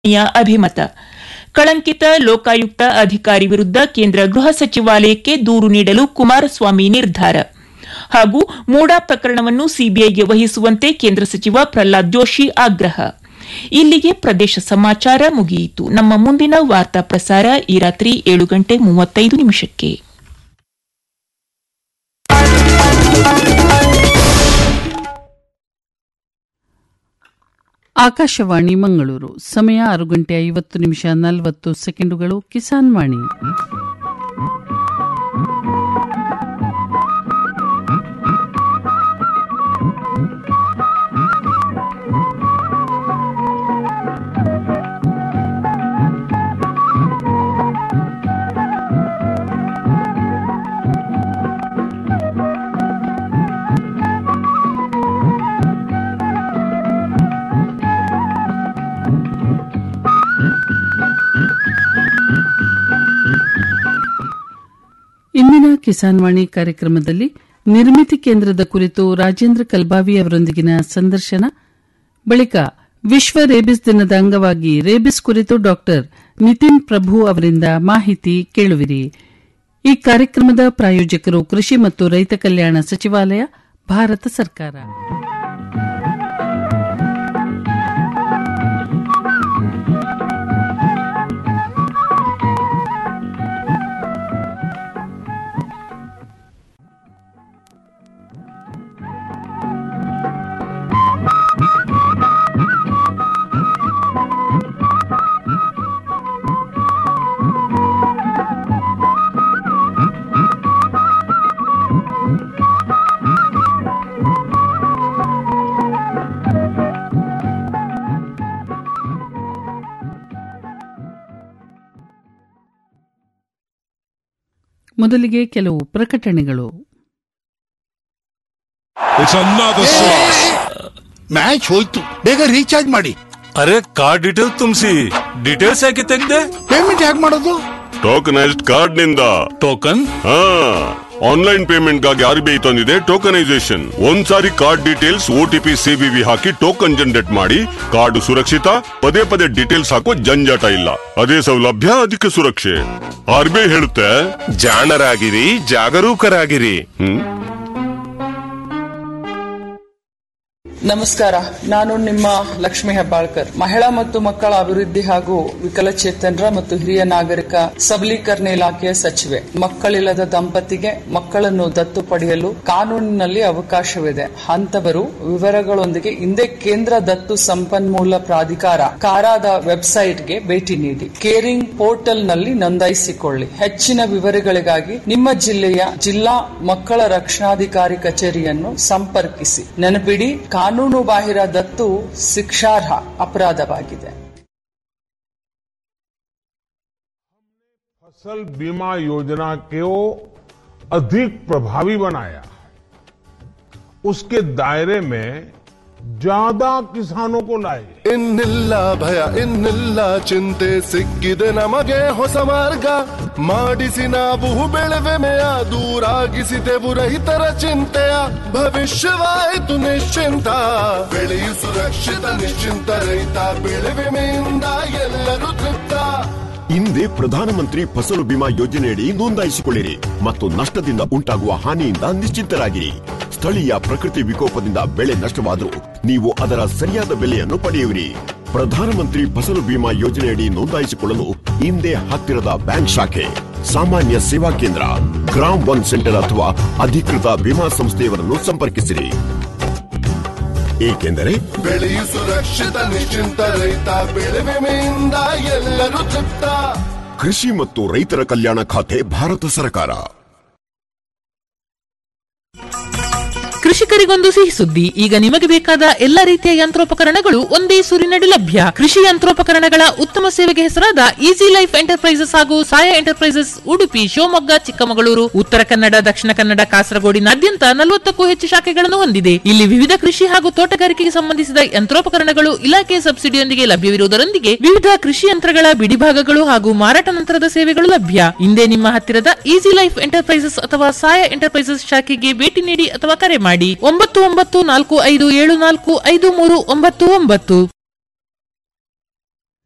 ಅಭಿಮತ ಕಳಂಕಿತ ಲೋಕಾಯುಕ್ತ ಅಧಿಕಾರಿ ವಿರುದ್ಧ ಕೇಂದ್ರ ಗೃಹ ಸಚಿವಾಲಯಕ್ಕೆ ದೂರು ನೀಡಲು ಕುಮಾರಸ್ವಾಮಿ ನಿರ್ಧಾರ ಹಾಗೂ ಮೂಡಾ ಪ್ರಕರಣವನ್ನು ಸಿಬಿಐಗೆ ವಹಿಸುವಂತೆ ಕೇಂದ್ರ ಸಚಿವ ಪ್ರಹ್ಲಾದ್ ಜೋಶಿ ಆಗ್ರಹ ಇಲ್ಲಿಗೆ ಪ್ರದೇಶ ಸಮಾಚಾರ ಮುಗಿಯಿತು ನಮ್ಮ ಮುಂದಿನ ವಾರ್ತಾ ಪ್ರಸಾರ ಈ ರಾತ್ರಿ ಏಳು ಗಂಟೆ ಮೂವತ್ತೈದು ನಿಮಿಷಕ್ಕೆ ಆಕಾಶವಾಣಿ ಮಂಗಳೂರು ಸಮಯ ಆರು ಗಂಟೆ ಐವತ್ತು ನಿಮಿಷ ನಲವತ್ತು ಸೆಕೆಂಡುಗಳು ಕಿಸಾನ್ ವಾಣಿ ಇಂದಿನ ಕಿಸಾನ್ ವಾಣಿ ಕಾರ್ಯಕ್ರಮದಲ್ಲಿ ನಿರ್ಮಿತಿ ಕೇಂದ್ರದ ಕುರಿತು ರಾಜೇಂದ್ರ ಕಲ್ಬಾವಿ ಅವರೊಂದಿಗಿನ ಸಂದರ್ಶನ ಬಳಿಕ ವಿಶ್ವ ರೇಬಿಸ್ ದಿನದ ಅಂಗವಾಗಿ ರೇಬಿಸ್ ಕುರಿತು ಡಾಕ್ಟರ್ ನಿತಿನ್ ಪ್ರಭು ಅವರಿಂದ ಮಾಹಿತಿ ಕೇಳುವಿರಿ ಈ ಕಾರ್ಯಕ್ರಮದ ಪ್ರಾಯೋಜಕರು ಕೃಷಿ ಮತ್ತು ರೈತ ಕಲ್ಯಾಣ ಸಚಿವಾಲಯ ಭಾರತ ಸರ್ಕಾರ ಮೊದಲಿಗೆ ಕೆಲವು ಪ್ರಕಟಣೆಗಳು It's another sauce. ಮ್ಯಾಚ್ ಹೋಯ್ತು ಬೇಗ ರೀಚಾರ್ಜ್ ಮಾಡಿ ಅರೆ ಕಾರ್ಡ್ ಡೀಟೇಲ್ ತುಂಬಿಸಿ ಡೀಟೇಲ್ಸ್ ಯಾಕೆ ತೆಗ್ದೆ ಪೇಮೆಂಟ್ ಹೇಗೆ ಮಾಡೋದು ಟೋಕನೈಸ್ಡ್ ಕಾರ್ಡ್ ನಿಂದ ಟೋಕನ್ ಹಾ ಆನ್ಲೈನ್ ಪೇಮೆಂಟ್ ಗಾಗಿ ಆರ್ ಬಿ ಐ ತಂದಿದೆ ಟೋಕನೈಸೇಷನ್ ಒಂದ್ಸಾರಿ ಕಾರ್ಡ್ ಡೀಟೇಲ್ಸ್ ಓಟಿಪಿ ಸಿಬಿವಿ ಹಾಕಿ ಟೋಕನ್ ಜನರೇಟ್ ಮಾಡಿ ಕಾರ್ಡ್ ಸುರಕ್ಷಿತ ಪದೇ ಪದೇ ಡೀಟೇಲ್ಸ್ ಹಾಕೋ ಜಂಜಾಟ ಇಲ್ಲ ಅದೇ ಸೌಲಭ್ಯ ಅದಕ್ಕೆ ಸುರಕ್ಷೆ ಆರ್ ಬಿ ಐ ಹೇಳುತ್ತೆ ಜಾಣರಾಗಿರಿ ಜಾಗರೂಕರಾಗಿರಿ ಹ್ಮ್ ನಮಸ್ಕಾರ ನಾನು ನಿಮ್ಮ ಲಕ್ಷ್ಮಿ ಹೆಬ್ಬಾಳ್ಕರ್ ಮಹಿಳಾ ಮತ್ತು ಮಕ್ಕಳ ಅಭಿವೃದ್ಧಿ ಹಾಗೂ ವಿಕಲಚೇತನರ ಮತ್ತು ಹಿರಿಯ ನಾಗರಿಕ ಸಬಲೀಕರಣ ಇಲಾಖೆಯ ಸಚಿವೆ ಮಕ್ಕಳಿಲ್ಲದ ದಂಪತಿಗೆ ಮಕ್ಕಳನ್ನು ದತ್ತು ಪಡೆಯಲು ಕಾನೂನಿನಲ್ಲಿ ಅವಕಾಶವಿದೆ ಅಂತವರು ವಿವರಗಳೊಂದಿಗೆ ಹಿಂದೆ ಕೇಂದ್ರ ದತ್ತು ಸಂಪನ್ಮೂಲ ಪ್ರಾಧಿಕಾರ ಕಾರಾದ ವೆಬ್ಸೈಟ್ಗೆ ಭೇಟಿ ನೀಡಿ ಕೇರಿಂಗ್ ಪೋರ್ಟಲ್ ನಲ್ಲಿ ನೋಂದಾಯಿಸಿಕೊಳ್ಳಿ ಹೆಚ್ಚಿನ ವಿವರಗಳಿಗಾಗಿ ನಿಮ್ಮ ಜಿಲ್ಲೆಯ ಜಿಲ್ಲಾ ಮಕ್ಕಳ ರಕ್ಷಣಾಧಿಕಾರಿ ಕಚೇರಿಯನ್ನು ಸಂಪರ್ಕಿಸಿ ನೆನಪಿಡಿ ಕಾನೂನು ಬಾಹಿರ ದತ್ತು ಶಿಕ್ಷಾರ್ಹ ಅಪರಾಧವಾಗಿದೆ फसल बीमा योजना को अधिक प्रभावी बनाया उसके दायरे में ज्यादा किसानों को लाए ಇನ್ನಿಲ್ಲ ಭಯ ಇನ್ನಿಲ್ಲ ಚಿಂತೆ ಸಿಕ್ಕಿದೆ ನಮಗೆ ಹೊಸ ಮಾರ್ಗ ಮಾಡಿಸಿ ನಾವು ಬೆಳೆವೆಮೆಯ ದೂರಾಗಿಸಿದೆವು ರೈತರ ಚಿಂತೆಯ ಭವಿಷ್ಯವಾಯಿತು ನಿಶ್ಚಿಂತ ಬೆಳೆಯು ಸುರಕ್ಷಿತ ನಿಶ್ಚಿಂತ ರೈತ ಬೆಳೆವೆಮೆಯಿಂದ ಎಲ್ಲರೂ ತೃಪ್ತ ಹಿಂದೆ ಪ್ರಧಾನಮಂತ್ರಿ ಫಸಲು ಬಿಮಾ ಯೋಜನೆಯಡಿ ನೋಂದಾಯಿಸಿಕೊಳ್ಳಿರಿ ಮತ್ತು ನಷ್ಟದಿಂದ ಉಂಟಾಗುವ ಹಾನಿಯಿಂದ ನಿಶ್ಚಿಂತರಾಗಿರಿ ಸ್ಥಳೀಯ ಪ್ರಕೃತಿ ವಿಕೋಪದಿಂದ ಬೆಳೆ ನಷ್ಟವಾದರೂ ನೀವು ಅದರ ಸರಿಯಾದ ಬೆಲೆಯನ್ನು ಪಡೆಯುವಿರಿ ಪ್ರಧಾನಮಂತ್ರಿ ಫಸಲು ಬಿಮಾ ಯೋಜನೆಯಡಿ ನೋಂದಾಯಿಸಿಕೊಳ್ಳಲು ಹಿಂದೆ ಹತ್ತಿರದ ಬ್ಯಾಂಕ್ ಶಾಖೆ ಸಾಮಾನ್ಯ ಸೇವಾ ಕೇಂದ್ರ ಗ್ರಾಮ್ ಒನ್ ಸೆಂಟರ್ ಅಥವಾ ಅಧಿಕೃತ ವಿಮಾ ಸಂಸ್ಥೆಯವರನ್ನು ಸಂಪರ್ಕಿಸಿರಿ ಏಕೆಂದರೆ ಬೆಳೆಯು ಸುರಕ್ಷಿತ ನಿಶ್ಚಿಂತ ರೈತ ಬೆಳೆವೆಮೆಯಿಂದ ಎಲ್ಲರೂ ತೃಪ್ತ ಕೃಷಿ ಮತ್ತು ರೈತರ ಕಲ್ಯಾಣ ಖಾತೆ ಭಾರತ ಸರ್ಕಾರ ಕೃಷಿಕರಿಗೊಂದು ಸಿಹಿ ಸುದ್ದಿ ಈಗ ನಿಮಗೆ ಬೇಕಾದ ಎಲ್ಲ ರೀತಿಯ ಯಂತ್ರೋಪಕರಣಗಳು ಒಂದೇ ಸೂರಿನಡಿ ಲಭ್ಯ ಕೃಷಿ ಯಂತ್ರೋಪಕರಣಗಳ ಉತ್ತಮ ಸೇವೆಗೆ ಹೆಸರಾದ ಈಸಿ ಲೈಫ್ ಎಂಟರ್ಪ್ರೈಸಸ್ ಹಾಗೂ ಸಾಯ ಎಂಟರ್ಪ್ರೈಸಸ್ ಉಡುಪಿ ಶಿವಮೊಗ್ಗ ಚಿಕ್ಕಮಗಳೂರು ಉತ್ತರ ಕನ್ನಡ ದಕ್ಷಿಣ ಕನ್ನಡ ಕಾಸರಗೋಡಿನಾದ್ಯಂತ ನಲವತ್ತಕ್ಕೂ ಹೆಚ್ಚು ಶಾಖೆಗಳನ್ನು ಹೊಂದಿದೆ ಇಲ್ಲಿ ವಿವಿಧ ಕೃಷಿ ಹಾಗೂ ತೋಟಗಾರಿಕೆಗೆ ಸಂಬಂಧಿಸಿದ ಯಂತ್ರೋಪಕರಣಗಳು ಇಲಾಖೆಯ ಸಬ್ಸಿಡಿಯೊಂದಿಗೆ ಲಭ್ಯವಿರುವುದರೊಂದಿಗೆ ವಿವಿಧ ಕೃಷಿ ಯಂತ್ರಗಳ ಬಿಡಿಭಾಗಗಳು ಹಾಗೂ ಮಾರಾಟ ನಂತರದ ಸೇವೆಗಳು ಲಭ್ಯ ಹಿಂದೆ ನಿಮ್ಮ ಹತ್ತಿರದ ಈಸಿ ಲೈಫ್ ಎಂಟರ್ಪ್ರೈಸಸ್ ಅಥವಾ ಸಾಯ ಎಂಟರ್ಪ್ರೈಸಸ್ ಶಾಖೆಗೆ ಭೇಟಿ ನೀಡಿ ಅಥವಾ ಕರೆ ಮಾಡಿ ಒಂಬತ್ತು ಒಂಬತ್ತು ನಾಲ್ಕು ಐದು ಏಳು ನಾಲ್ಕು ಐದು ಮೂರು ಒಂಬತ್ತು ಒಂಬತ್ತು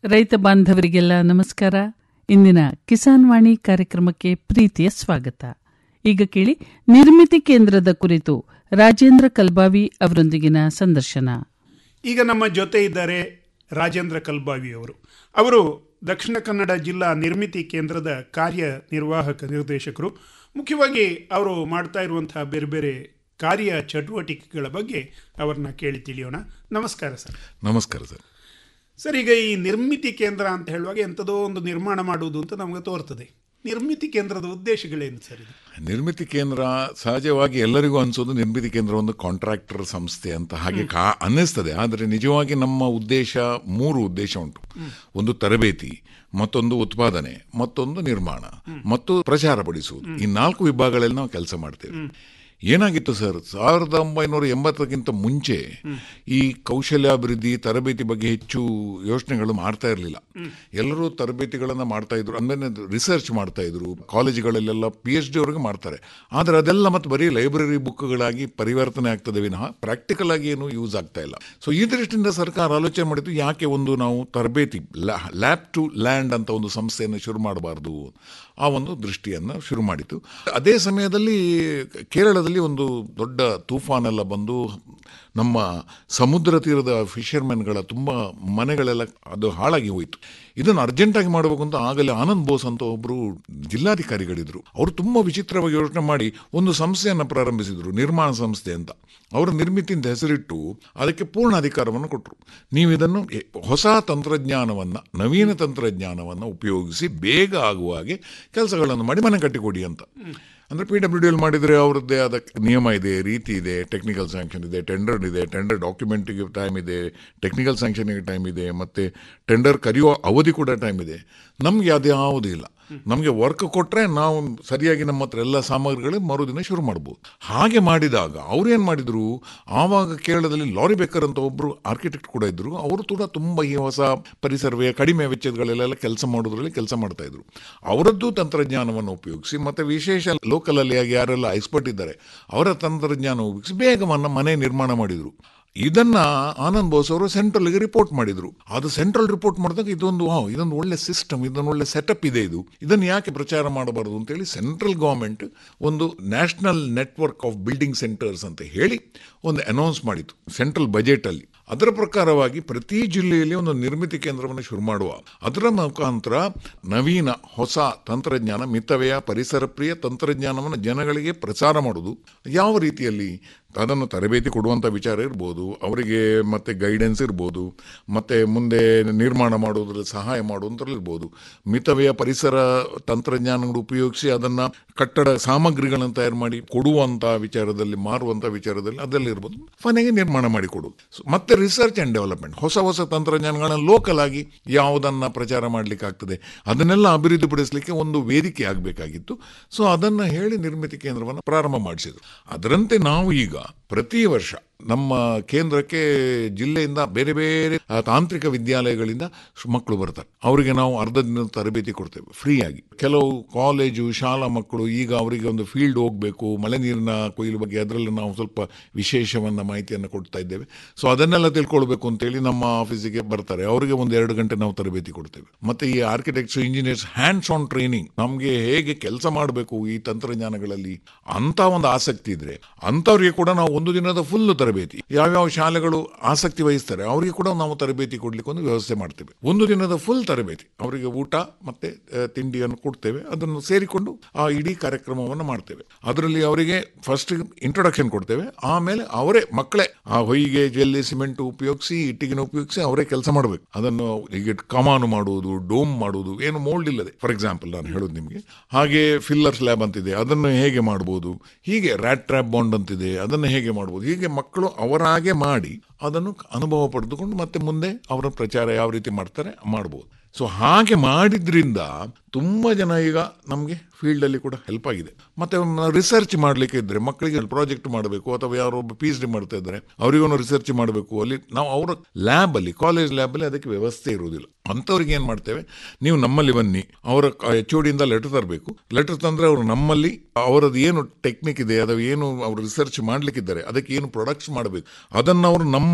ರೈತ ಬಾಂಧವರಿಗೆಲ್ಲ ನಮಸ್ಕಾರ ಇಂದಿನ ಕಿಸಾನ್ ವಾಣಿ ಕಾರ್ಯಕ್ರಮಕ್ಕೆ ಪ್ರೀತಿಯ ಸ್ವಾಗತ ಈಗ ಕೇಳಿ ನಿರ್ಮಿತಿ ಕೇಂದ್ರದ ಕುರಿತು ರಾಜೇಂದ್ರ ಕಲ್ಬಾವಿ ಅವರೊಂದಿಗಿನ ಸಂದರ್ಶನ ಈಗ ನಮ್ಮ ಜೊತೆ ಇದ್ದಾರೆ ರಾಜೇಂದ್ರ ಕಲ್ಬಾವಿ ಅವರು ಅವರು ದಕ್ಷಿಣ ಕನ್ನಡ ಜಿಲ್ಲಾ ನಿರ್ಮಿತಿ ಕೇಂದ್ರದ ಕಾರ್ಯನಿರ್ವಾಹಕ ನಿರ್ದೇಶಕರು ಮುಖ್ಯವಾಗಿ ಅವರು ಮಾಡ್ತಾ ಇರುವಂತಹ ಬೇರೆ ಬೇರೆ ಕಾರ್ಯ ಚಟುವಟಿಕೆಗಳ ಬಗ್ಗೆ ಅವರನ್ನ ಕೇಳಿ ತಿಳಿಯೋಣ ನಮಸ್ಕಾರ ಸರ್ ನಮಸ್ಕಾರ ಸರ್ ಸರ್ ಈಗ ಈ ನಿರ್ಮಿತಿ ಕೇಂದ್ರ ಅಂತ ಹೇಳುವಾಗ ಎಂಥದೋ ಒಂದು ನಿರ್ಮಾಣ ಮಾಡುವುದು ಅಂತ ನಮಗೆ ತೋರ್ತದೆ ನಿರ್ಮಿತಿ ಕೇಂದ್ರದ ಉದ್ದೇಶಗಳೇನು ಸರ್ ಇದು ನಿರ್ಮಿತಿ ಕೇಂದ್ರ ಸಹಜವಾಗಿ ಎಲ್ಲರಿಗೂ ಅನ್ಸೋದು ನಿರ್ಮಿತಿ ಕೇಂದ್ರ ಒಂದು ಕಾಂಟ್ರಾಕ್ಟರ್ ಸಂಸ್ಥೆ ಅಂತ ಹಾಗೆ ಕಾ ಅನ್ನಿಸ್ತದೆ ಆದರೆ ನಿಜವಾಗಿ ನಮ್ಮ ಉದ್ದೇಶ ಮೂರು ಉದ್ದೇಶ ಉಂಟು ಒಂದು ತರಬೇತಿ ಮತ್ತೊಂದು ಉತ್ಪಾದನೆ ಮತ್ತೊಂದು ನಿರ್ಮಾಣ ಮತ್ತು ಪ್ರಚಾರ ಪಡಿಸುವುದು ಈ ನಾಲ್ಕು ವಿಭಾಗಗಳಲ್ಲಿ ನಾವು ಕೆಲಸ ಮಾಡ್ತೇವೆ ಏನಾಗಿತ್ತು ಸರ್ ಸಾವಿರದ ಒಂಬೈನೂರ ಎಂಬತ್ತಕ್ಕಿಂತ ಮುಂಚೆ ಈ ಕೌಶಲ್ಯಾಭಿವೃದ್ಧಿ ತರಬೇತಿ ಬಗ್ಗೆ ಹೆಚ್ಚು ಯೋಚನೆಗಳು ಮಾಡ್ತಾ ಇರಲಿಲ್ಲ ಎಲ್ಲರೂ ತರಬೇತಿಗಳನ್ನು ಮಾಡ್ತಾ ಇದ್ರು ಅಂದ್ರೆ ರಿಸರ್ಚ್ ಮಾಡ್ತಾ ಇದ್ರು ಕಾಲೇಜುಗಳಲ್ಲೆಲ್ಲ ಪಿ ಎಚ್ ಡಿ ಅವ್ರಿಗೆ ಮಾಡ್ತಾರೆ ಆದರೆ ಅದೆಲ್ಲ ಮತ್ತೆ ಬರೀ ಲೈಬ್ರರಿ ಬುಕ್ಗಳಾಗಿ ಪರಿವರ್ತನೆ ಆಗ್ತದೆ ವಿನಃ ಪ್ರಾಕ್ಟಿಕಲ್ ಆಗಿ ಏನು ಯೂಸ್ ಆಗ್ತಾ ಇಲ್ಲ ಸೊ ಈ ದೃಷ್ಟಿಯಿಂದ ಸರ್ಕಾರ ಆಲೋಚನೆ ಮಾಡಿದ್ದು ಯಾಕೆ ಒಂದು ನಾವು ತರಬೇತಿ ಲ್ಯಾಬ್ ಟು ಲ್ಯಾಂಡ್ ಅಂತ ಒಂದು ಸಂಸ್ಥೆಯನ್ನು ಶುರು ಮಾಡಬಾರ್ದು ಆ ಒಂದು ದೃಷ್ಟಿಯನ್ನು ಶುರು ಮಾಡಿತು ಅದೇ ಸಮಯದಲ್ಲಿ ಕೇರಳದಲ್ಲಿ ಒಂದು ದೊಡ್ಡ ತೂಫಾನೆಲ್ಲ ಬಂದು ನಮ್ಮ ಸಮುದ್ರ ತೀರದ ಫಿಷರ್ಮೆನ್ಗಳ ತುಂಬ ಮನೆಗಳೆಲ್ಲ ಅದು ಹಾಳಾಗಿ ಹೋಯಿತು ಇದನ್ನು ಅರ್ಜೆಂಟಾಗಿ ಮಾಡಬೇಕು ಅಂತ ಆಗಲೇ ಆನಂದ್ ಬೋಸ್ ಅಂತ ಒಬ್ಬರು ಜಿಲ್ಲಾಧಿಕಾರಿಗಳಿದ್ರು ಅವರು ತುಂಬ ವಿಚಿತ್ರವಾಗಿ ಯೋಚನೆ ಮಾಡಿ ಒಂದು ಸಂಸ್ಥೆಯನ್ನು ಪ್ರಾರಂಭಿಸಿದರು ನಿರ್ಮಾಣ ಸಂಸ್ಥೆ ಅಂತ ಅವರ ನಿರ್ಮಿತಿಯಿಂದ ಹೆಸರಿಟ್ಟು ಅದಕ್ಕೆ ಪೂರ್ಣ ಅಧಿಕಾರವನ್ನು ಕೊಟ್ಟರು ನೀವು ಇದನ್ನು ಹೊಸ ತಂತ್ರಜ್ಞಾನವನ್ನು ನವೀನ ತಂತ್ರಜ್ಞಾನವನ್ನು ಉಪಯೋಗಿಸಿ ಬೇಗ ಆಗುವ ಹಾಗೆ ಕೆಲಸಗಳನ್ನು ಮಾಡಿ ಮನೆ ಕಟ್ಟಿಕೊಡಿ ಅಂತ ಅಂದರೆ ಪಿ ಡಬ್ಲ್ಯೂ ಡಿ ಎಲ್ ಮಾಡಿದರೆ ಅವರದ್ದೇ ಆದ ನಿಯಮ ಇದೆ ರೀತಿ ಇದೆ ಟೆಕ್ನಿಕಲ್ ಸ್ಯಾಂಕ್ಷನ್ ಇದೆ ಟೆಂಡರ್ ಇದೆ ಟೆಂಡರ್ ಡಾಕ್ಯುಮೆಂಟಿಗೆ ಟೈಮ್ ಇದೆ ಟೆಕ್ನಿಕಲ್ ಸ್ಯಾಂಕ್ಷನ್ಗೆ ಟೈಮ್ ಇದೆ ಮತ್ತು ಟೆಂಡರ್ ಕರೆಯುವ ಅವಧಿ ಕೂಡ ಟೈಮ್ ಇದೆ ನಮಗೆ ಅದ್ಯಾವುದೂ ಇಲ್ಲ ನಮಗೆ ವರ್ಕ್ ಕೊಟ್ಟರೆ ನಾವು ಸರಿಯಾಗಿ ನಮ್ಮ ಹತ್ರ ಎಲ್ಲ ಸಾಮಗ್ರಿಗಳು ಮರುದಿನ ಶುರು ಮಾಡ್ಬೋದು ಹಾಗೆ ಮಾಡಿದಾಗ ಅವ್ರು ಏನು ಮಾಡಿದರು ಆವಾಗ ಕೇರಳದಲ್ಲಿ ಲಾರಿ ಬೇಕರ್ ಅಂತ ಒಬ್ಬರು ಆರ್ಕಿಟೆಕ್ಟ್ ಕೂಡ ಇದ್ದರು ಅವರು ಕೂಡ ತುಂಬ ಈ ಹೊಸ ಪರಿಸರವೇ ಕಡಿಮೆ ವೆಚ್ಚದಗಳಲ್ಲೆಲ್ಲ ಕೆಲಸ ಮಾಡೋದ್ರಲ್ಲಿ ಕೆಲಸ ಮಾಡ್ತಾ ಇದ್ರು ಅವರದ್ದು ತಂತ್ರಜ್ಞಾನವನ್ನು ಉಪಯೋಗಿಸಿ ಮತ್ತು ವಿಶೇಷ ಲೋಕಲಲ್ಲಿ ಆಗಿ ಯಾರೆಲ್ಲ ಎಕ್ಸ್ಪರ್ಟ್ ಇದ್ದಾರೆ ಅವರ ತಂತ್ರಜ್ಞಾನ ಉಪಯೋಗಿಸಿ ಬೇಗವನ್ನು ಮನೆ ನಿರ್ಮಾಣ ಮಾಡಿದರು ಇದನ್ನ ಆನಂದ್ ಬೋಸ್ ಅವರು ಸೆಂಟ್ರಲ್ಗೆ ರಿಪೋರ್ಟ್ ಮಾಡಿದ್ರು ಅದು ಸೆಂಟ್ರಲ್ ರಿಪೋರ್ಟ್ ಮಾಡಿದಾಗ ಇದೊಂದು ವಾವ್ ಇದೊಂದು ಒಳ್ಳೆ ಸಿಸ್ಟಮ್ ಇದೊಂದು ಒಳ್ಳೆ ಸೆಟಪ್ ಇದೆ ಇದು ಇದನ್ನು ಯಾಕೆ ಪ್ರಚಾರ ಮಾಡಬಾರದು ಅಂತೇಳಿ ಸೆಂಟ್ರಲ್ ಗೌರ್ಮೆಂಟ್ ಒಂದು national network of building centres ಅಂತ ಹೇಳಿ ಒಂದು ಅನೌನ್ಸ್ ಮಾಡಿತು ಸೆಂಟ್ರಲ್ ಬಜೆಟಲ್ಲಿ ಅದರ ಪ್ರಕಾರವಾಗಿ ಪ್ರತಿ ಜಿಲ್ಲೆಯಲ್ಲಿ ಒಂದು ನಿರ್ಮಿತಿ ಕೇಂದ್ರವನ್ನು ಶುರು ಮಾಡುವ ಅದರ ಮುಖಾಂತರ ನವೀನ ಹೊಸ ತಂತ್ರಜ್ಞಾನ ಮಿತವ್ಯಯ ಪರಿಸರ ಪ್ರಿಯ ತಂತ್ರಜ್ಞಾನವನ್ನು ಜನಗಳಿಗೆ ಪ್ರಚಾರ ಮಾಡೋದು ಯಾವ ರೀತಿಯಲ್ಲಿ ಅದನ್ನು ತರಬೇತಿ ಕೊಡುವಂಥ ವಿಚಾರ ಇರ್ಬೋದು ಅವರಿಗೆ ಮತ್ತೆ ಗೈಡೆನ್ಸ್ ಇರ್ಬೋದು ಮತ್ತೆ ಮುಂದೆ ನಿರ್ಮಾಣ ಮಾಡೋದ್ರಲ್ಲಿ ಸಹಾಯ ಮಾಡುವಂಥರಲ್ಲಿ ಇರ್ಬೋದು ಮಿತವ್ಯಯ ಪರಿಸರ ತಂತ್ರಜ್ಞಾನಗಳು ಉಪಯೋಗಿಸಿ ಅದನ್ನು ಕಟ್ಟಡ ಸಾಮಗ್ರಿಗಳನ್ನು ತಯಾರು ಮಾಡಿ ಕೊಡುವಂಥ ವಿಚಾರದಲ್ಲಿ ಮಾರುವಂಥ ವಿಚಾರದಲ್ಲಿ ಅದೆಲ್ಲ ಇರ್ಬೋದು ಮನೆಗೆ ನಿರ್ಮಾಣ ಮಾಡಿ ಕೊಡೋದು ಮತ್ತೆ ರಿಸರ್ಚ್ ಆ್ಯಂಡ್ ಡೆವಲಪ್ಮೆಂಟ್ ಹೊಸ ಹೊಸ ತಂತ್ರಜ್ಞಾನಗಳನ್ನು ಲೋಕಲ್ ಆಗಿ ಯಾವುದನ್ನು ಪ್ರಚಾರ ಮಾಡಲಿಕ್ಕೆ ಆಗ್ತದೆ ಅದನ್ನೆಲ್ಲ ಅಭಿವೃದ್ಧಿಪಡಿಸಲಿಕ್ಕೆ ಒಂದು ವೇದಿಕೆ ಆಗಬೇಕಾಗಿತ್ತು ಸೊ ಅದನ್ನು ಹೇಳಿ ನಿರ್ಮಿತಿ ಕೇಂದ್ರವನ್ನು ಪ್ರಾರಂಭ ಮಾಡಿಸಿದ್ರು ಅದರಂತೆ ನಾವು ಈಗ ಪ್ರತಿ ವರ್ಷ ನಮ್ಮ ಕೇಂದ್ರಕ್ಕೆ ಜಿಲ್ಲೆಯಿಂದ ಬೇರೆ ಬೇರೆ ತಾಂತ್ರಿಕ ವಿದ್ಯಾಲಯಗಳಿಂದ ಮಕ್ಕಳು ಬರ್ತಾರೆ ಅವರಿಗೆ ನಾವು ಅರ್ಧ ದಿನದ ತರಬೇತಿ ಕೊಡ್ತೇವೆ ಫ್ರೀಯಾಗಿ ಕೆಲವು ಕಾಲೇಜು ಶಾಲಾ ಮಕ್ಕಳು ಈಗ ಅವರಿಗೆ ಒಂದು ಫೀಲ್ಡ್ ಹೋಗಬೇಕು ಮಳೆ ನೀರಿನ ಕೊಯ್ಲು ಬಗ್ಗೆ ಅದರಲ್ಲಿ ನಾವು ಸ್ವಲ್ಪ ವಿಶೇಷವನ್ನ ಮಾಹಿತಿಯನ್ನು ಕೊಡ್ತಾ ಇದ್ದೇವೆ ಸೊ ಅದನ್ನೆಲ್ಲ ತಿಳ್ಕೊಳ್ಬೇಕು ಅಂತೇಳಿ ನಮ್ಮ ಆಫೀಸಿಗೆ ಬರ್ತಾರೆ ಅವರಿಗೆ ಒಂದು ಎರಡು ಗಂಟೆ ನಾವು ತರಬೇತಿ ಕೊಡ್ತೇವೆ ಮತ್ತೆ ಈ architects engineers hands on training ನಮಗೆ ಹೇಗೆ ಕೆಲಸ ಮಾಡಬೇಕು ಈ ತಂತ್ರಜ್ಞಾನಗಳಲ್ಲಿ ಅಂತ ಒಂದು ಆಸಕ್ತಿ ಇದ್ರೆ ಅಂಥವ್ರಿಗೆ ಕೂಡ ನಾವು ಒಂದು ದಿನದ ಫುಲ್ ತರಬೇತಿ ಯಾವ್ಯಾವ ಶಾಲೆಗಳು ಆಸಕ್ತಿ ವಹಿಸ್ತಾರೆ ಅವರಿಗೆ ಕೂಡ ನಾವು ತರಬೇತಿ ಕೊಡ್ಲಿಕ್ಕೆ ಒಂದು ವ್ಯವಸ್ಥೆ ಮಾಡ್ತೇವೆ ಒಂದು ದಿನದ ಫುಲ್ ತರಬೇತಿ ಅವರಿಗೆ ಊಟ ಮತ್ತೆ ತಿಂಡಿಯನ್ನು ಕೊಡ್ತೇವೆ ಅದನ್ನು ಸೇರಿಕೊಂಡು ಆ ಇಡೀ ಕಾರ್ಯಕ್ರಮವನ್ನು ಮಾಡ್ತೇವೆ ಅದರಲ್ಲಿ ಅವರಿಗೆ ಫಸ್ಟ್ ಇಂಟ್ರೊಡಕ್ಷನ್ ಕೊಡ್ತೇವೆ ಆಮೇಲೆ ಅವರೇ ಮಕ್ಕಳೇ ಆ ಹೊಯ್ಗೆ ಜೆಲ್ಲಿ ಸಿಮೆಂಟ್ ಉಪಯೋಗಿಸಿ ಇಟ್ಟಿಗೆನ ಉಪಯೋಗಿಸಿ ಅವರೇ ಕೆಲಸ ಮಾಡಬೇಕು ಅದನ್ನು ಈಗ ಕಮಾನು ಮಾಡುವುದು ಡೋಮ್ ಮಾಡುವುದು ಏನು ಮೋಲ್ಡ್ ಇಲ್ಲದೆ ಫಾರ್ ಎಕ್ಸಾಂಪಲ್ ನಾನು ಹೇಳೋದು ನಿಮಗೆ ಹಾಗೆ ಫಿಲ್ಲರ್ ಸ್ಲ್ಯಾಬ್ ಅಂತಿದೆ ಅದನ್ನು ಹೇಗೆ ಮಾಡ್ಬೋದು ಹೀಗೆ ರ್ಯಾಟ್ ಟ್ರ್ಯಾಪ್ ಬಾಂಡ್ ಅಂತಿದೆ ಅದನ್ನು ಹೇಗೆ ಮಾಡ್ಬೋದು ಹೀಗೆ ಮಕ್ಕಳು ಅವರಾಗೆ ಮಾಡಿ ಅದನ್ನು ಅನುಭವ ಪಡೆದುಕೊಂಡು ಮತ್ತೆ ಮುಂದೆ ಅವರ ಪ್ರಚಾರ ಯಾವ ರೀತಿ ಮಾಡ್ತಾರೆ ಮಾಡ್ಬೋದು ಸೊ ಹಾಗೆ ಮಾಡಿದ್ರಿಂದ ತುಂಬ ಜನ ಈಗ ನಮಗೆ ಫೀಲ್ಡಲ್ಲಿ ಕೂಡ ಹೆಲ್ಪ್ ಆಗಿದೆ ಮತ್ತೆ ರಿಸರ್ಚ್ ಮಾಡಲಿಕ್ಕೆ ಇದ್ದರೆ ಮಕ್ಕಳಿಗೆ ಪ್ರಾಜೆಕ್ಟ್ ಮಾಡಬೇಕು ಅಥವಾ ಯಾರೊಬ್ಬ ಪಿ ಎಚ್ ಡಿ ಮಾಡ್ತಾ ಇದ್ದಾರೆ ಅವರಿಗೊಂದು ರಿಸರ್ಚ್ ಮಾಡಬೇಕು ಅಲ್ಲಿ ನಾವು ಅವರ ಲ್ಯಾಬಲ್ಲಿ ಕಾಲೇಜ್ ಲ್ಯಾಬಲ್ಲಿ ಅದಕ್ಕೆ ವ್ಯವಸ್ಥೆ ಇರುವುದಿಲ್ಲ ಅಂಥವ್ರಿಗೆ ಏನು ಮಾಡ್ತೇವೆ ನೀವು ನಮ್ಮಲ್ಲಿ ಬನ್ನಿ ಅವರ ಎಚ್ ಒ ಡಿಯಿಂದ ಲೆಟರ್ ತರಬೇಕು ಲೆಟರ್ ತಂದರೆ ಅವರು ನಮ್ಮಲ್ಲಿ ಅವರದ್ದು ಏನು ಟೆಕ್ನಿಕ್ ಇದೆ ಅಥವಾ ಏನು ಅವರು ರಿಸರ್ಚ್ ಮಾಡಲಿಕ್ಕಿದ್ದಾರೆ ಅದಕ್ಕೆ ಏನು ಪ್ರೊಡಕ್ಟ್ಸ್ ಮಾಡಬೇಕು ಅದನ್ನು ಅವರು ನಮ್ಮ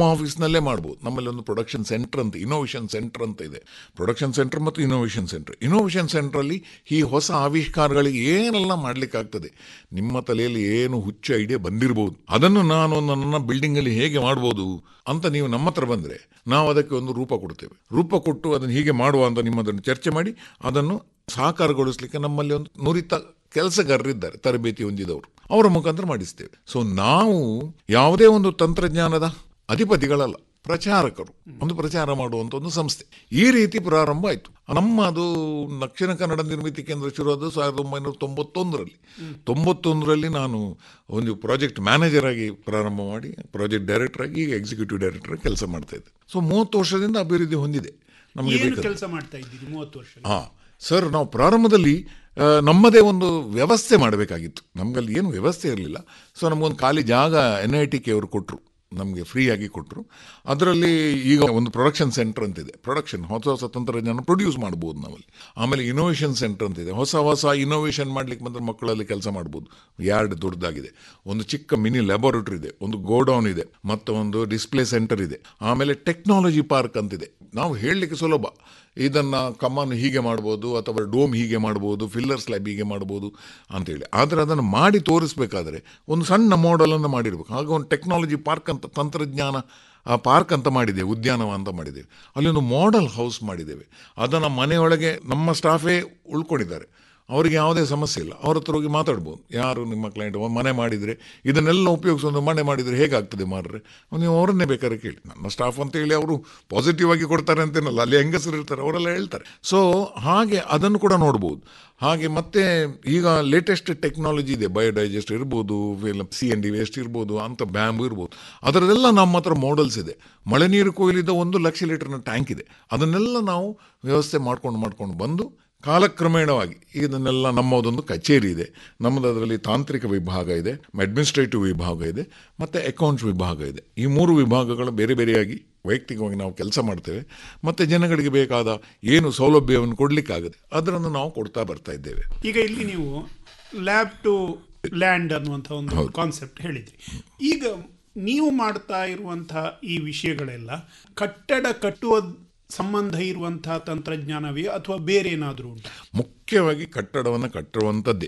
ಆಫೀಸ್ನಲ್ಲೇ ಮಾಡ್ಬೋದು ನಮ್ಮಲ್ಲಿ ಒಂದು ಪ್ರೊಡಕ್ಷನ್ ಸೆಂಟರ್ ಅಂತ ಇನೋವೇಷನ್ ಸೆಂಟರ್ ಅಂತ ಇದೆ ಪ್ರೊಡಕ್ಷನ್ ಸೆಂಟರ್ ಮತ್ತು ಇನೋವೇಷನ್ ಸೆಂಟರ್ ಇನೋವೇಷನ್ ಸೆಂಟ್ರಲ್ಲಿ ಈ ಹೊಸ ಆವಿಷ್ಕಾರಗಳಿಗೆ ಏನೆಲ್ಲ ಮಾಡ್ಲಿಕ್ಕಾಗ್ತದೆ ನಿಮ್ಮ ತಲೆಯಲ್ಲಿ ಏನು ಹುಚ್ಚ ಐಡಿಯಾ ಬಂದಿರಬಹುದು ಅದನ್ನು ನಾನು ನನ್ನ ಬಿಲ್ಡಿಂಗಲ್ಲಿ ಹೇಗೆ ಮಾಡ್ಬೋದು ಅಂತ ನೀವು ನಮ್ಮ ಹತ್ರ ಬಂದರೆ ನಾವು ಅದಕ್ಕೆ ಒಂದು ರೂಪ ಕೊಡ್ತೇವೆ ರೂಪ ಕೊಟ್ಟು ಅದನ್ನು ಹೀಗೆ ಮಾಡುವ ಅಂತ ನಿಮ್ಮದನ್ನು ಚರ್ಚೆ ಮಾಡಿ ಅದನ್ನು ಸಾಕಾರಗೊಳಿಸಲಿಕ್ಕೆ ನಮ್ಮಲ್ಲಿ ಒಂದು ನುರಿತ ಕೆಲಸಗಾರರಿದ್ದಾರೆ ತರಬೇತಿ ಹೊಂದಿದವರು ಅವರ ಮುಖಾಂತರ ಮಾಡಿಸ್ತೇವೆ ಸೊ ನಾವು ಯಾವುದೇ ಒಂದು ತಂತ್ರಜ್ಞಾನದ ಅಧಿಪತಿಗಳಲ್ಲ ಪ್ರಚಾರಕರು ಒಂದು ಪ್ರಚಾರ ಮಾಡುವಂತ ಒಂದು ಸಂಸ್ಥೆ ಈ ರೀತಿ ಪ್ರಾರಂಭ ಆಯಿತು ನಮ್ಮ ಅದು ದಕ್ಷಿಣ ಕನ್ನಡ ನಿರ್ಮಿತಿ ಕೇಂದ್ರ ಶುರುವಾದ ಸಾವಿರದ ಒಂಬೈನೂರ ತೊಂಬತ್ತೊಂದರಲ್ಲಿ ತೊಂಬತ್ತೊಂದರಲ್ಲಿ ನಾನು ಒಂದು ಪ್ರಾಜೆಕ್ಟ್ ಮ್ಯಾನೇಜರ್ ಆಗಿ ಪ್ರಾರಂಭ ಮಾಡಿ ಪ್ರಾಜೆಕ್ಟ್ ಡೈರೆಕ್ಟರ್ ಆಗಿ ಈಗ ಎಕ್ಸಿಕ್ಯೂಟಿವ್ ಡೈರೆಕ್ಟರ್ ಆಗಿ ಕೆಲಸ ಮಾಡ್ತಾ ಇದ್ದೆ ಸೊ ಮೂವತ್ತು ವರ್ಷದಿಂದ ಅಭಿವೃದ್ಧಿ ಹೊಂದಿದೆ ನಮಗೆ ಏನು ಬೇಕಾದ ಕೆಲಸ ಮಾಡ್ತಾ ಇದ್ದೀರಿ ಮೂವತ್ತು ವರ್ಷ ಹಾ ಸರ್ ನಾವು ಪ್ರಾರಂಭದಲ್ಲಿ ಆ, ನಮ್ಮದೇ ಒಂದು ವ್ಯವಸ್ಥೆ ಮಾಡಬೇಕಾಗಿತ್ತು ನಮಗಲ್ಲಿ ಏನು ವ್ಯವಸ್ಥೆ ಇರಲಿಲ್ಲ ಸೊ ನಮಗೊಂದು ಖಾಲಿ ಜಾಗ ಎನ್ ಐ ಟಿ ಕೆ ಅವರು ಕೊಟ್ಟರು ನಮಗೆ ಫ್ರೀಯಾಗಿ ಕೊಟ್ಟರು ಅದರಲ್ಲಿ ಈಗ ಒಂದು ಪ್ರೊಡಕ್ಷನ್ ಸೆಂಟರ್ ಅಂತಿದೆ ಪ್ರೊಡಕ್ಷನ್ ಹೊಸ ಹೊಸ ತಂತ್ರಜ್ಞಾನ ಪ್ರೊಡ್ಯೂಸ್ ಮಾಡ್ಬೋದು ನಾವಲ್ಲಿ ಆಮೇಲೆ ಇನೋವೇಷನ್ ಸೆಂಟರ್ ಅಂತಿದೆ ಹೊಸ ಹೊಸ ಇನೋವೇಷನ್ ಮಾಡ್ಲಿಕ್ಕೆ ಬಂದರೆ ಮಕ್ಕಳಲ್ಲಿ ಕೆಲಸ ಮಾಡ್ಬೋದು ಯಾರ್ಡ್ ದೊಡ್ಡದಾಗಿದೆ ಒಂದು ಚಿಕ್ಕ ಮಿನಿ ಲ್ಯಾಬೋರೇಟರಿ ಇದೆ ಒಂದು ಗೋಡೌನ್ ಇದೆ ಮತ್ತು ಒಂದು ಡಿಸ್ಪ್ಲೇ ಸೆಂಟರ್ ಇದೆ ಆಮೇಲೆ ಟೆಕ್ನಾಲಜಿ ಪಾರ್ಕ್ ಅಂತಿದೆ ನಾವು ಹೇಳಲಿಕ್ಕೆ ಸುಲಭ ಇದನ್ನು ಕಮ್ಮನ್ನು ಹೀಗೆ ಮಾಡ್ಬೋದು ಅಥವಾ ಡೋಮ್ ಹೀಗೆ ಮಾಡ್ಬೋದು ಫಿಲ್ಲರ್ ಸ್ಲ್ಯಾಬ್ ಹೀಗೆ ಮಾಡ್ಬೋದು ಅಂತೇಳಿ ಆದರೆ ಅದನ್ನು ಮಾಡಿ ತೋರಿಸ್ಬೇಕಾದ್ರೆ ಒಂದು ಸಣ್ಣ ಮಾಡೆಲನ್ನು ಮಾಡಿರ್ಬೇಕು ಆಗ ಒಂದು ಟೆಕ್ನಾಲಜಿ ಪಾರ್ಕ್ ಅಂತ ತಂತ್ರಜ್ಞಾನ ಆ ಪಾರ್ಕ್ ಅಂತ ಮಾಡಿದ್ದೇವೆ ಉದ್ಯಾನವ ಅಂತ ಮಾಡಿದ್ದೇವೆ ಅಲ್ಲಿ ಒಂದು ಮಾಡೆಲ್ ಹೌಸ್ ಮಾಡಿದ್ದೇವೆ ಅದನ್ನು ಮನೆಯೊಳಗೆ ನಮ್ಮ ಸ್ಟಾಫೇ ಉಳ್ಕೊಂಡಿದ್ದಾರೆ ಅವರಿಗೆ ಯಾವುದೇ ಸಮಸ್ಯೆ ಇಲ್ಲ ಅವ್ರ ಹತ್ರ ಹೋಗಿ ಮಾತಾಡ್ಬೋದು ಯಾರು ನಿಮ್ಮ ಕ್ಲೈಂಟ್ ಮನೆ ಮಾಡಿದರೆ ಇದನ್ನೆಲ್ಲ ಉಪಯೋಗಿಸಿ ಒಂದು ಮನೆ ಮಾಡಿದರೆ ಹೇಗಾಗ್ತದೆ ಮಾರ್ರೆ ನೀವು ಅವರನ್ನೇ ಬೇಕಾದ್ರೆ ಕೇಳಿ ನನ್ನ ಸ್ಟಾಫ್ ಅಂತ ಹೇಳಿ ಅವರು ಪಾಸಿಟಿವ್ ಆಗಿ ಕೊಡ್ತಾರೆ ಅಂತೇನಲ್ಲ ಅಲ್ಲಿ ಹೆಂಗಸರು ಇರ್ತಾರೆ ಅವರೆಲ್ಲ ಹೇಳ್ತಾರೆ ಸೊ ಹಾಗೆ ಅದನ್ನು ಕೂಡ ನೋಡ್ಬೋದು ಹಾಗೆ ಮತ್ತೆ ಈಗ ಲೇಟೆಸ್ಟ್ ಟೆಕ್ನಾಲಜಿ ಇದೆ ಬಯೋಡೈಜೆಸ್ಟ್ ಇರ್ಬೋದು ಸಿ ಎನ್ ಡಿ ವೇಸ್ಟ್ ಇರ್ಬೋದು ಅಂತ ಬ್ಯಾಂಬು ಇರ್ಬೋದು ಅದರದೆಲ್ಲ ನಮ್ಮ ಹತ್ರ ಮಾಡಲ್ಸ್ ಇದೆ ಮಳೆ ನೀರು ಕೊಯ್ಲಿದ್ದ ಒಂದು ಲಕ್ಷ ಲೀಟರ್ನ ಟ್ಯಾಂಕ್ ಇದೆ ಅದನ್ನೆಲ್ಲ ನಾವು ವ್ಯವಸ್ಥೆ ಮಾಡ್ಕೊಂಡು ಮಾಡ್ಕೊಂಡು ಬಂದು ಕಾಲಕ್ರಮೇಣವಾಗಿ ಇದನ್ನೆಲ್ಲ ನಮ್ಮದೊಂದು ಕಚೇರಿ ಇದೆ ನಮ್ಮದು ಅದರಲ್ಲಿ ತಾಂತ್ರಿಕ ವಿಭಾಗ ಇದೆ ಅಡ್ಮಿನಿಸ್ಟ್ರೇಟಿವ್ ವಿಭಾಗ ಇದೆ ಮತ್ತು ಅಕೌಂಟ್ಸ್ ವಿಭಾಗ ಇದೆ ಈ ಮೂರು ವಿಭಾಗಗಳು ಬೇರೆ ಬೇರೆಯಾಗಿ ವೈಯಕ್ತಿಕವಾಗಿ ನಾವು ಕೆಲಸ ಮಾಡ್ತೇವೆ ಮತ್ತು ಜನಗಳಿಗೆ ಬೇಕಾದ ಏನು ಸೌಲಭ್ಯವನ್ನು ಕೊಡಲಿಕ್ಕಾಗುತ್ತೆ ಅದನ್ನು ನಾವು ಕೊಡ್ತಾ ಬರ್ತಾ ಇದ್ದೇವೆ ಈಗ ಇಲ್ಲಿ ನೀವು ಲ್ಯಾಬ್ ಟು ಲ್ಯಾಂಡ್ ಅನ್ನುವಂಥ ಒಂದು ಕಾನ್ಸೆಪ್ಟ್ ಹೇಳಿದ್ರಿ ಈಗ ನೀವು ಮಾಡ್ತಾ ಇರುವಂತಹ ಈ ವಿಷಯಗಳೆಲ್ಲ ಕಟ್ಟಡ ಕಟ್ಟುವ ಸಂಬಂಧ ಇರುವಂತಹ ತಂತ್ರಜ್ಞಾನವೇ ಅಥವಾ ಬೇರೆ ಏನಾದರೂ ಉಂಟು ಮುಖ್ಯವಾಗಿ ಕಟ್ಟಡವನ್ನು ಕಟ್ಟುವಂಥದ್ದೇ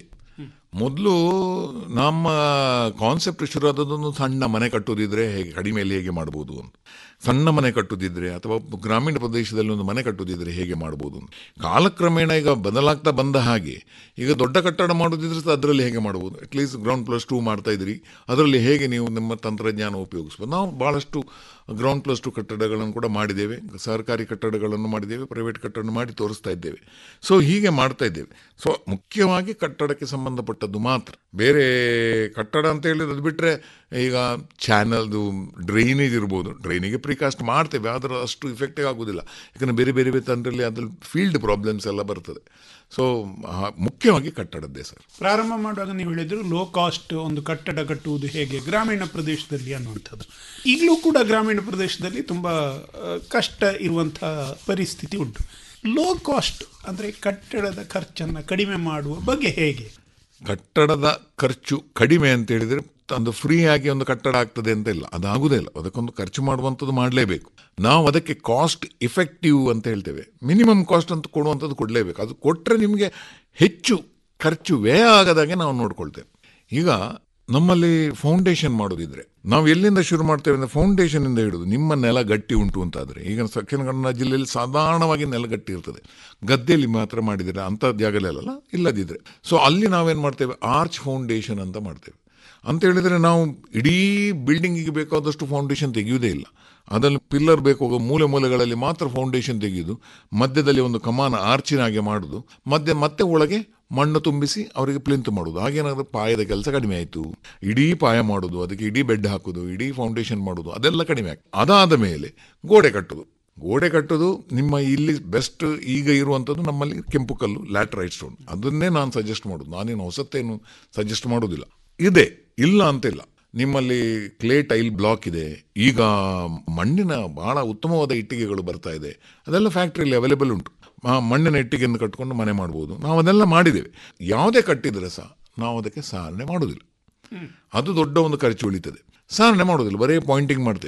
ಮೊದಲು ನಮ್ಮ ಕಾನ್ಸೆಪ್ಟ್ ಶುರುವಾದದೊಂದು ಸಣ್ಣ ಮನೆ ಕಟ್ಟುವುದಿದ್ರೆ ಹೇಗೆ ಕಡಿಮೆಯಲ್ಲಿ ಹೇಗೆ ಮಾಡ್ಬೋದು ಅಂತ ಸಣ್ಣ ಮನೆ ಕಟ್ಟುದಿದ್ರೆ ಅಥವಾ ಗ್ರಾಮೀಣ ಪ್ರದೇಶದಲ್ಲಿ ಒಂದು ಮನೆ ಕಟ್ಟುದಿದ್ರೆ ಹೇಗೆ ಮಾಡ್ಬೋದು ಅಂತ ಕಾಲಕ್ರಮೇಣ ಈಗ ಬದಲಾಗ್ತಾ ಬಂದ ಹಾಗೆ ಈಗ ದೊಡ್ಡ ಕಟ್ಟಡ ಮಾಡೋದಿದ್ರೆ ಸಹ ಅದರಲ್ಲಿ ಹೇಗೆ ಮಾಡ್ಬೋದು ಅಟ್ಲೀಸ್ಟ್ ಗ್ರೌಂಡ್ ಪ್ಲಸ್ ಟೂ ಮಾಡ್ತಾ ಇದ್ರಿ ಅದರಲ್ಲಿ ಹೇಗೆ ನೀವು ನಿಮ್ಮ ತಂತ್ರಜ್ಞಾನ ಉಪಯೋಗಿಸ್ಬೋದು ನಾವು ಭಾಳಷ್ಟು ಗ್ರೌಂಡ್ ಪ್ಲಸ್ ಟು ಕಟ್ಟಡಗಳನ್ನು ಕೂಡ ಮಾಡಿದ್ದೇವೆ ಸರ್ಕಾರಿ ಕಟ್ಟಡಗಳನ್ನು ಮಾಡಿದ್ದೇವೆ ಪ್ರೈವೇಟ್ ಕಟ್ಟಡ ಮಾಡಿ ತೋರಿಸ್ತಾ ಇದ್ದೇವೆ ಸೊ ಹೀಗೆ ಮಾಡ್ತಾ ಇದ್ದೇವೆ ಸೊ ಮುಖ್ಯವಾಗಿ ಕಟ್ಟಡಕ್ಕೆ ಸಂಬಂಧಪಟ್ಟದ್ದು ಮಾತ್ರ ಬೇರೆ ಕಟ್ಟಡ ಅಂತ ಹೇಳಿದ್ರೆ ಅದು ಬಿಟ್ಟರೆ ಈಗ ಚಾನಲ್ದು ಡ್ರೈನೇಜ್ ಇರ್ಬೋದು ಡ್ರೈನಿಗೆ ಪ್ರಿಕಾಸ್ಟ್ ಮಾಡ್ತೇವೆ ಆದರೆ ಅಷ್ಟು ಇಫೆಕ್ಟಿವ್ ಆಗೋದಿಲ್ಲ ಯಾಕಂದರೆ ಬೇರೆ ಬೇರೆ ಬೇರೆ ತಂದ್ರಲ್ಲಿ ಅದ್ರಲ್ಲಿ ಫೀಲ್ಡ್ ಪ್ರಾಬ್ಲಮ್ಸ್ ಎಲ್ಲ ಬರ್ತದೆ ಸೊ ಮುಖ್ಯವಾಗಿ ಕಟ್ಟಡದ್ದೇ ಸರ್ ಪ್ರಾರಂಭ ಮಾಡುವಾಗ ನೀವು ಹೇಳಿದ್ರು ಲೋ ಕಾಸ್ಟ್ ಒಂದು ಕಟ್ಟಡ ಕಟ್ಟುವುದು ಹೇಗೆ ಗ್ರಾಮೀಣ ಪ್ರದೇಶದಲ್ಲಿ ಅನ್ನುವಂಥದ್ದು ಈಗಲೂ ಕೂಡ ಗ್ರಾಮೀಣ ಪ್ರದೇಶದಲ್ಲಿ ತುಂಬ ಆ, ಕಷ್ಟ ಇರುವಂತಹ ಪರಿಸ್ಥಿತಿ ಉಂಟು ಲೋ ಕಾಸ್ಟ್ ಅಂದರೆ ಕಟ್ಟಡದ ಖರ್ಚನ್ನು ಕಡಿಮೆ ಮಾಡುವ ಬಗ್ಗೆ ಹೇಗೆ ಕಟ್ಟಡದ ಖರ್ಚು ಕಡಿಮೆ ಅಂತ ಹೇಳಿದರೆ ಒಂದು ಫ್ರೀ ಆಗಿ ಒಂದು ಕಟ್ಟಡ ಆಗ್ತದೆ ಅಂತ ಇಲ್ಲ ಅದಾಗುದೇ ಇಲ್ಲ ಅದಕ್ಕೊಂದು ಖರ್ಚು ಮಾಡುವಂಥದ್ದು ಮಾಡಲೇಬೇಕು ನಾವು ಅದಕ್ಕೆ ಕಾಸ್ಟ್ ಇಫೆಕ್ಟಿವ್ ಅಂತ ಹೇಳ್ತೇವೆ ಮಿನಿಮಮ್ ಕಾಸ್ಟ್ ಅಂತ ಕೊಡುವಂಥದ್ದು ಕೊಡಲೇಬೇಕು ಅದು ಕೊಟ್ಟರೆ ನಿಮಗೆ ಹೆಚ್ಚು ಖರ್ಚು ವ್ಯಯ ಆಗದಾಗೆ ನಾವು ನೋಡ್ಕೊಳ್ತೇವೆ ಈಗ ನಮ್ಮಲ್ಲಿ ಫೌಂಡೇಶನ್ ಮಾಡೋದಿದ್ರೆ ನಾವು ಎಲ್ಲಿಂದ ಶುರು ಮಾಡ್ತೇವೆ ಅಂದರೆ ಫೌಂಡೇಶನಿಂದ ಹಿಡಿದು ನಿಮ್ಮ ನೆಲ ಗಟ್ಟಿ ಉಂಟು ಅಂತಾದರೆ ಈಗ ದಕ್ಷಿಣ ಕನ್ನಡ ಜಿಲ್ಲೆಯಲ್ಲಿ ಸಾಧಾರಣವಾಗಿ ನೆಲ ಗಟ್ಟಿ ಇರ್ತದೆ ಗದ್ದೆಯಲ್ಲಿ ಮಾತ್ರ ಮಾಡಿದರೆ ಅಂಥ ಜಾಗದಲ್ಲ ಇಲ್ಲದಿದ್ದರೆ ಸೊ ಅಲ್ಲಿ ನಾವೇನು ಮಾಡ್ತೇವೆ ಆರ್ಚ್ ಫೌಂಡೇಶನ್ ಅಂತ ಮಾಡ್ತೇವೆ ಅಂತ ಹೇಳಿದರೆ ನಾವು ಇಡೀ ಬಿಲ್ಡಿಂಗಿಗೆ ಬೇಕಾದಷ್ಟು ಫೌಂಡೇಶನ್ ತೆಗೆಯುವುದೇ ಇಲ್ಲ ಅದರಲ್ಲಿ ಪಿಲ್ಲರ್ ಬೇಕು ಮೂಲೆ ಮೂಲೆಗಳಲ್ಲಿ ಮಾತ್ರ ಫೌಂಡೇಶನ್ ತೆಗೆಯುವುದು ಮಧ್ಯದಲ್ಲಿ ಒಂದು ಕಮಾನ ಆರ್ಚಿನಾಗೆ ಮಾಡುದು ಮಧ್ಯ ಮತ್ತೆ ಒಳಗೆ ಮಣ್ಣು ತುಂಬಿಸಿ ಅವರಿಗೆ ಪ್ಲಿಂತ್ ಮಾಡೋದು ಹಾಗೇನಾದ್ರೂ ಪಾಯದ ಕೆಲಸ ಕಡಿಮೆ ಆಯಿತು ಇಡೀ ಪಾಯ ಮಾಡೋದು ಅದಕ್ಕೆ ಇಡೀ ಬೆಡ್ ಹಾಕೋದು ಇಡೀ ಫೌಂಡೇಶನ್ ಮಾಡೋದು ಅದೆಲ್ಲ ಕಡಿಮೆ ಆಗ್ತದೆ ಅದಾದ ಮೇಲೆ ಗೋಡೆ ಕಟ್ಟೋದು ಗೋಡೆ ಕಟ್ಟೋದು ನಿಮ್ಮ ಇಲ್ಲಿ ಬೆಸ್ಟ್ ಈಗ ಇರುವಂಥದ್ದು ನಮ್ಮಲ್ಲಿ ಕೆಂಪು ಕಲ್ಲು ಲ್ಯಾಟ್ರೈಟ್ ಸ್ಟೋನ್ ಅದನ್ನೇ ನಾನು ಸಜೆಸ್ಟ್ ಮಾಡೋದು ನಾನೇನು ಹೊಸತೇನು ಸಜೆಸ್ಟ್ ಮಾಡೋದಿಲ್ಲ ಇದೆ ಇಲ್ಲ ಅಂತಿಲ್ಲ ನಿಮ್ಮಲ್ಲಿ ಕ್ಲೇ ಟೈಲ್ ಬ್ಲಾಕ್ ಇದೆ ಈಗ ಮಣ್ಣಿನ ಬಹಳ ಉತ್ತಮವಾದ ಇಟ್ಟಿಗೆಗಳು ಬರ್ತಾ ಇದೆ ಅದೆಲ್ಲ ಫ್ಯಾಕ್ಟ್ರಿಯಲ್ಲಿ ಅವೈಲೇಬಲ್ ಉಂಟು ಆ ಮಣ್ಣಿನ ಇಟ್ಟಿಗೆಯನ್ನು ಕಟ್ಕೊಂಡು ಮನೆ ಮಾಡ್ಬೋದು ನಾವು ಅದೆಲ್ಲ ಮಾಡಿದ್ದೇವೆ ಯಾವುದೇ ಕಟ್ಟಿದರೆ ಸಹ ನಾವು ಅದಕ್ಕೆ ಸಾರಣೆ ಮಾಡೋದಿಲ್ಲ ಅದು ದೊಡ್ಡ ಒಂದು ಖರ್ಚು ಉಳಿತದೆ ಸಾರಣೆ ಮಾಡೋದಿಲ್ಲ ಬರೀ ಪಾಯಿಂಟಿಂಗ್ ಮಾಡ್ತೇವೆ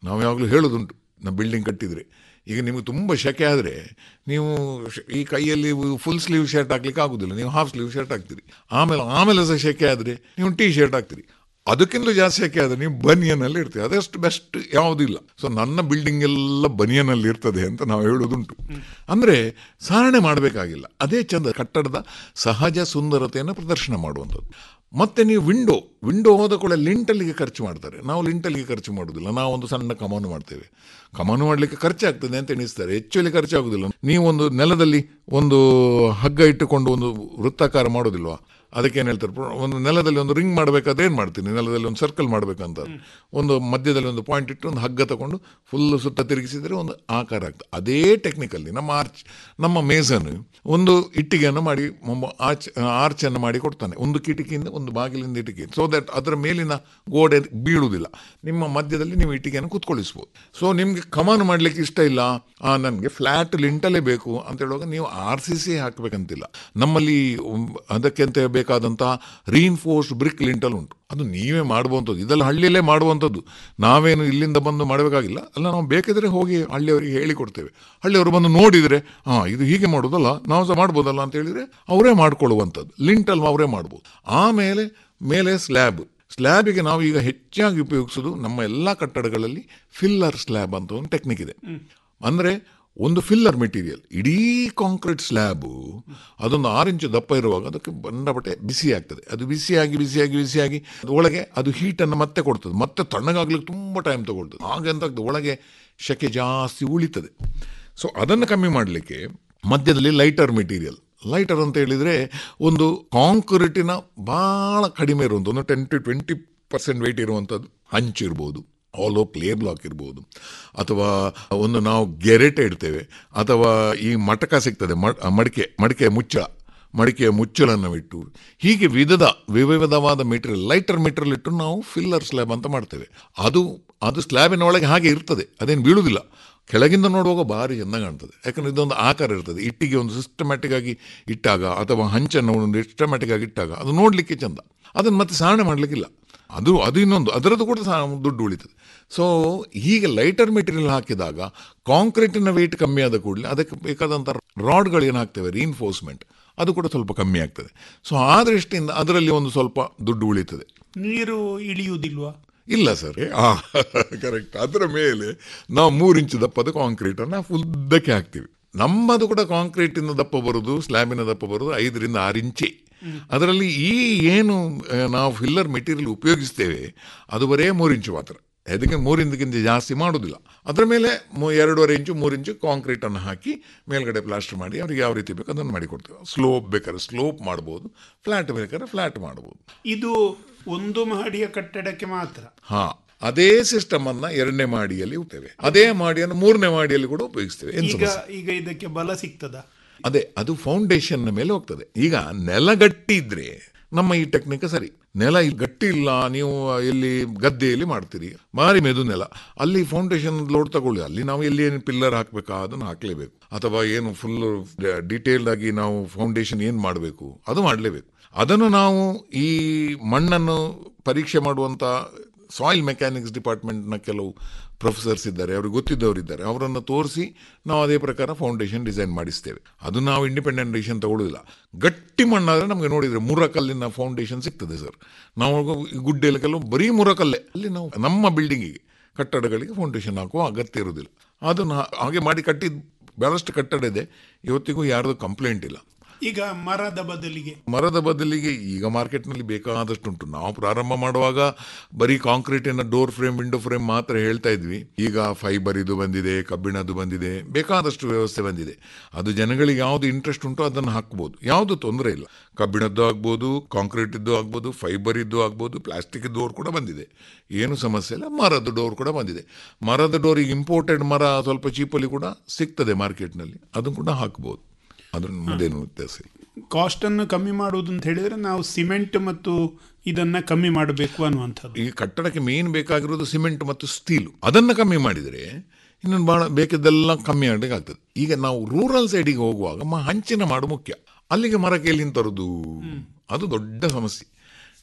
ನಾವು ಯಾವಾಗಲೂ ಹೇಳೋದುಂಟು ನಾವು ಬಿಲ್ಡಿಂಗ್ ಕಟ್ಟಿದ್ರೆ ಈಗ ನಿಮಗೆ ತುಂಬ ಶೆಕೆ ಆದರೆ ನೀವು ಶ- ಈ ಕೈಯಲ್ಲಿ ಫುಲ್ ಸ್ಲೀವ್ ಶರ್ಟ್ ಹಾಕ್ಲಿಕ್ಕೆ ಆಗುದಿಲ್ಲ ನೀವು ಹಾಫ್ ಸ್ಲೀವ್ ಶರ್ಟ್ ಹಾಕ್ತೀರಿ ಆಮೇಲೆ ಆಮೇಲೆ ಸಹ ಶೆಕೆ ಆದರೆ ನೀವು ಟೀ ಶರ್ಟ್ ಹಾಕ್ತೀರಿ ಅದಕ್ಕಿಂತಲೂ ಜಾಸ್ತಿ ಶೆಕೆ ಆದರೆ ನೀವು ಬನಿಯನಲ್ಲಿ ಇರ್ತೀವಿ ಅದಷ್ಟು ಬೆಸ್ಟ್ ಯಾವುದಿಲ್ಲ ಸೊ ನನ್ನ ಬಿಲ್ಡಿಂಗ್ ಎಲ್ಲ ಬನಿಯನಲ್ಲಿ ಇರ್ತದೆ ಅಂತ ನಾವು ಹೇಳೋದುಂಟು ಅಂದರೆ ಸಾರಣೆ ಮಾಡಬೇಕಾಗಿಲ್ಲ ಅದೇ ಚಂದ ಕಟ್ಟಡದ ಸಹಜ ಸುಂದರತೆಯನ್ನು ಪ್ರದರ್ಶನ ಮಾಡುವಂಥದ್ದು ಮತ್ತೆ ನೀವು ವಿಂಡೋ ವಿಂಡೋ ಹೋದ ಕೂಡ ಲಿಂಟಲ್ಲಿಗೆ ಖರ್ಚು ಮಾಡ್ತಾರೆ ನಾವು ಲಿಂಟಲ್ಲಿಗೆ ಖರ್ಚು ಮಾಡೋದಿಲ್ಲ ನಾವು ಒಂದು ಸಣ್ಣ ಕಮಾನು ಮಾಡ್ತೇವೆ ಕಮಾನು ಮಾಡಲಿಕ್ಕೆ ಖರ್ಚಾಗ್ತದೆ ಅಂತ ಎಣಿಸ್ತಾರೆ ಹೆಚ್ಚುವಲ್ಲಿ ಖರ್ಚಾಗುದಿಲ್ಲ ನೀವು ಒಂದು ನೆಲದಲ್ಲಿ ಒಂದು ಹಗ್ಗ ಇಟ್ಟುಕೊಂಡು ಒಂದು ವೃತ್ತಾಕಾರ ಮಾಡೋದಿಲ್ವಾ ಅದಕ್ಕೆ ಏನು ಹೇಳ್ತಾರೆ ಪ್ರ- ಒಂದು ನೆಲದಲ್ಲಿ ಒಂದು ರಿಂಗ್ ಮಾಡಬೇಕಾದ್ರೆ ಏನು ಮಾಡ್ತೀನಿ ನೆಲದಲ್ಲಿ ಒಂದು ಸರ್ಕಲ್ ಮಾಡಬೇಕಂತ ಒಂದು ಮಧ್ಯದಲ್ಲಿ ಒಂದು ಪಾಯಿಂಟ್ ಇಟ್ಟು ಒಂದು ಹಗ್ಗ ತಗೊಂಡು ಫುಲ್ ಸುತ್ತ ತಿರುಗಿಸಿದರೆ ಒಂದು ಆಕಾರ ಆಗ್ತದೆ ಅದೇ ಟೆಕ್ನಿಕಲ್ಲಿ ನಮ್ಮ ಆರ್ಚ್ ನಮ್ಮ ಮೇಸನ್ ಒಂದು ಇಟ್ಟಿಗೆಯನ್ನು ಮಾಡಿ ಮೊಮ್ಮ- ಆರ್ಚ್ ಆರ್ಚನ್ನು ಮಾಡಿ ಕೊಡ್ತಾನೆ ಒಂದು ಕಿಟಕಿಯಿಂದ ಒಂದು ಬಾಗಿಲಿಂದ ಇಟ್ಟಿಗೆ ಸೊ ದಟ್ ಅದರ ಮೇಲಿನ ಗೋಡೆ ಬೀಳುವುದಿಲ್ಲ ನಿಮ್ಮ ಮಧ್ಯದಲ್ಲಿ ನೀವು ಇಟ್ಟಿಗೆಯನ್ನು ಕುತ್ಕೊಳಿಸ್ಬೋದು ಸೊ ನಿಮಗೆ ಕಮಾನು ಮಾಡಲಿಕ್ಕೆ ಇಷ್ಟ ಇಲ್ಲ ನನಗೆ ಫ್ಲ್ಯಾಟ್ ಲಿಂಟಲ್ಲೇ ಬೇಕು ಅಂತ ಹೇಳುವಾಗ ನೀವು ಆರ್ ಸಿ ಸಿ ಹಾಕಬೇಕಂತಿಲ್ಲ ನಮ್ಮಲ್ಲಿ ಉಮ್, ಅದಕ್ಕೆ ಅಂತ ಬೇಕಾದಂತಹ ರೀನ್ಫೋರ್ಸ್ಡ್ ಬ್ರಿಕ್ ಲಿಂಟಲ್ ಉಂಟು ಅದು ನೀವೇ ಮಾಡುವಂಥದ್ದು ಇದೆಲ್ಲ ಹಳ್ಳಿಯಲ್ಲೇ ಮಾಡುವಂಥದ್ದು ನಾವೇನು ಇಲ್ಲಿಂದ ಬಂದು ಮಾಡಬೇಕಾಗಿಲ್ಲ ಅಲ್ಲ ನಾವು ಬೇಕಿದ್ರೆ ಹೋಗಿ ಹಳ್ಳಿಯವರಿಗೆ ಹೇಳಿಕೊಡ್ತೇವೆ ಹಳ್ಳಿಯವರು ಬಂದು ನೋಡಿದರೆ ಹಾಂ ಇದು ಹೀಗೆ ಮಾಡೋದಲ್ಲ ನಾವು ಸಹ ಮಾಡ್ಬೋದಲ್ಲ ಅಂತ ಹೇಳಿದರೆ ಅವರೇ ಮಾಡ್ಕೊಳ್ಳುವಂಥದ್ದು ಲಿಂಟಲ್ ಅವರೇ ಮಾಡ್ಬೋದು ಆಮೇಲೆ ಮೇಲೆ ಸ್ಲ್ಯಾಬ್ ಸ್ಲ್ಯಾಬಿಗೆ ನಾವು ಈಗ ಹೆಚ್ಚಾಗಿ ಉಪಯೋಗಿಸೋದು ನಮ್ಮ ಎಲ್ಲ ಕಟ್ಟಡಗಳಲ್ಲಿ ಫಿಲ್ಲರ್ ಸ್ಲ್ಯಾಬ್ ಅಂತ ಒಂದು ಟೆಕ್ನಿಕ್ ಇದೆ ಅಂದರೆ ಒಂದು ಫಿಲ್ಲರ್ ಮೆಟೀರಿಯಲ್ ಇಡೀ ಕಾಂಕ್ರೀಟ್ ಸ್ಲ್ಯಾಬು ಅದೊಂದು ಆರು ಇಂಚು ದಪ್ಪ ಇರುವಾಗ ಅದಕ್ಕೆ ಬಂಡಪಟ್ಟೆ ಬಿಸಿ ಆಗ್ತದೆ ಅದು ಬಿಸಿಯಾಗಿ ಬಿಸಿಯಾಗಿ ಬಿಸಿಯಾಗಿ ಅದು ಒಳಗೆ ಅದು ಹೀಟನ್ನು ಮತ್ತೆ ಕೊಡ್ತದೆ ಮತ್ತೆ ತಣ್ಣಗಾಗ್ಲಿಕ್ಕೆ ತುಂಬ ಟೈಮ್ ತಗೊಳ್ತದೆ ಹಾಗೆ ಅಂತ ಆಗ್ತದೆ ಒಳಗೆ ಶೆಕೆ ಜಾಸ್ತಿ ಉಳಿತದೆ ಸೊ ಅದನ್ನು ಕಮ್ಮಿ ಮಾಡಲಿಕ್ಕೆ ಮಧ್ಯದಲ್ಲಿ ಲೈಟರ್ ಮೆಟೀರಿಯಲ್ ಲೈಟರ್ ಅಂತ ಹೇಳಿದರೆ ಒಂದು ಕಾಂಕ್ರೀಟಿನ ಭಾಳ ಕಡಿಮೆ ಇರುವಂಥ ಒಂದು ten to twenty percent weight ಇರುವಂಥದ್ದು ಹಂಚು ಇರ್ಬೋದು ಆಲ್ ಓ ಪ್ಲೇ ಬ್ಲಾಕ್ ಇರ್ಬೋದು ಅಥವಾ ಒಂದು ನಾವು ಗೆರೆಟೆ ಇಡ್ತೇವೆ ಅಥವಾ ಈ ಮಟಕ ಸಿಗ್ತದೆ ಮ- ಮಡಿಕೆ ಮಡಿಕೆ ಮುಚ್ಚಳ ಮಡಿಕೆಯ ಮುಚ್ಚಳನ್ನು ಇಟ್ಟು ಹೀಗೆ ವಿಧದ ವಿವಿಧವಾದ ಮೆಟೀರಿಯಲ್ ಲೈಟರ್ ಮೆಟೀರಿಯಲ್ ಇಟ್ಟು ನಾವು ಫಿಲ್ಲರ್ ಸ್ಲ್ಯಾಬ್ ಅಂತ ಮಾಡ್ತೇವೆ ಅದು ಅದು ಸ್ಲ್ಯಾಬಿನ ಒಳಗೆ ಹಾಗೆ ಇರ್ತದೆ ಅದೇನು ಬೀಳುವುದಿಲ್ಲ ಕೆಳಗಿಂದ ನೋಡುವಾಗ ಭಾರಿ ಚೆಂದ ಕಾಣ್ತದೆ ಯಾಕಂದ್ರೆ ಇದೊಂದು ಆಕಾರ ಇರ್ತದೆ ಇಟ್ಟಿಗೆ ಒಂದು ಸಿಸ್ಟಮ್ಯಾಟಿಕ್ ಆಗಿ ಇಟ್ಟಾಗ ಅಥವಾ ಹಂಚನ್ನು ಒಂದು ಸಿಸ್ಟಮ್ಯಾಟಿಕ್ ಆಗಿ ಇಟ್ಟಾಗ ಅದು ನೋಡಲಿಕ್ಕೆ ಚೆಂದ ಅದನ್ನು ಮತ್ತೆ ಸಾರಣೆ ಮಾಡಲಿಕ್ಕಿಲ್ಲ ಅದು ಅದು ಇನ್ನೊಂದು ಅದರದ್ದು ಕೂಡ ಸಹ ದುಡ್ಡು ಉಳಿತದೆ ಸೊ ಹೀಗೆ ಲೈಟರ್ ಮೆಟೀರಿಯಲ್ ಹಾಕಿದಾಗ ಕಾಂಕ್ರೀಟಿನ ವೆಯ್ಟ್ ಕಮ್ಮಿ ಆದ ಕೂಡಲೇ ಅದಕ್ಕೆ ಬೇಕಾದಂಥ ರಾಡ್ಗಳೇನು ಹಾಕ್ತೇವೆ ರೀನ್ಫೋರ್ಸ್ಮೆಂಟ್ ಅದು ಕೂಡ ಸ್ವಲ್ಪ ಕಮ್ಮಿ ಆಗ್ತದೆ ಸೊ ಆ ದೃಷ್ಟಿಯಿಂದ ಅದರಲ್ಲಿ ಒಂದು ಸ್ವಲ್ಪ ದುಡ್ಡು ಉಳಿತದೆ ನೀರು ಇಳಿಯುವುದಿಲ್ವಾ ಇಲ್ಲ ಸರ್ ಆ ಕರೆಕ್ಟ್ ಅದರ ಮೇಲೆ ನಾವು ಮೂರು ಇಂಚು ದಪ್ಪದ ಕಾಂಕ್ರೀಟನ್ನು ಉದ್ದಕ್ಕೆ ಹಾಕ್ತೀವಿ ನಮ್ಮದು ಕೂಡ ಕಾಂಕ್ರೀಟಿನ ದಪ್ಪ ಬರೋದು ಸ್ಲ್ಯಾಬಿನ ದಪ್ಪ ಬರೋದು ಐದರಿಂದ ಆರು ಇಂಚೆ ಅದರಲ್ಲಿ ಈ ಏನು ಆ, ನಾವು ಫಿಲ್ಲರ್ ಮೆಟೀರಿಯಲ್ ಉಪಯೋಗಿಸ್ತೇವೆ ಅದು ಬರೇ ಮೂರು ಇಂಚು ಮಾತ್ರ ಅದಕ್ಕೆ ಮೂರಿಂದಕ್ಕಿಂತ ಜಾಸ್ತಿ ಮಾಡೋದಿಲ್ಲ ಅದರ ಮೇಲೆ ಮೂ- ಎರಡೂವರೆ ಇಂಚು ಮೂರು ಇಂಚು ಕಾಂಕ್ರೀಟನ್ನು ಹಾಕಿ ಮೇಲ್ಗಡೆ ಪ್ಲಾಸ್ಟರ್ ಮಾಡಿ ಅವ್ರಿಗೆ ಯಾವ ರೀತಿ ಬೇಕು ಅದನ್ನು ಮಾಡಿ ಕೊಡ್ತೇವೆ ಸ್ಲೋಪ್ ಬೇಕಾದ್ರೆ ಸ್ಲೋಪ್ ಮಾಡ್ಬೋದು ಫ್ಲ್ಯಾಟ್ ಬೇಕಾದ್ರೆ ಫ್ಲ್ಯಾಟ್ ಮಾಡ್ಬೋದು ಇದು ಒಂದು ಮಹಡಿಯ ಕಟ್ಟಡಕ್ಕೆ ಮಾತ್ರ ಹಾ ಅದೇ ಸಿಸ್ಟಮ್ ಅನ್ನ ಎರಡನೇ ಮಾಡಿಯಲ್ಲಿ ಉಪಯೋಗಿಸ್ತೇವೆ ಅದೇ ಮಾಡಿಯನ್ನು ಮೂರನೇ ಮಾಡಿಯಲ್ಲಿ ಕೂಡ ಉಪಯೋಗಿಸ್ತೇವೆ ಏನ್ ಈಗ ಸಮಸ್ಯೆ? ಈಗ ಇದಕ್ಕೆ ಬಲ ಸಿಗ್ತದ ಅದೇ ಅದು ಫೌಂಡೇಶನ್ ಮೇಲೆ ಹೋಗ್ತದೆ ಈಗ ನೆಲ ಗಟ್ಟಿ ಇದ್ರೆ ನಮ್ಮ ಈ ಟೆಕ್ನಿಕ್ ಸರಿ ನೆಲ ಇಲ್ಲಿ ಗಟ್ಟಿ ಇಲ್ಲ ನೀವು ಎಲ್ಲಿ ಗದ್ದೆಯಲ್ಲಿ ಮಾಡ್ತೀರಿ ಮಾರಿ ಮೆದು ನೆಲ ಅಲ್ಲಿ ಫೌಂಡೇಶನ್ ಲೋಡ್ ತಗೊಳ್ಳಿ ಅಲ್ಲಿ ನಾವು ಎಲ್ಲಿ ಏನು ಪಿಲ್ಲರ್ ಹಾಕ್ಬೇಕಾ ಅದನ್ನು ಹಾಕ್ಲೇಬೇಕು ಅಥವಾ ಏನು ಫುಲ್ ಡೀಟೇಲ್ಡ್ ಆಗಿ ನಾವು ಫೌಂಡೇಶನ್ ಏನು ಮಾಡಬೇಕು ಅದು ಮಾಡಲೇಬೇಕು ಅದನ್ನು ನಾವು ಈ ಮಣ್ಣನ್ನು ಪರೀಕ್ಷೆ ಮಾಡುವಂಥ ಸಾಯಿಲ್ ಮೆಕ್ಯಾನಿಕ್ಸ್ ಡಿಪಾರ್ಟ್ಮೆಂಟ್ನ ಕೆಲವು ಪ್ರೊಫೆಸರ್ಸ್ ಇದ್ದಾರೆ ಅವ್ರಿಗೆ ಗೊತ್ತಿದ್ದವರು ಇದ್ದಾರೆ ಅವರನ್ನು ತೋರಿಸಿ ನಾವು ಅದೇ ಪ್ರಕಾರ ಫೌಂಡೇಶನ್ ಡಿಸೈನ್ ಮಾಡಿಸ್ತೇವೆ ಅದು ನಾವು ಇಂಡಿಪೆಂಡೆಂಟ್ ಡಿಸಿಷನ್ ತಗೊಳ್ಳೋದಿಲ್ಲ ಗಟ್ಟಿ ಮಣ್ಣಾದರೆ ನಮಗೆ ನೋಡಿದರೆ ಮುರಕಲ್ಲಿನ ಫೌಂಡೇಶನ್ ಸಿಗ್ತದೆ ಸರ್ ನಾವು ಈ ಗುಡ್ಡೆಲಕ್ಕೆಲ್ಲ ಬರೀ ಮುರಕಲ್ಲೇ ಅಲ್ಲಿ ನಾವು ನಮ್ಮ ಬಿಲ್ಡಿಂಗಿಗೆ ಕಟ್ಟಡಗಳಿಗೆ ಫೌಂಡೇಶನ್ ಹಾಕುವ ಅಗತ್ಯ ಇರುವುದಿಲ್ಲ ಅದನ್ನು ಹಾಗೆ ಮಾಡಿ ಕಟ್ಟಿದ ಬಹಳಷ್ಟು ಕಟ್ಟಡ ಇದೆ ಇವತ್ತಿಗೂ ಯಾರ್ದು ಕಂಪ್ಲೇಂಟ್ ಇಲ್ಲ ಈಗ ಮರದ ಬದಲಿಗೆ ಮರದ ಬದಲಿಗೆ ಈಗ ಮಾರ್ಕೆಟ್ನಲ್ಲಿ ಬೇಕಾದಷ್ಟು ಉಂಟು ನಾವು ಪ್ರಾರಂಭ ಮಾಡುವಾಗ ಬರೀ ಕಾಂಕ್ರೀಟಿನ ಡೋರ್ ಫ್ರೇಮ್ ವಿಂಡೋ ಫ್ರೇಮ್ ಮಾತ್ರ ಹೇಳ್ತಾ ಇದ್ವಿ ಈಗ ಫೈಬರ್ ಇದು ಬಂದಿದೆ ಕಬ್ಬಿಣದ್ದು ಬಂದಿದೆ ಬೇಕಾದಷ್ಟು ವ್ಯವಸ್ಥೆ ಬಂದಿದೆ ಅದು ಜನಗಳಿಗೆ ಯಾವುದು ಇಂಟ್ರೆಸ್ಟ್ ಉಂಟು ಅದನ್ನು ಹಾಕ್ಬೋದು ಯಾವುದು ತೊಂದರೆ ಇಲ್ಲ ಕಬ್ಬಿಣದ್ದು ಆಗ್ಬೋದು ಕಾಂಕ್ರೀಟ್ ಇದ್ದು ಆಗ್ಬೋದು ಫೈಬರ್ ಇದ್ದು ಆಗ್ಬೋದು ಪ್ಲಾಸ್ಟಿಕ್ ಡೋರ್ ಕೂಡ ಬಂದಿದೆ ಏನು ಸಮಸ್ಯೆ ಇಲ್ಲ ಮರದ ಡೋರ್ ಕೂಡ ಬಂದಿದೆ ಮರದ ಡೋರ್ ಈಗ ಇಂಪೋರ್ಟೆಡ್ ಮರ ಸ್ವಲ್ಪ ಚೀಪಲ್ಲಿ ಕೂಡ ಸಿಗ್ತದೆ ಮಾರ್ಕೆಟ್ನಲ್ಲಿ ಅದನ್ನು ಕೂಡ ಹಾಕ್ಬೋದು ಅದ್ರ ಮುಂದೇನು ವ್ಯತ್ಯಾಸ ಇಲ್ಲ ಕಾಸ್ಟ್ ಅನ್ನು ಕಮ್ಮಿ ಮಾಡುವುದು ಅಂತ ಹೇಳಿದ್ರೆ ನಾವು ಸಿಮೆಂಟ್ ಮತ್ತು ಇದನ್ನ ಕಮ್ಮಿ ಮಾಡಬೇಕು ಅನ್ನುವಂಥದ್ದು ಈ ಕಟ್ಟಡಕ್ಕೆ ಮೇನ್ ಬೇಕಾಗಿರೋದು ಸಿಮೆಂಟ್ ಮತ್ತು ಸ್ಟೀಲು ಅದನ್ನು ಕಮ್ಮಿ ಮಾಡಿದರೆ ಇನ್ನೊಂದು ಭಾಳ ಬೇಕಿದ್ದೆಲ್ಲ ಕಮ್ಮಿ ಆಗಲಿಕ್ಕೆ ಆಗ್ತದೆ ಈಗ ನಾವು ರೂರಲ್ ಸೈಡಿಗೆ ಹೋಗುವಾಗ ಮ ಹಂಚಿನ ಮಾಡು ಮುಖ್ಯ ಅಲ್ಲಿಗೆ ಮರಕ್ಕೆ ಎಲ್ಲಿಂದ ತರೋದು ಅದು ದೊಡ್ಡ ಸಮಸ್ಯೆ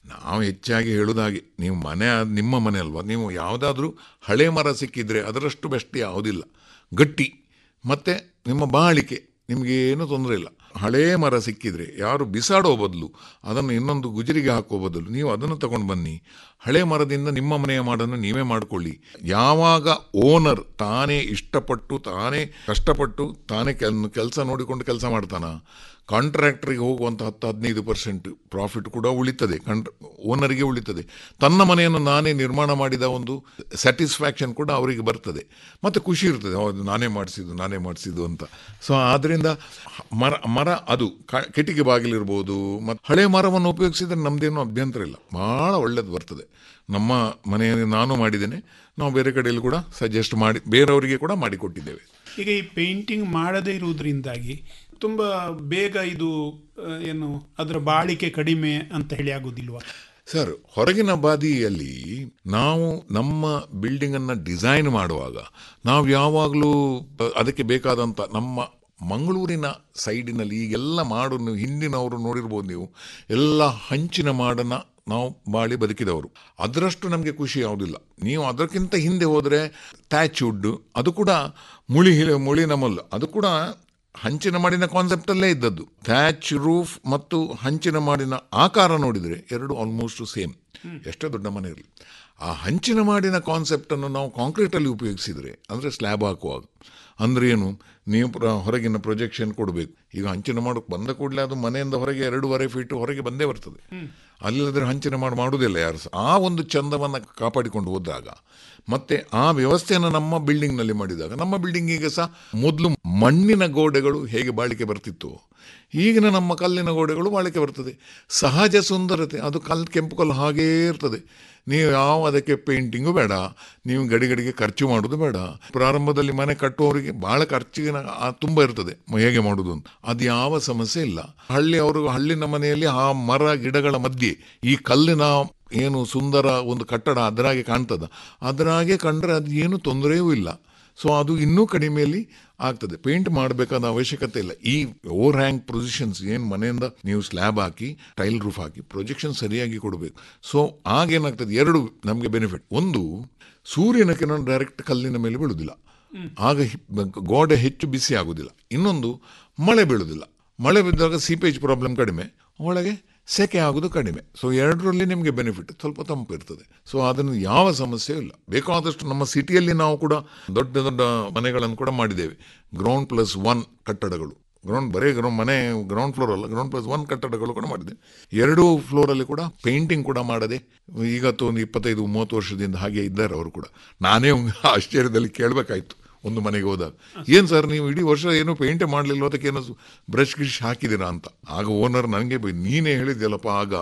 ನಾವು ಹೆಚ್ಚಾಗಿ ಹೇಳುದಾಗೆ ನೀವು ಮನೆ ಆದ್- ನಿಮ್ಮ ಮನೆ ಅಲ್ವಾ ನೀವು ಯಾವುದಾದ್ರೂ ಹಳೆ ಮರ ಸಿಕ್ಕಿದ್ರೆ ಅದರಷ್ಟು ಬೆಸ್ಟ್ ಯಾವುದಿಲ್ಲ ಗಟ್ಟಿ ಮತ್ತು ನಿಮ್ಮ ಬಾಳಿಕೆ ನಿಮಗೇನು ತೊಂದರೆ ಇಲ್ಲ ಹಳೇ ಮರ ಸಿಕ್ಕಿದ್ರೆ ಯಾರು ಬಿಸಾಡೋ ಬದಲು ಅದನ್ನು ಇನ್ನೊಂದು ಗುಜರಿಗೆ ಹಾಕೋ ಬದಲು ನೀವು ಅದನ್ನು ತಗೊಂಡು ಬನ್ನಿ ಹಳೆ ಮರದಿಂದ ನಿಮ್ಮ ಮನೆಯ ಮಾಡನ್ನು ನೀವೇ ಮಾಡಿಕೊಳ್ಳಿ ಯಾವಾಗ ಓನರ್ ತಾನೇ ಇಷ್ಟಪಟ್ಟು ತಾನೇ ಕಷ್ಟಪಟ್ಟು ತಾನೇ ಕೆಲ್ ಕೆಲಸ ನೋಡಿಕೊಂಡು ಕೆಲಸ ಮಾಡ್ತಾನ ಕಾಂಟ್ರಾಕ್ಟರಿಗೆ ಹೋಗುವಂಥ ಹತ್ತು ಹದಿನೈದು ಪರ್ಸೆಂಟ್ ಪ್ರಾಫಿಟ್ ಕೂಡ ಉಳಿತದೆ ಕಂಟ್ ಓನರಿಗೆ ಉಳಿತದೆ ತನ್ನ ಮನೆಯನ್ನು ನಾನೇ ನಿರ್ಮಾಣ ಮಾಡಿದ ಒಂದು ಸ್ಯಾಟಿಸ್ಫ್ಯಾಕ್ಷನ್ ಕೂಡ ಅವರಿಗೆ ಬರ್ತದೆ ಮತ್ತು ಖುಷಿ ಇರ್ತದೆ ಹೌದು ನಾನೇ ಮಾಡಿಸಿದ್ದು ನಾನೇ ಮಾಡಿಸಿದ್ದು ಅಂತ ಸೊ ಆದ್ದರಿಂದ ಮರ ಮರ ಅದು ಕ- ಕಿಟಿಕಿ ಬಾಗಿಲಿರ್ಬೋದು ಮತ್ತು ಹಳೆ ಮರವನ್ನು ಉಪಯೋಗಿಸಿದ್ರೆ ನಮ್ಮದೇನು ಅಭ್ಯಂತರ ಇಲ್ಲ ಭಾಳ ಒಳ್ಳೇದು ಬರ್ತದೆ ನಮ್ಮ ಮನೆಯಲ್ಲಿ ನಾನು ಮಾಡಿದ್ದೇನೆ ನಾವು ಬೇರೆ ಕಡೆಯಲ್ಲಿ ಕೂಡ ಸಜೆಸ್ಟ್ ಮಾಡಿ ಬೇರೆಯವರಿಗೆ ಕೂಡ ಮಾಡಿಕೊಟ್ಟಿದ್ದೇವೆ ಈಗ ಈ ಪೇಂಟಿಂಗ್ ಮಾಡದೇ ಇರುವುದರಿಂದಾಗಿ ತುಂಬ ಬೇಗ ಇದು ಆ, ಏನು ಅದರ ಬಾಳಿಕೆ ಕಡಿಮೆ ಅಂತ ಹೇಳಿ ಆಗೋದಿಲ್ವಾ ಸರ್ ಹೊರಗಿನ ಬಾದಿಯಲ್ಲಿ ನಾವು ನಮ್ಮ ಬಿಲ್ಡಿಂಗನ್ನು ಡಿಸೈನ್ ಮಾಡುವಾಗ ನಾವು ಯಾವಾಗಲೂ ಅದಕ್ಕೆ ಬೇಕಾದಂಥ ನಮ್ಮ ಮಂಗಳೂರಿನ ಸೈಡಿನಲ್ಲಿ ಈಗೆಲ್ಲ ಮಾಡು ನೀವು ಹಿಂದಿನವರು ನೋಡಿರ್ಬೋದು ನೀವು ಎಲ್ಲ ಹಂಚಿನ ಮಾಡನ್ನು ನಾವು ಬಾಳಿ ಬದುಕಿದವರು ಅದರಷ್ಟು ನಮಗೆ ಖುಷಿ ಯಾವುದಿಲ್ಲ ನೀವು ಅದಕ್ಕಿಂತ ಹಿಂದೆ ಹೋದರೆ ಥ್ಯಾಚ್ ವುಡ್ ಅದು ಕೂಡ ಮುಳಿ ಮುಳಿನ ಮಲ್ಲು ಅದು ಕೂಡ ಹಂಚಿನ ಮಾಡಿನ ಕಾನ್ಸೆಪ್ಟಲ್ಲೇ ಇದ್ದದ್ದು ಥ್ಯಾಚ್ ರೂಫ್ ಮತ್ತು ಹಂಚಿನ ಮಾಡಿನ ಆಕಾರ ನೋಡಿದರೆ ಎರಡು ಆಲ್ಮೋಸ್ಟ್ ಸೇಮ್ ಎಷ್ಟೇ ದೊಡ್ಡ ಮನೆ ಇರಲಿ ಆ ಹಂಚಿನ ಮಾಡಿನ ಕಾನ್ಸೆಪ್ಟನ್ನು ನಾವು ಕಾಂಕ್ರೀಟಲ್ಲಿ ಉಪಯೋಗಿಸಿದರೆ ಅಂದರೆ ಸ್ಲ್ಯಾಬ್ ಹಾಕುವಾಗ ಅಂದ್ರೆ ಏನು ನೀವು ಪ್ರ- ಹೊರಗಿನ ಪ್ರೊಜೆಕ್ಷನ್ ಕೊಡಬೇಕು ಈಗ ಹಂಚಿನ ಮಾಡೋಕೆ ಬಂದ ಕೂಡಲೇ ಅದು ಮನೆಯಿಂದ ಹೊರಗೆ ಎರಡೂವರೆ ಫೀಟ್ ಹೊರಗೆ ಬಂದೇ ಬರ್ತದೆ ಅಲ್ಲಿಲ್ಲದ್ರೆ ಹಂಚಿನ ಮಾಡಿ ಮಾಡುವುದಿಲ್ಲ ಯಾರು ಸಹ ಆ ಒಂದು ಚಂದವನ್ನು ಕಾಪಾಡಿಕೊಂಡು ಹೋದಾಗ ಮತ್ತೆ ಆ ವ್ಯವಸ್ಥೆಯನ್ನು ನಮ್ಮ ಬಿಲ್ಡಿಂಗ್ನಲ್ಲಿ ಮಾಡಿದಾಗ ನಮ್ಮ ಬಿಲ್ಡಿಂಗಿಗೆ ಸಹ ಮೊದಲು ಮಣ್ಣಿನ ಗೋಡೆಗಳು ಹೇಗೆ ಬಾಳಿಕೆ ಬರ್ತಿತ್ತು ಈಗಿನ ನಮ್ಮ ಕಲ್ಲಿನ ಗೋಡೆಗಳು ಬಾಳಿಕೆ ಬರ್ತದೆ ಸಹಜ ಸುಂದರತೆ ಅದು ಕಲ್ಲು ಕೆಂಪು ಕಲ್ಲು ಹಾಗೇ ಇರ್ತದೆ ನೀವು ಯಾವ ಅದಕ್ಕೆ ಪೇಂಟಿಂಗು ಬೇಡ ನೀವು ಗಡಿಗಡಿಗೆ ಖರ್ಚು ಮಾಡೋದು ಬೇಡ ಪ್ರಾರಂಭದಲ್ಲಿ ಮನೆ ಕಟ್ಟುವವರಿಗೆ ಬಹಳ ಖರ್ಚಿನ ಆ ತುಂಬ ಇರ್ತದೆ ಮ- ಹೇಗೆ ಮಾಡೋದು ಅಂತ ಅದು ಯಾವ ಸಮಸ್ಯೆ ಇಲ್ಲ ಹಳ್ಳಿ ಅವರು ಹಳ್ಳಿನ ಮನೆಯಲ್ಲಿ ಆ ಮರ ಗಿಡಗಳ ಮಧ್ಯೆ ಈ ಕಲ್ಲಿನ ಏನು ಸುಂದರ ಒಂದು ಕಟ್ಟಡ ಅದರಾಗೆ ಕಾಣ್ತದ ಅದರಾಗೆ ಕಂಡ್ರೆ ಅದು ಏನು ತೊಂದರೆಯೂ ಇಲ್ಲ ಸೊ ಅದು ಇನ್ನೂ ಕಡಿಮೆಯಲ್ಲಿ ಆಗ್ತದೆ ಪೇಂಟ್ ಮಾಡಬೇಕಾದ ಅವಶ್ಯಕತೆ ಇಲ್ಲ ಈ ಓವರ್ ಹ್ಯಾಂಗ್ ಪ್ರೊಸಿಷನ್ಸ್ ಏನು ಮನೆಯಿಂದ ನೀವು ಸ್ಲ್ಯಾಬ್ ಹಾಕಿ ಟೈಲ್ ರೂಫ್ ಹಾಕಿ ಪ್ರೊಜೆಕ್ಷನ್ ಸರಿಯಾಗಿ ಕೊಡಬೇಕು ಸೊ ಆಗೇನಾಗ್ತದೆ ಎರಡು ನಮಗೆ ಬೆನಿಫಿಟ್ ಒಂದು ಸೂರ್ಯನ ಕಿರಣ ಡೈರೆಕ್ಟ್ ಕಲ್ಲಿನ ಮೇಲೆ ಬೀಳುವುದಿಲ್ಲ ಆಗ ಹಿ- ಗೋಡೆ ಹೆಚ್ಚು ಬಿಸಿ ಆಗುವುದಿಲ್ಲ ಇನ್ನೊಂದು ಮಳೆ ಬೀಳುವುದಿಲ್ಲ ಮಳೆ ಬಿದ್ದಾಗ ಸೀಪೇಜ್ ಪ್ರಾಬ್ಲಮ್ ಕಡಿಮೆ ಒಳಗೆ ಸೆಕೆ ಆಗೋದು ಕಡಿಮೆ ಸೊ ಎರಡರಲ್ಲಿ ನಿಮಗೆ ಬೆನಿಫಿಟ್ ಸ್ವಲ್ಪ ತಂಪು ಇರ್ತದೆ ಸೊ ಅದನ್ನು ಯಾವ ಸಮಸ್ಯೆ ಇಲ್ಲ ಬೇಕಾದಷ್ಟು ನಮ್ಮ ಸಿಟಿಯಲ್ಲಿ ನಾವು ಕೂಡ ದೊಡ್ಡ ದೊಡ್ಡ ಮನೆಗಳನ್ನು ಕೂಡ ಮಾಡಿದ್ದೇವೆ ಗ್ರೌಂಡ್ ಪ್ಲಸ್ ಒನ್ ಕಟ್ಟಡಗಳು ಗ್ರೌಂಡ್ ಬರೀ ಗ್ರೌಂಡ್ ಮನೆ ಗ್ರೌಂಡ್ ಫ್ಲೋರ್ ಅಲ್ಲ ಗ್ರೌಂಡ್ ಪ್ಲಸ್ ಒನ್ ಕಟ್ಟಡಗಳು ಕೂಡ ಮಾಡಿದೆ ಎರಡೂ ಫ್ಲೋರಲ್ಲಿ ಕೂಡ ಪೇಂಟಿಂಗ್ ಕೂಡ ಮಾಡದೆ ಈಗತ್ತು ಒಂದು ಇಪ್ಪತ್ತೈದು ಮೂವತ್ತು ವರ್ಷದಿಂದ ಹಾಗೆ ಇದ್ದಾರೆ ಅವರು ಕೂಡ ನಾನೇ ಒಂದು ಆಶ್ಚರ್ಯದಲ್ಲಿ ಕೇಳಬೇಕಾಯ್ತು ಒಂದು ಮನೆಗೆ ಹೋದಾಗ ಏನು ಸರ್ ನೀವು ಇಡೀ ವರ್ಷ ಏನು ಪೇಂಟೇ ಮಾಡಲಿಲ್ಲ ಅದಕ್ಕೆ ಏನೋ ಬ್ರಷ್ ಗಿಶ್ ಹಾಕಿದ್ದೀರಾ ಅಂತ ಆಗ ಓನರ್ ನನಗೆ ಬೈ ನೀನೇ ಹೇಳಿದ್ಯಲ್ಲಪ್ಪ ಆಗ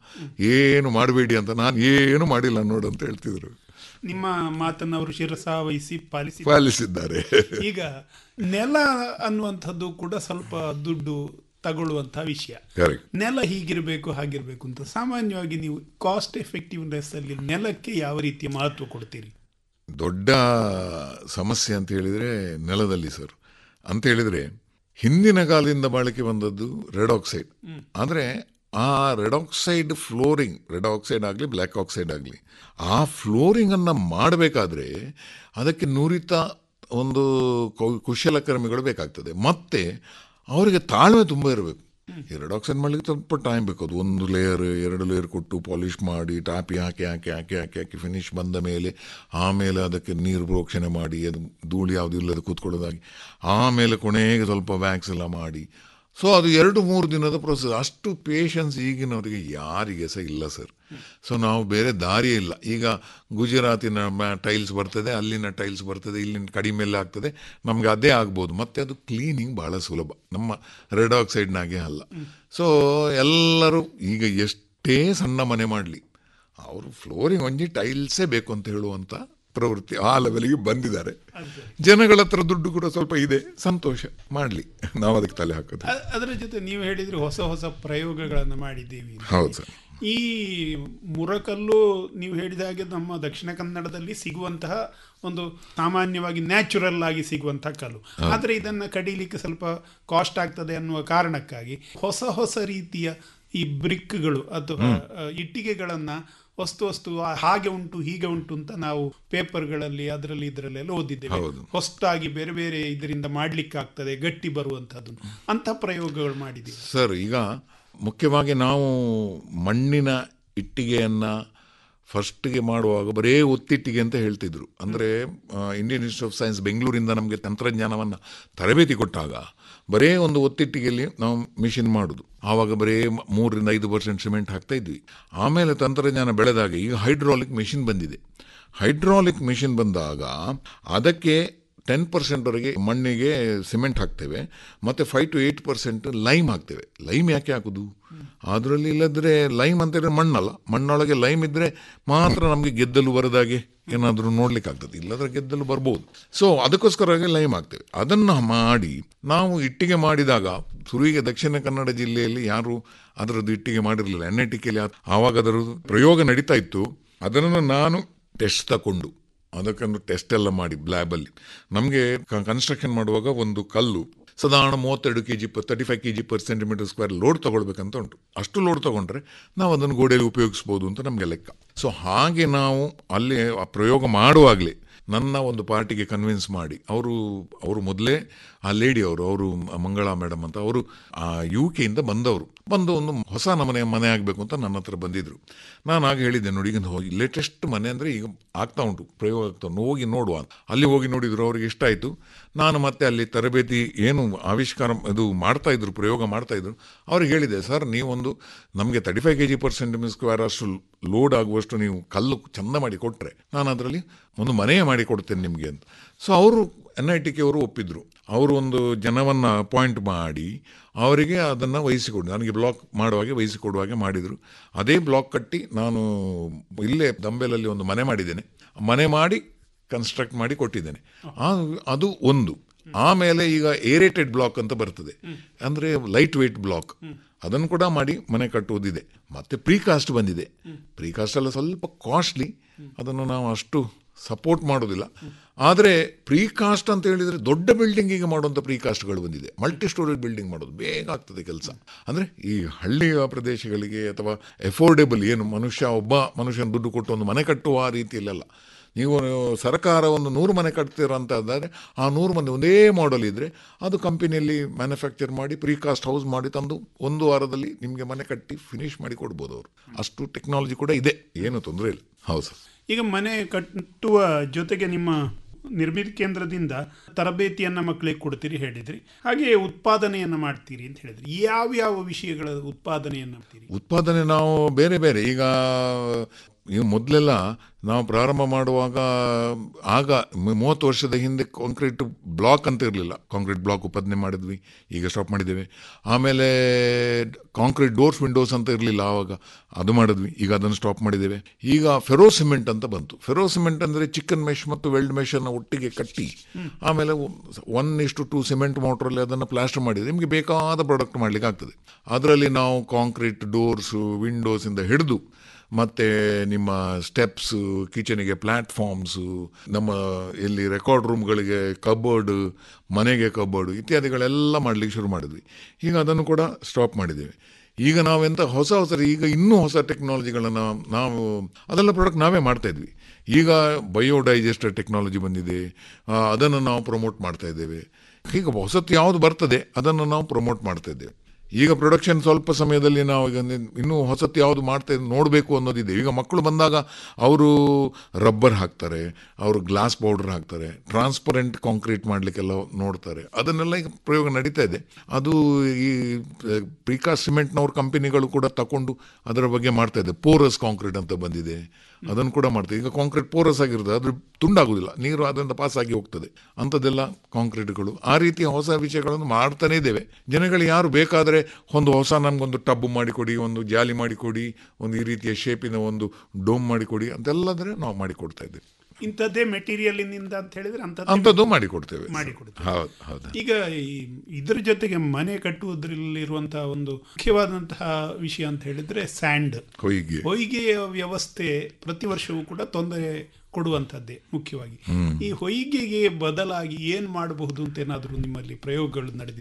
ಏನು ಮಾಡಬೇಡಿ ಅಂತ ನಾನು ಏನು ಮಾಡಿಲ್ಲ ನೋಡು ಅಂತ ಹೇಳ್ತಿದ್ರು ನಿಮ್ಮ ಮಾತನ್ನು ಅವರು ಶಿರಸಾವಹಿಸಿ ಪಾಲಿಸಿ ಪಾಲಿಸಿದ್ದಾರೆ ಈಗ ನೆಲ ಅನ್ನುವಂಥದ್ದು ಕೂಡ ಸ್ವಲ್ಪ ದುಡ್ಡು ತಗೊಳ್ಳುವಂತಹ ವಿಷಯ Correct. ನೆಲ ಹೀಗಿರಬೇಕು ಹಾಗಿರಬೇಕು ಅಂತ ಸಾಮಾನ್ಯವಾಗಿ ನೀವು ಕಾಸ್ಟ್ ಎಫೆಕ್ಟಿವ್ನೆಸ್ ಅಲ್ಲಿ ನೆಲಕ್ಕೆ ಯಾವ ರೀತಿಯ ಮಹತ್ವ ಕೊಡ್ತೀರಿ ದೊಡ್ಡ ಸಮಸ್ಯೆ ಅಂತ ಹೇಳಿದರೆ ನೆಲದಲ್ಲಿ ಸರ್ ಅಂತ ಹೇಳಿದರೆ ಹಿಂದಿನ ಕಾಲದಿಂದ ಬಾಳಿಕೆ ಬಂದದ್ದು ರೆಡ್ ಆಕ್ಸೈಡ್ ಆದರೆ ಆ red oxide flooring red oxide ಆಗಲಿ ಬ್ಲ್ಯಾಕ್ ಆಕ್ಸೈಡ್ ಆಗಲಿ ಆ ಫ್ಲೋರಿಂಗನ್ನು ಮಾಡಬೇಕಾದ್ರೆ ಅದಕ್ಕೆ ನುರಿತ ಒಂದು ಕೌ- ಕುಶಲಕರ್ಮಿಗಳು ಬೇಕಾಗ್ತದೆ ಮತ್ತು ಅವರಿಗೆ ತಾಳ್ಮೆ ತುಂಬ ಇರಬೇಕು ಎರಡು ಆಕ್ಸೈಡ್ ಮಾಡಲಿಕ್ಕೆ ಸ್ವಲ್ಪ ಟೈಮ್ ಬೇಕು ಅದು ಒಂದು ಲೇಯರ್ ಎರಡು ಲೇಯರ್ ಕೊಟ್ಟು ಪಾಲಿಷ್ ಮಾಡಿ ಟಾಪಿ ಹಾಕಿ ಹಾಕಿ ಹಾಕಿ ಹಾಕಿ ಹಾಕಿ ಫಿನಿಶ್ ಬಂದ ಮೇಲೆ ಆಮೇಲೆ ಅದಕ್ಕೆ ನೀರು ಪ್ರೋಕ್ಷಣೆ ಮಾಡಿ ಅದು ಧೂಳು ಯಾವುದು ಇಲ್ಲದೆ ಕೂತ್ಕೊಳ್ಳೋದಾಗಿ ಆಮೇಲೆ ಕೊನೆಗೆ ಸ್ವಲ್ಪ ವ್ಯಾಕ್ಸ್ ಎಲ್ಲ ಮಾಡಿ ಸೊ ಅದು ಎರಡು ಮೂರು ದಿನದ ಪ್ರೊಸೆಸ್ ಅಷ್ಟು ಪೇಷನ್ಸ್ ಈಗಿನವರಿಗೆ ಯಾರಿಗೆ ಸಹ ಇಲ್ಲ ಸರ್ ಸೊ ನಾವು ಬೇರೆ ದಾರಿಯೇ ಇಲ್ಲ ಈಗ ಗುಜರಾತಿನ ಟೈಲ್ಸ್ ಬರ್ತದೆ ಅಲ್ಲಿನ ಟೈಲ್ಸ್ ಬರ್ತದೆ ಇಲ್ಲಿನ ಕಡಿಮೆ ಎಲ್ಲ ಆಗ್ತದೆ ನಮಗೆ ಅದೇ ಆಗ್ಬೋದು ಮತ್ತು ಅದು ಕ್ಲೀನಿಂಗ್ ಭಾಳ ಸುಲಭ ನಮ್ಮ ರೆಡ್ ಆಕ್ಸೈಡ್ನಾಗೆ ಅಲ್ಲ ಸೊ ಎಲ್ಲರೂ ಈಗ ಎಷ್ಟೇ ಸಣ್ಣ ಮನೆ ಮಾಡಲಿ ಅವರು ಫ್ಲೋರಿಂಗ್ ಒಂಜಿ ಟೈಲ್ಸೇ ಬೇಕು ಅಂತ ಹೇಳುವಂಥ ಪ್ರವೃತ್ತಿ ಆ ಲೆವೆಲ್ಗೆ ಬಂದಿದ್ದಾರೆ ಜನಗಳ ಹತ್ರ ದುಡ್ಡು ಕೂಡ ಸ್ವಲ್ಪ ಇದೆ ಸಂತೋಷ ಮಾಡಲಿ ನಾವು ಅದಕ್ಕೆ ತಲೆ ಹಾಕೋದು ಅ- ಅದರ ಜೊತೆ ನೀವು ಹೇಳಿದ್ರೆ ಹೊಸ ಹೊಸ ಪ್ರಯೋಗಗಳನ್ನು ಮಾಡಿದ್ದೀವಿ ಅಂತ. ಹೌದು ಸರ್ ಈ ಮುರಕಲ್ಲು ನೀವು ಹೇಳಿದ ಹಾಗೆ ನಮ್ಮ ದಕ್ಷಿಣ ಕನ್ನಡದಲ್ಲಿ ಸಿಗುವಂತಹ ಒಂದು ಸಾಮಾನ್ಯವಾಗಿ ನ್ಯಾಚುರಲ್ ಆಗಿ ಸಿಗುವಂತಹ ಕಲ್ಲು ಹೌದು. ಆದರೆ ಇದನ್ನು ಕಡಿಲಿಕ್ಕೆ ಸ್ವಲ್ಪ ಕಾಸ್ಟ್ ಆಗ್ತದೆ ಅನ್ನುವ ಕಾರಣಕ್ಕಾಗಿ ಹೊಸ ಹೊಸ ರೀತಿಯ ಈ ಬ್ರಿಕ್ಗಳು ಅಥವಾ ಆ, ಇಟ್ಟಿಗೆಗಳನ್ನ ವಸ್ತು ವಸ್ತು ಆ, ಹಾಗೆ ಉಂಟು ಹೀಗೆ ಉಂಟು ಅಂತ ನಾವು ಪೇಪರ್ಗಳಲ್ಲಿ ಅದರಲ್ಲಿ ಇದರಲ್ಲೆಲ್ಲ ಓದಿದ್ದೇವೆ ಹೌದು. ಹೊಸದಾಗಿ ಬೇರೆ ಬೇರೆ ಇದರಿಂದ ಮಾಡ್ಲಿಕ್ಕೆ ಆಗ್ತದೆ ಗಟ್ಟಿ ಬರುವಂತಹದ್ದು ಅಂತ ಪ್ರಯೋಗಗಳು ಮಾಡಿದ್ದೀವಿ ಸರ್ ಈಗ ಮುಖ್ಯವಾಗಿ ನಾವು ಮಣ್ಣಿನ ಇಟ್ಟಿಗೆಯನ್ನು ಫಸ್ಟ್ಗೆ ಮಾಡುವಾಗ ಬರೇ ಒತ್ತಿಟ್ಟಿಗೆ ಅಂತ ಹೇಳ್ತಿದ್ರು ಅಂದರೆ ಇಂಡಿಯನ್ ಇನ್ಸ್ಟಿಟ್ಯೂಟ್ ಆಫ್ ಸೈನ್ಸ್ ಬೆಂಗಳೂರಿಂದ ನಮಗೆ ತಂತ್ರಜ್ಞಾನವನ್ನು ತರಬೇತಿ ಕೊಟ್ಟಾಗ ಬರೇ ಒಂದು ಒತ್ತಿಟ್ಟಿಗೆಯಲ್ಲಿ ನಾವು ಮಿಷಿನ್ ಮಾಡೋದು ಆವಾಗ ಬರೇ ಮ- ಮೂರರಿಂದ ಐದು ಪರ್ಸೆಂಟ್ ಸಿಮೆಂಟ್ ಹಾಕ್ತಾ ಇದ್ವಿ ಆಮೇಲೆ ತಂತ್ರಜ್ಞಾನ ಬೆಳೆದಾಗ ಈಗ ಹೈಡ್ರಾಲಿಕ್ ಮಿಷಿನ್ ಬಂದಿದೆ ಹೈಡ್ರಾಲಿಕ್ ಮಿಷಿನ್ ಬಂದಾಗ ಅದಕ್ಕೆ ಟೆನ್ ಪರ್ಸೆಂಟ್ವರೆಗೆ ಮಣ್ಣಿಗೆ ಸಿಮೆಂಟ್ ಹಾಕ್ತೇವೆ ಮತ್ತು five to eight percent lime ಹಾಕ್ತೇವೆ ಲೈಮ್ ಯಾಕೆ ಹಾಕೋದು ಅದರಲ್ಲಿ ಇಲ್ಲದ್ರೆ ಲೈಮ್ ಅಂತ ಹೇಳಿದ್ರೆ ಮಣ್ಣಲ್ಲ ಮಣ್ಣೊಳಗೆ ಲೈಮ್ ಇದ್ದರೆ ಮಾತ್ರ ನಮಗೆ ಗೆದ್ದಲು ಬರದಾಗೆ ಏನಾದರೂ ನೋಡ್ಲಿಕ್ಕೆ ಆಗ್ತದೆ ಇಲ್ಲದ್ರೆ ಗೆದ್ದಲು ಬರ್ಬೋದು ಸೊ ಅದಕ್ಕೋಸ್ಕರವಾಗಿ ಲೈಮ್ ಹಾಕ್ತೇವೆ ಅದನ್ನು ಮಾಡಿ ನಾವು ಇಟ್ಟಿಗೆ ಮಾಡಿದಾಗ ಶುರುವಿಗೆ ದಕ್ಷಿಣ ಕನ್ನಡ ಜಿಲ್ಲೆಯಲ್ಲಿ ಯಾರು ಅದರದ್ದು ಇಟ್ಟಿಗೆ ಮಾಡಿರಲಿಲ್ಲ ಎಣ್ಣೆ ಟಿಕ್ಕೆಯಲ್ಲಿ ಆ- ಆವಾಗ ಅದರದ್ದು ಪ್ರಯೋಗ ನಡೀತಾ ಇತ್ತು ಅದನ್ನು ನಾನು ಟೆಸ್ಟ್ ತಗೊಂಡು ಅದಕ್ಕೊಂದು ಟೆಸ್ಟ್ ಎಲ್ಲ ಮಾಡಿ ಲ್ಯಾಬಲ್ಲಿ ನಮಗೆ ಕನ್ಸ್ಟ್ರಕ್ಷನ್ ಮಾಡುವಾಗ ಒಂದು ಕಲ್ಲು ಸಾಧಾರಣ ಮೂವತ್ತೆರಡು K G thirty five K G per centimetre square load ತಗೊಳ್ಬೇಕಂತ ಉಂಟು ಅಷ್ಟು ಲೋಡ್ ತಗೊಂಡ್ರೆ ನಾವು ಅದನ್ನು ಗೋಡೆಯಲ್ಲಿ ಉಪಯೋಗಿಸ್ಬೋದು ಅಂತ ನಮಗೆ ಲೆಕ್ಕ ಸೊ ಹಾಗೆ ನಾವು ಅಲ್ಲಿ ಆ ಪ್ರಯೋಗ ಮಾಡುವಾಗಲೇ ನನ್ನ ಒಂದು ಪಾರ್ಟಿಗೆ ಕನ್ವಿನ್ಸ್ ಮಾಡಿ ಅವರು ಅವರು ಮೊದಲೇ ಆ ಲೇಡಿ ಅವರು ಅವರು ಮಂಗಳಾ ಮೇಡಮ್ ಅಂತ ಅವರು ಯು ಕೆಯಿಂದ ಬಂದವರು ಬಂದು ಒಂದು ಹೊಸ ನಮನೆ ಮನೆ ಆಗಬೇಕು ಅಂತ ನನ್ನ ಹತ್ರ ಬಂದಿದ್ರು ನಾನು ಆಗ ಹೇಳಿದ್ದೆ ನೋಡಿ ಈಗ ಹೋಗಿ ಲೇಟೆಸ್ಟ್ ಮನೆ ಅಂದರೆ ಈಗ ಆಗ್ತಾ ಉಂಟು ಪ್ರಯೋಗ ಆಗ್ತಾ ಉಂಟು ಹೋಗಿ ನೋಡುವ ಅಂತ ಅಲ್ಲಿ ಹೋಗಿ ನೋಡಿದ್ರು ಅವ್ರಿಗೆ ಇಷ್ಟ ಆಯಿತು ನಾನು ಮತ್ತೆ ಅಲ್ಲಿ ತರಬೇತಿ ಏನು ಆವಿಷ್ಕಾರ ಇದು ಮಾಡ್ತಾ ಇದ್ರು ಪ್ರಯೋಗ ಮಾಡ್ತಾ ಇದ್ರು ಅವ್ರಿಗೆ ಹೇಳಿದೆ ಸರ್ ನೀವೊಂದು ನಮಗೆ thirty five K G per centimetre square ಅಷ್ಟು ಲೋಡ್ ಆಗುವಷ್ಟು ನೀವು ಕಲ್ಲು ಚಂದ ಮಾಡಿ ಕೊಟ್ಟರೆ ನಾನು ಅದರಲ್ಲಿ ಒಂದು ಮನೆಯೇ ಮಾಡಿ ಕೊಡ್ತೇನೆ ನಿಮಗೆ ಅಂತ ಸೊ ಅವರು ಎನ್ ಐ ಟಿ ಕೆ ಅವರು ಒಪ್ಪಿದ್ರು ಅವರು ಒಂದು ಜನವನ್ನು ಅಪಾಯಿಂಟ್ ಮಾಡಿ ಅವರಿಗೆ ಅದನ್ನು ವಹಿಸಿಕೊಡು ನನಗೆ ಬ್ಲಾಕ್ ಮಾಡುವಾಗೆ ವಹಿಸಿಕೊಡುವಾಗೆ ಮಾಡಿದರು ಅದೇ ಬ್ಲಾಕ್ ಕಟ್ಟಿ ನಾನು ಇಲ್ಲೇ ದಂಬೆಲಲ್ಲಿ ಒಂದು ಮನೆ ಮಾಡಿದ್ದೇನೆ ಮನೆ ಮಾಡಿ ಕನ್ಸ್ಟ್ರಕ್ಟ್ ಮಾಡಿ ಕೊಟ್ಟಿದ್ದೇನೆ ಆ- ಅದು ಒಂದು ಆಮೇಲೆ ಈಗ ಏರೇಟೆಡ್ ಬ್ಲಾಕ್ ಅಂತ ಬರ್ತದೆ ಅಂದರೆ ಲೈಟ್ ವೆಯ್ಟ್ ಬ್ಲಾಕ್ ಅದನ್ನು ಕೂಡ ಮಾಡಿ ಮನೆ ಕಟ್ಟುವುದಿದೆ ಮತ್ತೆ ಪ್ರೀಕಾಸ್ಟ್ ಬಂದಿದೆ ಪ್ರೀಕಾಸ್ಟ್ ಎಲ್ಲ ಸ್ವಲ್ಪ ಕಾಸ್ಟ್ಲಿ ಅದನ್ನು ನಾವು ಅಷ್ಟು ಸಪೋರ್ಟ್ ಮಾಡೋದಿಲ್ಲ ಆದರೆ ಪ್ರೀಕಾಸ್ಟ್ ಅಂತ ಹೇಳಿದರೆ ದೊಡ್ಡ ಬಿಲ್ಡಿಂಗಿಗೆ ಮಾಡುವಂಥ ಪ್ರೀಕಾಸ್ಟ್ಗಳು ಬಂದಿದೆ ಮಲ್ಟಿ ಸ್ಟೋರೇಜ್ ಬಿಲ್ಡಿಂಗ್ ಮಾಡೋದು ಬೇಗ ಆಗ್ತದೆ ಕೆಲಸ ಅಂದರೆ ಈ ಹಳ್ಳಿಯ ಪ್ರದೇಶಗಳಿಗೆ ಅಥವಾ ಎಫೋರ್ಡೆಬಲ್ ಏನು ಮನುಷ್ಯ ಒಬ್ಬ ಮನುಷ್ಯನ ದುಡ್ಡು ಕೊಟ್ಟು ಒಂದು ಮನೆ ಕಟ್ಟುವ ಆ ರೀತಿಯಲ್ಲೆಲ್ಲ ನೀವು ಸರ್ಕಾರ ಒಂದು ನೂರು ಮನೆ ಕಟ್ತೀರ ಅಂತ ಆದರೆ ಆ ನೂರು ಮಂದಿ ಒಂದೇ ಮಾಡಲ್ ಇದ್ದರೆ ಅದು ಕಂಪನಿಯಲ್ಲಿ ಮ್ಯಾನುಫ್ಯಾಕ್ಚರ್ ಮಾಡಿ ಪ್ರೀಕಾಸ್ಟ್ ಹೌಸ್ ಮಾಡಿ ತಂದು ಒಂದು ವಾರದಲ್ಲಿ ನಿಮಗೆ ಮನೆ ಕಟ್ಟಿ ಫಿನಿಶ್ ಮಾಡಿ ಕೊಡ್ಬೋದು ಅವರು ಅಷ್ಟು ಟೆಕ್ನಾಲಜಿ ಕೂಡ ಇದೆ ಏನು ತೊಂದರೆ ಇಲ್ಲ ಹೌದು ಸರ್ ಈಗ ಮನೆ ಕಟ್ಟುವ ಜೊತೆಗೆ ನಿಮ್ಮ ನಿರ್ಮಿತಿ ಕೇಂದ್ರದಿಂದ ತರಬೇತಿಯನ್ನ ಮಕ್ಕಳಿಗೆ ಕೊಡ್ತೀರಿ ಹೇಳಿದ್ರಿ ಹಾಗೆ ಉತ್ಪಾದನೆಯನ್ನ ಮಾಡ್ತೀರಿ ಅಂತ ಹೇಳಿದ್ರಿ ಯಾವ ಯಾವ ವಿಷಯಗಳ ಉತ್ಪಾದನೆಯನ್ನ ಮಾಡ್ತೀರಿ ಉತ್ಪಾದನೆ ನಾವು ಬೇರೆ ಬೇರೆ ಈಗ ಈಗ ಮೊದಲೆಲ್ಲ ನಾವು ಪ್ರಾರಂಭ ಮಾಡುವಾಗ ಆಗ ಮು- ಮೂವತ್ತು ವರ್ಷದ ಹಿಂದೆ ಕಾಂಕ್ರೀಟ್ ಬ್ಲಾಕ್ ಅಂತ ಇರಲಿಲ್ಲ ಕಾಂಕ್ರೀಟ್ ಬ್ಲಾಕ್ ಉತ್ಪಾದನೆ ಮಾಡಿದ್ವಿ ಈಗ ಸ್ಟಾಪ್ ಮಾಡಿದ್ದೇವೆ ಆಮೇಲೆ ಕಾಂಕ್ರೀಟ್ ಡೋರ್ಸ್ ವಿಂಡೋಸ್ ಅಂತ ಇರಲಿಲ್ಲ ಆವಾಗ ಅದು ಮಾಡಿದ್ವಿ ಈಗ ಅದನ್ನು ಸ್ಟಾಪ್ ಮಾಡಿದ್ದೇವೆ ಈಗ ಫೆರೋ ಸಿಮೆಂಟ್ ಅಂತ ಬಂತು ಫೆರೋ ಸಿಮೆಂಟ್ ಅಂದರೆ ಚಿಕನ್ ಮೆಶ್ ಮತ್ತು ವೆಲ್ಡ್ ಮೆಷನ್ನು ಒಟ್ಟಿಗೆ ಕಟ್ಟಿ ಆಮೇಲೆ ಒನ್ ಇಷ್ಟು ಟು ಸಿಮೆಂಟ್ ಮೋಟ್ರಲ್ಲಿ ಅದನ್ನು ಪ್ಲಾಸ್ಟರ್ ಮಾಡಿದರೆ ನಿಮಗೆ ಬೇಕಾದ ಪ್ರಾಡಕ್ಟ್ ಮಾಡಲಿಕ್ಕೆ ಆಗ್ತದೆ ಅದರಲ್ಲಿ ನಾವು ಕಾಂಕ್ರೀಟ್ ಡೋರ್ಸು ವಿಂಡೋಸಿಂದ ಹಿಡಿದು ಮತ್ತು ನಿಮ್ಮ ಸ್ಟೆಪ್ಸು ಕಿಚನಿಗೆ ಪ್ಲ್ಯಾಟ್ಫಾರ್ಮ್ಸು ನಮ್ಮ ಎಲ್ಲಿ ರೆಕಾರ್ಡ್ ರೂಮ್ಗಳಿಗೆ ಕಬೋರ್ಡ್ ಮನೆಗೆ ಕಬೋರ್ಡ್ ಇತ್ಯಾದಿಗಳೆಲ್ಲ ಮಾಡಲಿಕ್ಕೆ ಶುರು ಮಾಡಿದ್ವಿ ಈಗ ಅದನ್ನು ಕೂಡ ಸ್ಟಾಪ್ ಮಾಡಿದ್ದೇವೆ ಈಗ ನಾವೆಂತ ಹೊಸ ಹೊಸ ಈಗ ಇನ್ನೂ ಹೊಸ ಟೆಕ್ನಾಲಜಿಗಳನ್ನು ನಾವು ಅದೆಲ್ಲ ಪ್ರಾಡಕ್ಟ್ ನಾವೇ ಮಾಡ್ತಾ ಇದ್ವಿ ಈಗ ಬಯೋಡೈಜೆಸ್ಟರ್ ಟೆಕ್ನಾಲಜಿ ಬಂದಿದೆ ಆ, ಅದನ್ನು ನಾವು ಪ್ರಮೋಟ್ ಮಾಡ್ತಾ ಇದ್ದೇವೆ ಈಗ ಹೊಸತ್ತು ಯಾವುದು ಬರ್ತದೆ ಅದನ್ನು ನಾವು ಪ್ರಮೋಟ್ ಮಾಡ್ತಾ ಇದ್ದೇವೆ ಈಗ ಪ್ರೊಡಕ್ಷನ್ ಸ್ವಲ್ಪ ಸಮಯದಲ್ಲಿ ನಾವು ಈಗ ನಿ- ಇನ್ನೂ ಹೊಸತ್ತು ಯಾವುದು ಮಾಡ್ತಾ ನೋಡಬೇಕು ಅನ್ನೋದಿದೆ ಈಗ ಮಕ್ಕಳು ಬಂದಾಗ ಅವರು ರಬ್ಬರ್ ಹಾಕ್ತಾರೆ ಅವರು ಗ್ಲಾಸ್ ಪೌಡರ್ ಹಾಕ್ತಾರೆ ಟ್ರಾನ್ಸ್ಪರೆಂಟ್ ಕಾಂಕ್ರೀಟ್ ಮಾಡಲಿಕ್ಕೆಲ್ಲ ನೋಡ್ತಾರೆ ಅದನ್ನೆಲ್ಲ ಈಗ ಪ್ರಯೋಗ ನಡೀತಾ ಇದೆ ಅದು ಈ ಪ್ರಿಕಾಸ್ ಸಿಮೆಂಟ್ನವ್ರ ಕಂಪನಿಗಳು ಕೂಡ ತಕೊಂಡು ಅದರ ಬಗ್ಗೆ ಮಾಡ್ತಾ ಇದೆ ಪೋರಸ್ ಕಾಂಕ್ರೀಟ್ ಅಂತ ಬಂದಿದೆ ಅದನ್ನು ಕೂಡ ಮಾಡ್ತಾರೆ ಈಗ ಕಾಂಕ್ರೀಟ್ ಪೋರಸ್ ಆಗಿರ್ತದೆ ಅದು ತುಂಡಾಗುದಿಲ್ಲ ನೀರು ಅದರಿಂದ ಪಾಸ್ ಆಗಿ ಹೋಗ್ತದೆ ಅಂಥದ್ದೆಲ್ಲ ಕಾಂಕ್ರೀಟ್ಗಳು ಆ ರೀತಿಯ ಹೊಸ ವಿಷಯಗಳನ್ನು ಮಾಡ್ತಾನೇ ಇದ್ದೇವೆ ಜನಗಳು ಯಾರು ಬೇಕಾದರೆ ಒಂದು ಹೊಸ ನಮಗೊಂದು ಟಬ್ ಮಾಡಿಕೊಡಿ ಒಂದು ಜಾಲಿ ಮಾಡಿಕೊಡಿ ಒಂದು ಈ ರೀತಿಯ ಶೇಪಿನ ಒಂದು ಡೋಮ್ ಮಾಡಿಕೊಡಿ ಅಂತೆಲ್ಲದ್ರೆ ನಾವು ಮಾಡಿಕೊಡ್ತಾ ಇದ್ದೇವೆ ಇಂಥದ್ದೇ ಮೆಟೀರಿಯಲ್ ಇಂದ ಅಂತ ಹೇಳಿದ್ರೆ ಅಂಥದ್ದು ಅಂಥದ್ದು ಮಾಡಿಕೊಡ್ತೇವೆ ಮಾಡಿಕೊಡ್ತೇವೆ ಹೌದು ಹೌದು ಈಗ ಈ ಇದ್ರ ಜೊತೆಗೆ ಮನೆ ಕಟ್ಟುವುದರಲ್ಲಿರುವಂತಹ ಒಂದು ಮುಖ್ಯವಾದಂತಹ ವಿಷಯ ಅಂತ ಹೇಳಿದ್ರೆ ಸ್ಯಾಂಡ್ ಹೊಯ್ಗೆ ಹೊಯ್ಗೆಯ ವ್ಯವಸ್ಥೆ ಪ್ರತಿ ವರ್ಷವೂ ಕೂಡ ತೊಂದರೆ ಕೊಡುವಂತದ್ದೇ ಮುಖ್ಯವಾಗಿ ಹ್ಮ್. ಈ ಹೊಯ್ಗೆಗೆ ಬದಲಾಗಿ ಏನ್ ಮಾಡಬಹುದು ಅಂತ ಏನಾದರೂ ನಿಮ್ಮಲ್ಲಿ ಪ್ರಯೋಗಗಳು ನಡೆದಿದಾವ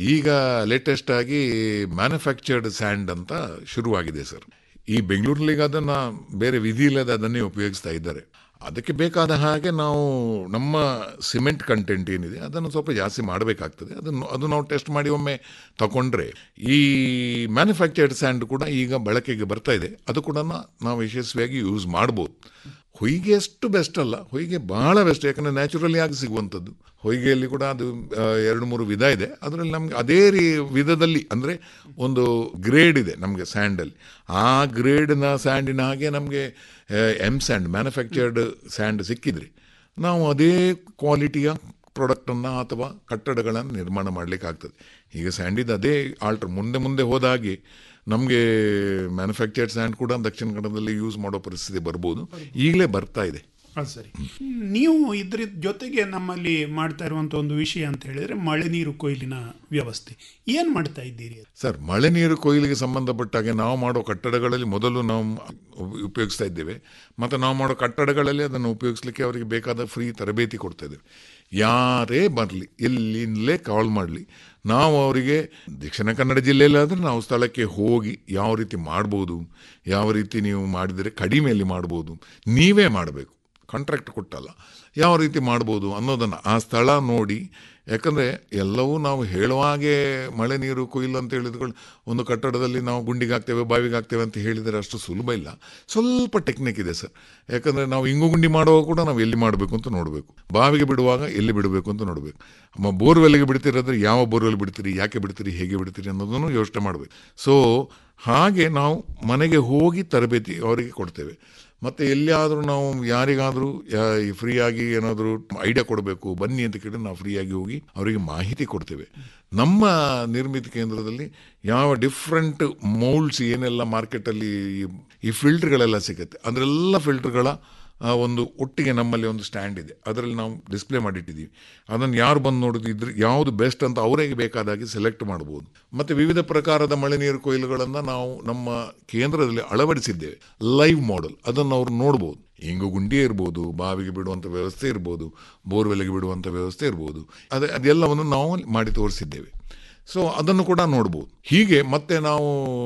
ಈಗ ಲೇಟೆಸ್ಟ್ ಆಗಿ ಮ್ಯಾನುಫ್ಯಾಕ್ಚರ್ಡ್ ಸ್ಯಾಂಡ್ ಅಂತ ಶುರುವಾಗಿದೆ ಸರ್ ಈ ಬೆಂಗಳೂರಲ್ಲಿ ಈಗ ಅದನ್ನ ಬೇರೆ ವಿಧಿ ಇಲ್ಲದೆ ಅದನ್ನೇ ಉಪಯೋಗಿಸ್ತಾ ಇದ್ದಾರೆ ಅದಕ್ಕೆ ಬೇಕಾದ ಹಾಗೆ ನಾವು ನಮ್ಮ ಸಿಮೆಂಟ್ ಕಂಟೆಂಟ್ ಏನಿದೆ ಅದನ್ನು ಸ್ವಲ್ಪ ಜಾಸ್ತಿ ಮಾಡಬೇಕಾಗ್ತದೆ ಅದನ್ನು ಅದು ನಾವು ಟೆಸ್ಟ್ ಮಾಡಿ ಒಮ್ಮೆ ತಗೊಂಡ್ರೆ ಈ ಮ್ಯಾನುಫ್ಯಾಕ್ಚರ್ಡ್ ಸ್ಯಾಂಡ್ ಕೂಡ ಈಗ ಬಳಕೆಗೆ ಬರ್ತಾ ಇದೆ ಅದು ಕೂಡ ನಾವು ಯಶಸ್ವಿಯಾಗಿ ಯೂಸ್ ಮಾಡ್ಬೋದು ಹೊಯ್ಗೆ ಅಷ್ಟು ಬೆಸ್ಟ್ ಅಲ್ಲ ಹೊಯ್ಗೆ ಬಹಳ ಬೆಸ್ಟ್ ಯಾಕಂದರೆ ನ್ಯಾಚುರಲಿ ಆಗಿ ಸಿಗುವಂಥದ್ದು ಹೊಯ್ಗೆಯಲ್ಲಿ ಕೂಡ ಅದು ಆ, ಎರಡು ಮೂರು ವಿಧ ಇದೆ ಅದರಲ್ಲಿ ನಮಗೆ ಅದೇ ರೀ ವಿಧದಲ್ಲಿ ಅಂದರೆ ಒಂದು ಗ್ರೇಡ್ ಇದೆ ನಮಗೆ ಸ್ಯಾಂಡಲ್ಲಿ ಆ ಗ್ರೇಡ್ನ ಸ್ಯಾಂಡಿನ ಹಾಗೆ ನಮಗೆ ಎಮ್ ಸ್ಯಾಂಡ್ ಮ್ಯಾನುಫ್ಯಾಕ್ಚರ್ಡ್ ಸ್ಯಾಂಡ್ ಸಿಕ್ಕಿದ್ರೆ ನಾವು ಅದೇ ಕ್ವಾಲಿಟಿಯ ಪ್ರಾಡಕ್ಟನ್ನು ಅಥವಾ ಕಟ್ಟಡಗಳನ್ನು ನಿರ್ಮಾಣ ಮಾಡಲಿಕ್ಕೆ ಆಗ್ತದೆ ಈಗ ಸ್ಯಾಂಡಿದ ಅದೇ ಆಲ್ಟ್ರ್ ಮುಂದೆ ಮುಂದೆ ಹೋದ ಹಾಗೆ ನಮಗೆ ಮ್ಯಾನುಫ್ಯಾಕ್ಚರ್ಡ್ ಸ್ಯಾಂಡ್ ಕೂಡ ದಕ್ಷಿಣ ಕನ್ನಡದಲ್ಲಿ ಯೂಸ್ ಮಾಡೋ ಪರಿಸ್ಥಿತಿ ಬರ್ಬೋದು ಈಗಲೇ ಬರ್ತಾ ಇದೆ ಅದು ಸರಿ ನೀವು ಇದ್ರ ಜೊತೆಗೆ ನಮ್ಮಲ್ಲಿ ಮಾಡ್ತಾ ಇರುವಂತ ಒಂದು ವಿಷಯ ಅಂತ ಹೇಳಿದ್ರೆ ಮಳೆ ನೀರು ಕೊಯ್ಲಿನ ವ್ಯವಸ್ಥೆ ಏನ್ ಮಾಡ್ತಾ ಇದ್ದೀರಿ ಸರ್ ಮಳೆ ನೀರು ಕೊಯ್ಲಿಗೆ ಸಂಬಂಧಪಟ್ಟ ಹಾಗೆ ನಾವು ಮಾಡೋ ಕಟ್ಟಡಗಳಲ್ಲಿ ಮೊದಲು ನಾವು ಉಪಯೋಗಿಸ್ತಾ ಇದ್ದೇವೆ ಮತ್ತು ನಾವು ಮಾಡೋ ಕಟ್ಟಡಗಳಲ್ಲಿ ಅದನ್ನು ಉಪಯೋಗಿಸ್ಲಿಕ್ಕೆ ಅವರಿಗೆ ಬೇಕಾದ ಫ್ರೀ ತರಬೇತಿ ಕೊಡ್ತಾ ಇದ್ದೇವೆ ಯಾರೇ ಬರಲಿ ಎಲ್ಲಿಂದಲೇ ಕಾಲ್ ಮಾಡಲಿ ನಾವು ಅವರಿಗೆ ದಕ್ಷಿಣ ಕನ್ನಡ ಜಿಲ್ಲೆಯಲ್ಲಾದರೆ ನಾವು ಸ್ಥಳಕ್ಕೆ ಹೋಗಿ ಯಾವ ರೀತಿ ಮಾಡ್ಬೋದು ಯಾವ ರೀತಿ ನೀವು ಮಾಡಿದರೆ ಕಡಿಮೆಯಲ್ಲಿ ಮಾಡ್ಬೋದು ನೀವೇ ಮಾಡಬೇಕು ಕಾಂಟ್ರಾಕ್ಟ್ ಕೊಟ್ಟಲ್ಲ ಯಾವ ರೀತಿ ಮಾಡ್ಬೋದು ಅನ್ನೋದನ್ನು ಆ ಸ್ಥಳ ನೋಡಿ ಯಾಕಂದರೆ ಎಲ್ಲವೂ ನಾವು ಹೇಳುವ ಹಾಗೆ ಮಳೆ ನೀರು ಕೊಯ್ಲು ಅಂತ ಹೇಳಿದ್ಕೊಂಡು ಒಂದು ಕಟ್ಟಡದಲ್ಲಿ ನಾವು ಗುಂಡಿಗೆ ಹಾಕ್ತೇವೆ ಬಾವಿಗೆ ಹಾಕ್ತೇವೆ ಅಂತ ಹೇಳಿದರೆ ಅಷ್ಟು ಸುಲಭ ಇಲ್ಲ ಸ್ವಲ್ಪ ಟೆಕ್ನಿಕ್ ಇದೆ ಸರ್ ಯಾಕಂದರೆ ನಾವು ಇಂಗು ಗುಂಡಿ ಮಾಡುವಾಗ ಕೂಡ ನಾವು ಎಲ್ಲಿ ಮಾಡಬೇಕು ಅಂತ ನೋಡಬೇಕು ಬಾವಿಗೆ ಬಿಡುವಾಗ ಎಲ್ಲಿ ಬಿಡಬೇಕು ಅಂತ ನೋಡಬೇಕು ಅಮ್ಮ ಬೋರ್ವೆಲ್ಗೆ ಬಿಡ್ತಿರೋದ್ರೆ ಯಾವ ಬೋರ್ವೆಲ್ ಬಿಡ್ತೀರಿ ಯಾಕೆ ಬಿಡ್ತೀರಿ ಹೇಗೆ ಬಿಡ್ತೀರಿ ಅನ್ನೋದನ್ನು ಯೋಚನೆ ಮಾಡಬೇಕು ಸೊ ಹಾಗೆ ನಾವು ಮನೆಗೆ ಹೋಗಿ ತರಬೇತಿ ಅವರಿಗೆ ಕೊಡ್ತೇವೆ ಮತ್ತು ಎಲ್ಲಿಯಾದರೂ ನಾವು ಯಾರಿಗಾದರೂ ಫ್ರೀಯಾಗಿ ಏನಾದರೂ ಐಡಿಯಾ ಕೊಡಬೇಕು ಬನ್ನಿ ಅಂತ ಕೇಳಿ ನಾವು ಫ್ರೀಯಾಗಿ ಹೋಗಿ ಅವರಿಗೆ ಮಾಹಿತಿ ಕೊಡ್ತೇವೆ ನಮ್ಮ ನಿರ್ಮಿತಿ ಕೇಂದ್ರದಲ್ಲಿ ಯಾವ ಡಿಫ್ರೆಂಟ್ ಮೌಲ್ಡ್ಸ್ ಏನೆಲ್ಲ ಮಾರ್ಕೆಟಲ್ಲಿ ಈ ಫಿಲ್ಟರ್ಗಳೆಲ್ಲ ಸಿಗುತ್ತೆ ಅದರೆಲ್ಲ ಫಿಲ್ಟರ್ಗಳ ಆ, ಒಂದು ಒಟ್ಟಿಗೆ ನಮ್ಮಲ್ಲಿ ಒಂದು ಸ್ಟ್ಯಾಂಡ್ ಇದೆ ಅದರಲ್ಲಿ ನಾವು ಡಿಸ್ಪ್ಲೇ ಮಾಡಿಟ್ಟಿದ್ದೀವಿ ಅದನ್ನು ಯಾರು ಬಂದು ನೋಡಿದ್ರೆ ಯಾವುದು ಬೆಸ್ಟ್ ಅಂತ ಅವರಿಗೆ ಬೇಕಾದಾಗಿ ಸೆಲೆಕ್ಟ್ ಮಾಡ್ಬೋದು ಮತ್ತು ವಿವಿಧ ಪ್ರಕಾರದ ಮಳೆ ನೀರು ಕೊಯ್ಲುಗಳನ್ನು ನಾವು ನಮ್ಮ ಕೇಂದ್ರದಲ್ಲಿ ಅಳವಡಿಸಿದ್ದೇವೆ ಲೈವ್ ಮಾಡೆಲ್ ಅದನ್ನು ಅವರು ನೋಡ್ಬೋದು ಇಂಗು ಗುಂಡಿ ಇರ್ಬೋದು ಬಾವಿಗೆ ಬಿಡುವಂಥ ವ್ಯವಸ್ಥೆ ಇರ್ಬೋದು ಬೋರ್ವೆಲ್ಗೆ ಬಿಡುವಂಥ ವ್ಯವಸ್ಥೆ ಇರ್ಬೋದು ಅದೇ ಅದೆಲ್ಲವನ್ನು ನಾವು ಮಾಡಿ ತೋರಿಸಿದ್ದೇವೆ ಸೊ ಅದನ್ನು ಕೂಡ ನೋಡ್ಬೋದು ಹೀಗೆ ಮತ್ತೆ ನಾವು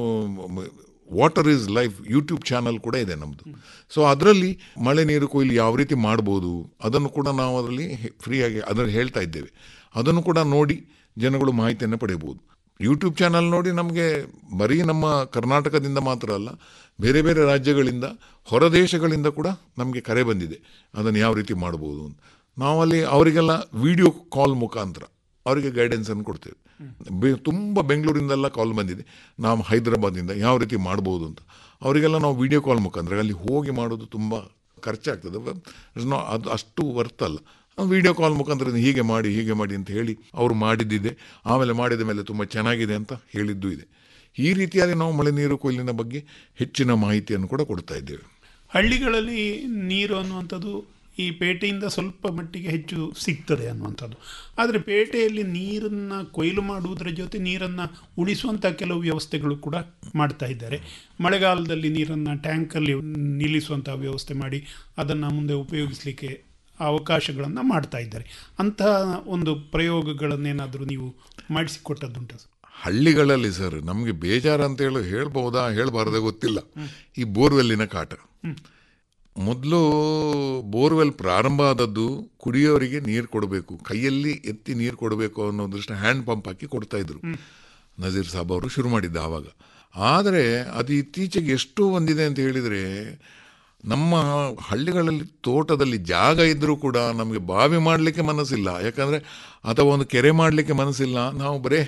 water is life YouTube channel ಕೂಡ ಇದೆ ನಮ್ಮದು ಸೊ ಅದರಲ್ಲಿ ಮಳೆ ನೀರು ಕೊಯ್ಲು ಯಾವ ರೀತಿ ಮಾಡ್ಬೋದು ಅದನ್ನು ಕೂಡ ನಾವು ಅದರಲ್ಲಿ ಫ್ರೀಯಾಗಿ ಅದರಲ್ಲಿ ಹೇಳ್ತಾ ಇದ್ದೇವೆ ಅದನ್ನು ಕೂಡ ನೋಡಿ ಜನಗಳು ಮಾಹಿತಿಯನ್ನು ಪಡೆಯಬಹುದು ಯೂಟ್ಯೂಬ್ ಚಾನಲ್ ನೋಡಿ ನಮಗೆ ಬರೀ ನಮ್ಮ ಕರ್ನಾಟಕದಿಂದ ಮಾತ್ರ ಅಲ್ಲ ಬೇರೆ ಬೇರೆ ರಾಜ್ಯಗಳಿಂದ ಹೊರ ದೇಶಗಳಿಂದ ಕೂಡ ನಮಗೆ ಕರೆ ಬಂದಿದೆ ಅದನ್ನು ಯಾವ ರೀತಿ ಮಾಡ್ಬೋದು ಅಂತ ನಾವಲ್ಲಿ ಅವರಿಗೆಲ್ಲ ವಿಡಿಯೋ ಕಾಲ್ ಮುಖಾಂತರ ಅವರಿಗೆ ಗೈಡೆನ್ಸನ್ನು ಕೊಡ್ತೇವೆ ಬೆ ತುಂಬ ಬೆಂಗಳೂರಿಂದೆಲ್ಲ ಕಾಲ್ ಬಂದಿದೆ ನಾವು ಹೈದರಾಬಾದಿಂದ ಯಾವ ರೀತಿ ಮಾಡ್ಬೋದು ಅಂತ ಅವರಿಗೆಲ್ಲ ನಾವು ವಿಡಿಯೋ ಕಾಲ್ ಮುಖಾಂತರ ಅಲ್ಲಿ ಹೋಗಿ ಮಾಡೋದು ತುಂಬ ಖರ್ಚಾಗ್ತದೆ ಬ- ನಾ- ಅದು ಅಷ್ಟು ವರ್ತ್ ಅಲ್ಲ ವಿಡಿಯೋ ಕಾಲ್ ಮುಖಾಂತರ ಹೀಗೆ ಮಾಡಿ ಹೀಗೆ ಮಾಡಿ ಅಂತ ಹೇಳಿ ಅವರು ಮಾಡಿದ್ದಿದೆ ಆಮೇಲೆ ಮಾಡಿದ ಮೇಲೆ ತುಂಬ ಚೆನ್ನಾಗಿದೆ ಅಂತ ಹೇಳಿದ್ದು ಇದೆ ಈ ರೀತಿಯಾಗಿ ನಾವು ಮಳೆ ನೀರು ಕೊಯ್ಲಿನ ಬಗ್ಗೆ ಹೆಚ್ಚಿನ ಮಾಹಿತಿಯನ್ನು ಕೂಡ ಕೊಡ್ತಾ ಇದ್ದೇವೆ ಹಳ್ಳಿಗಳಲ್ಲಿ ನೀರು ಅನ್ನುವಂಥದ್ದು ಈ ಪೇಟೆಯಿಂದ ಸ್ವಲ್ಪ ಮಟ್ಟಿಗೆ ಹೆಚ್ಚು ಸಿಗ್ತದೆ ಅನ್ನುವಂಥದ್ದು ಆದರೆ ಪೇಟೆಯಲ್ಲಿ ನೀರನ್ನು ಕೊಯ್ಲು ಮಾಡುವುದರ ಜೊತೆ ನೀರನ್ನು ಉಳಿಸುವಂಥ ಕೆಲವು ವ್ಯವಸ್ಥೆಗಳು ಕೂಡ ಮಾಡ್ತಾ ಇದ್ದಾರೆ ಮಳೆಗಾಲದಲ್ಲಿ ನೀರನ್ನು ಟ್ಯಾಂಕಲ್ಲಿ ನಿಲ್ಲಿಸುವಂಥ ವ್ಯವಸ್ಥೆ ಮಾಡಿ ಅದನ್ನು ಮುಂದೆ ಉಪಯೋಗಿಸಲಿಕ್ಕೆ ಅವಕಾಶಗಳನ್ನು ಮಾಡ್ತಾ ಇದ್ದಾರೆ ಅಂತಹ ಒಂದು ಪ್ರಯೋಗಗಳನ್ನೇನಾದರೂ ನೀವು ಮಾಡಿಸಿಕೊಟ್ಟದ್ದುಂಟ ಹಳ್ಳಿಗಳಲ್ಲಿ ಸರ್ ನಮಗೆ ಬೇಜಾರು ಅಂತ ಹೇಳಿ ಹೇಳ್ಬಹುದಾ ಹೇಳ್ಬಾರ್ದೇ ಗೊತ್ತಿಲ್ಲ ಈ ಬೋರ್ವೆಲ್ಲಿನ ಕಾಟ ಮೊದಲು ಬೋರ್ವೆಲ್ ಪ್ರಾರಂಭ ಆದದ್ದು ಕುಡಿಯೋರಿಗೆ ನೀರು ಕೊಡಬೇಕು ಕೈಯಲ್ಲಿ ಎತ್ತಿ ನೀರು ಕೊಡಬೇಕು ಅನ್ನೋ ದೃಷ್ಟಿ ಹ್ಯಾಂಡ್ ಪಂಪ್ ಹಾಕಿ ಕೊಡ್ತಾ ಇದ್ರು ನಜೀರ್ ಸಾಬ್ ಅವರು ಶುರು ಮಾಡಿದ್ದ ಆವಾಗ ಆದರೆ ಅದು ಇತ್ತೀಚೆಗೆ ಎಷ್ಟು ಬಂದಿದೆ ಅಂತ ಹೇಳಿದರೆ ನಮ್ಮ ಹಳ್ಳಿಗಳಲ್ಲಿ ತೋಟದಲ್ಲಿ ಜಾಗ ಇದ್ದರೂ ಕೂಡ ನಮಗೆ ಬಾವಿ ಮಾಡಲಿಕ್ಕೆ ಮನಸ್ಸಿಲ್ಲ ಯಾಕಂದರೆ ಅಥವಾ ಒಂದು ಕೆರೆ ಮಾಡಲಿಕ್ಕೆ ಮನಸ್ಸಿಲ್ಲ ನಾವು ಬರೇ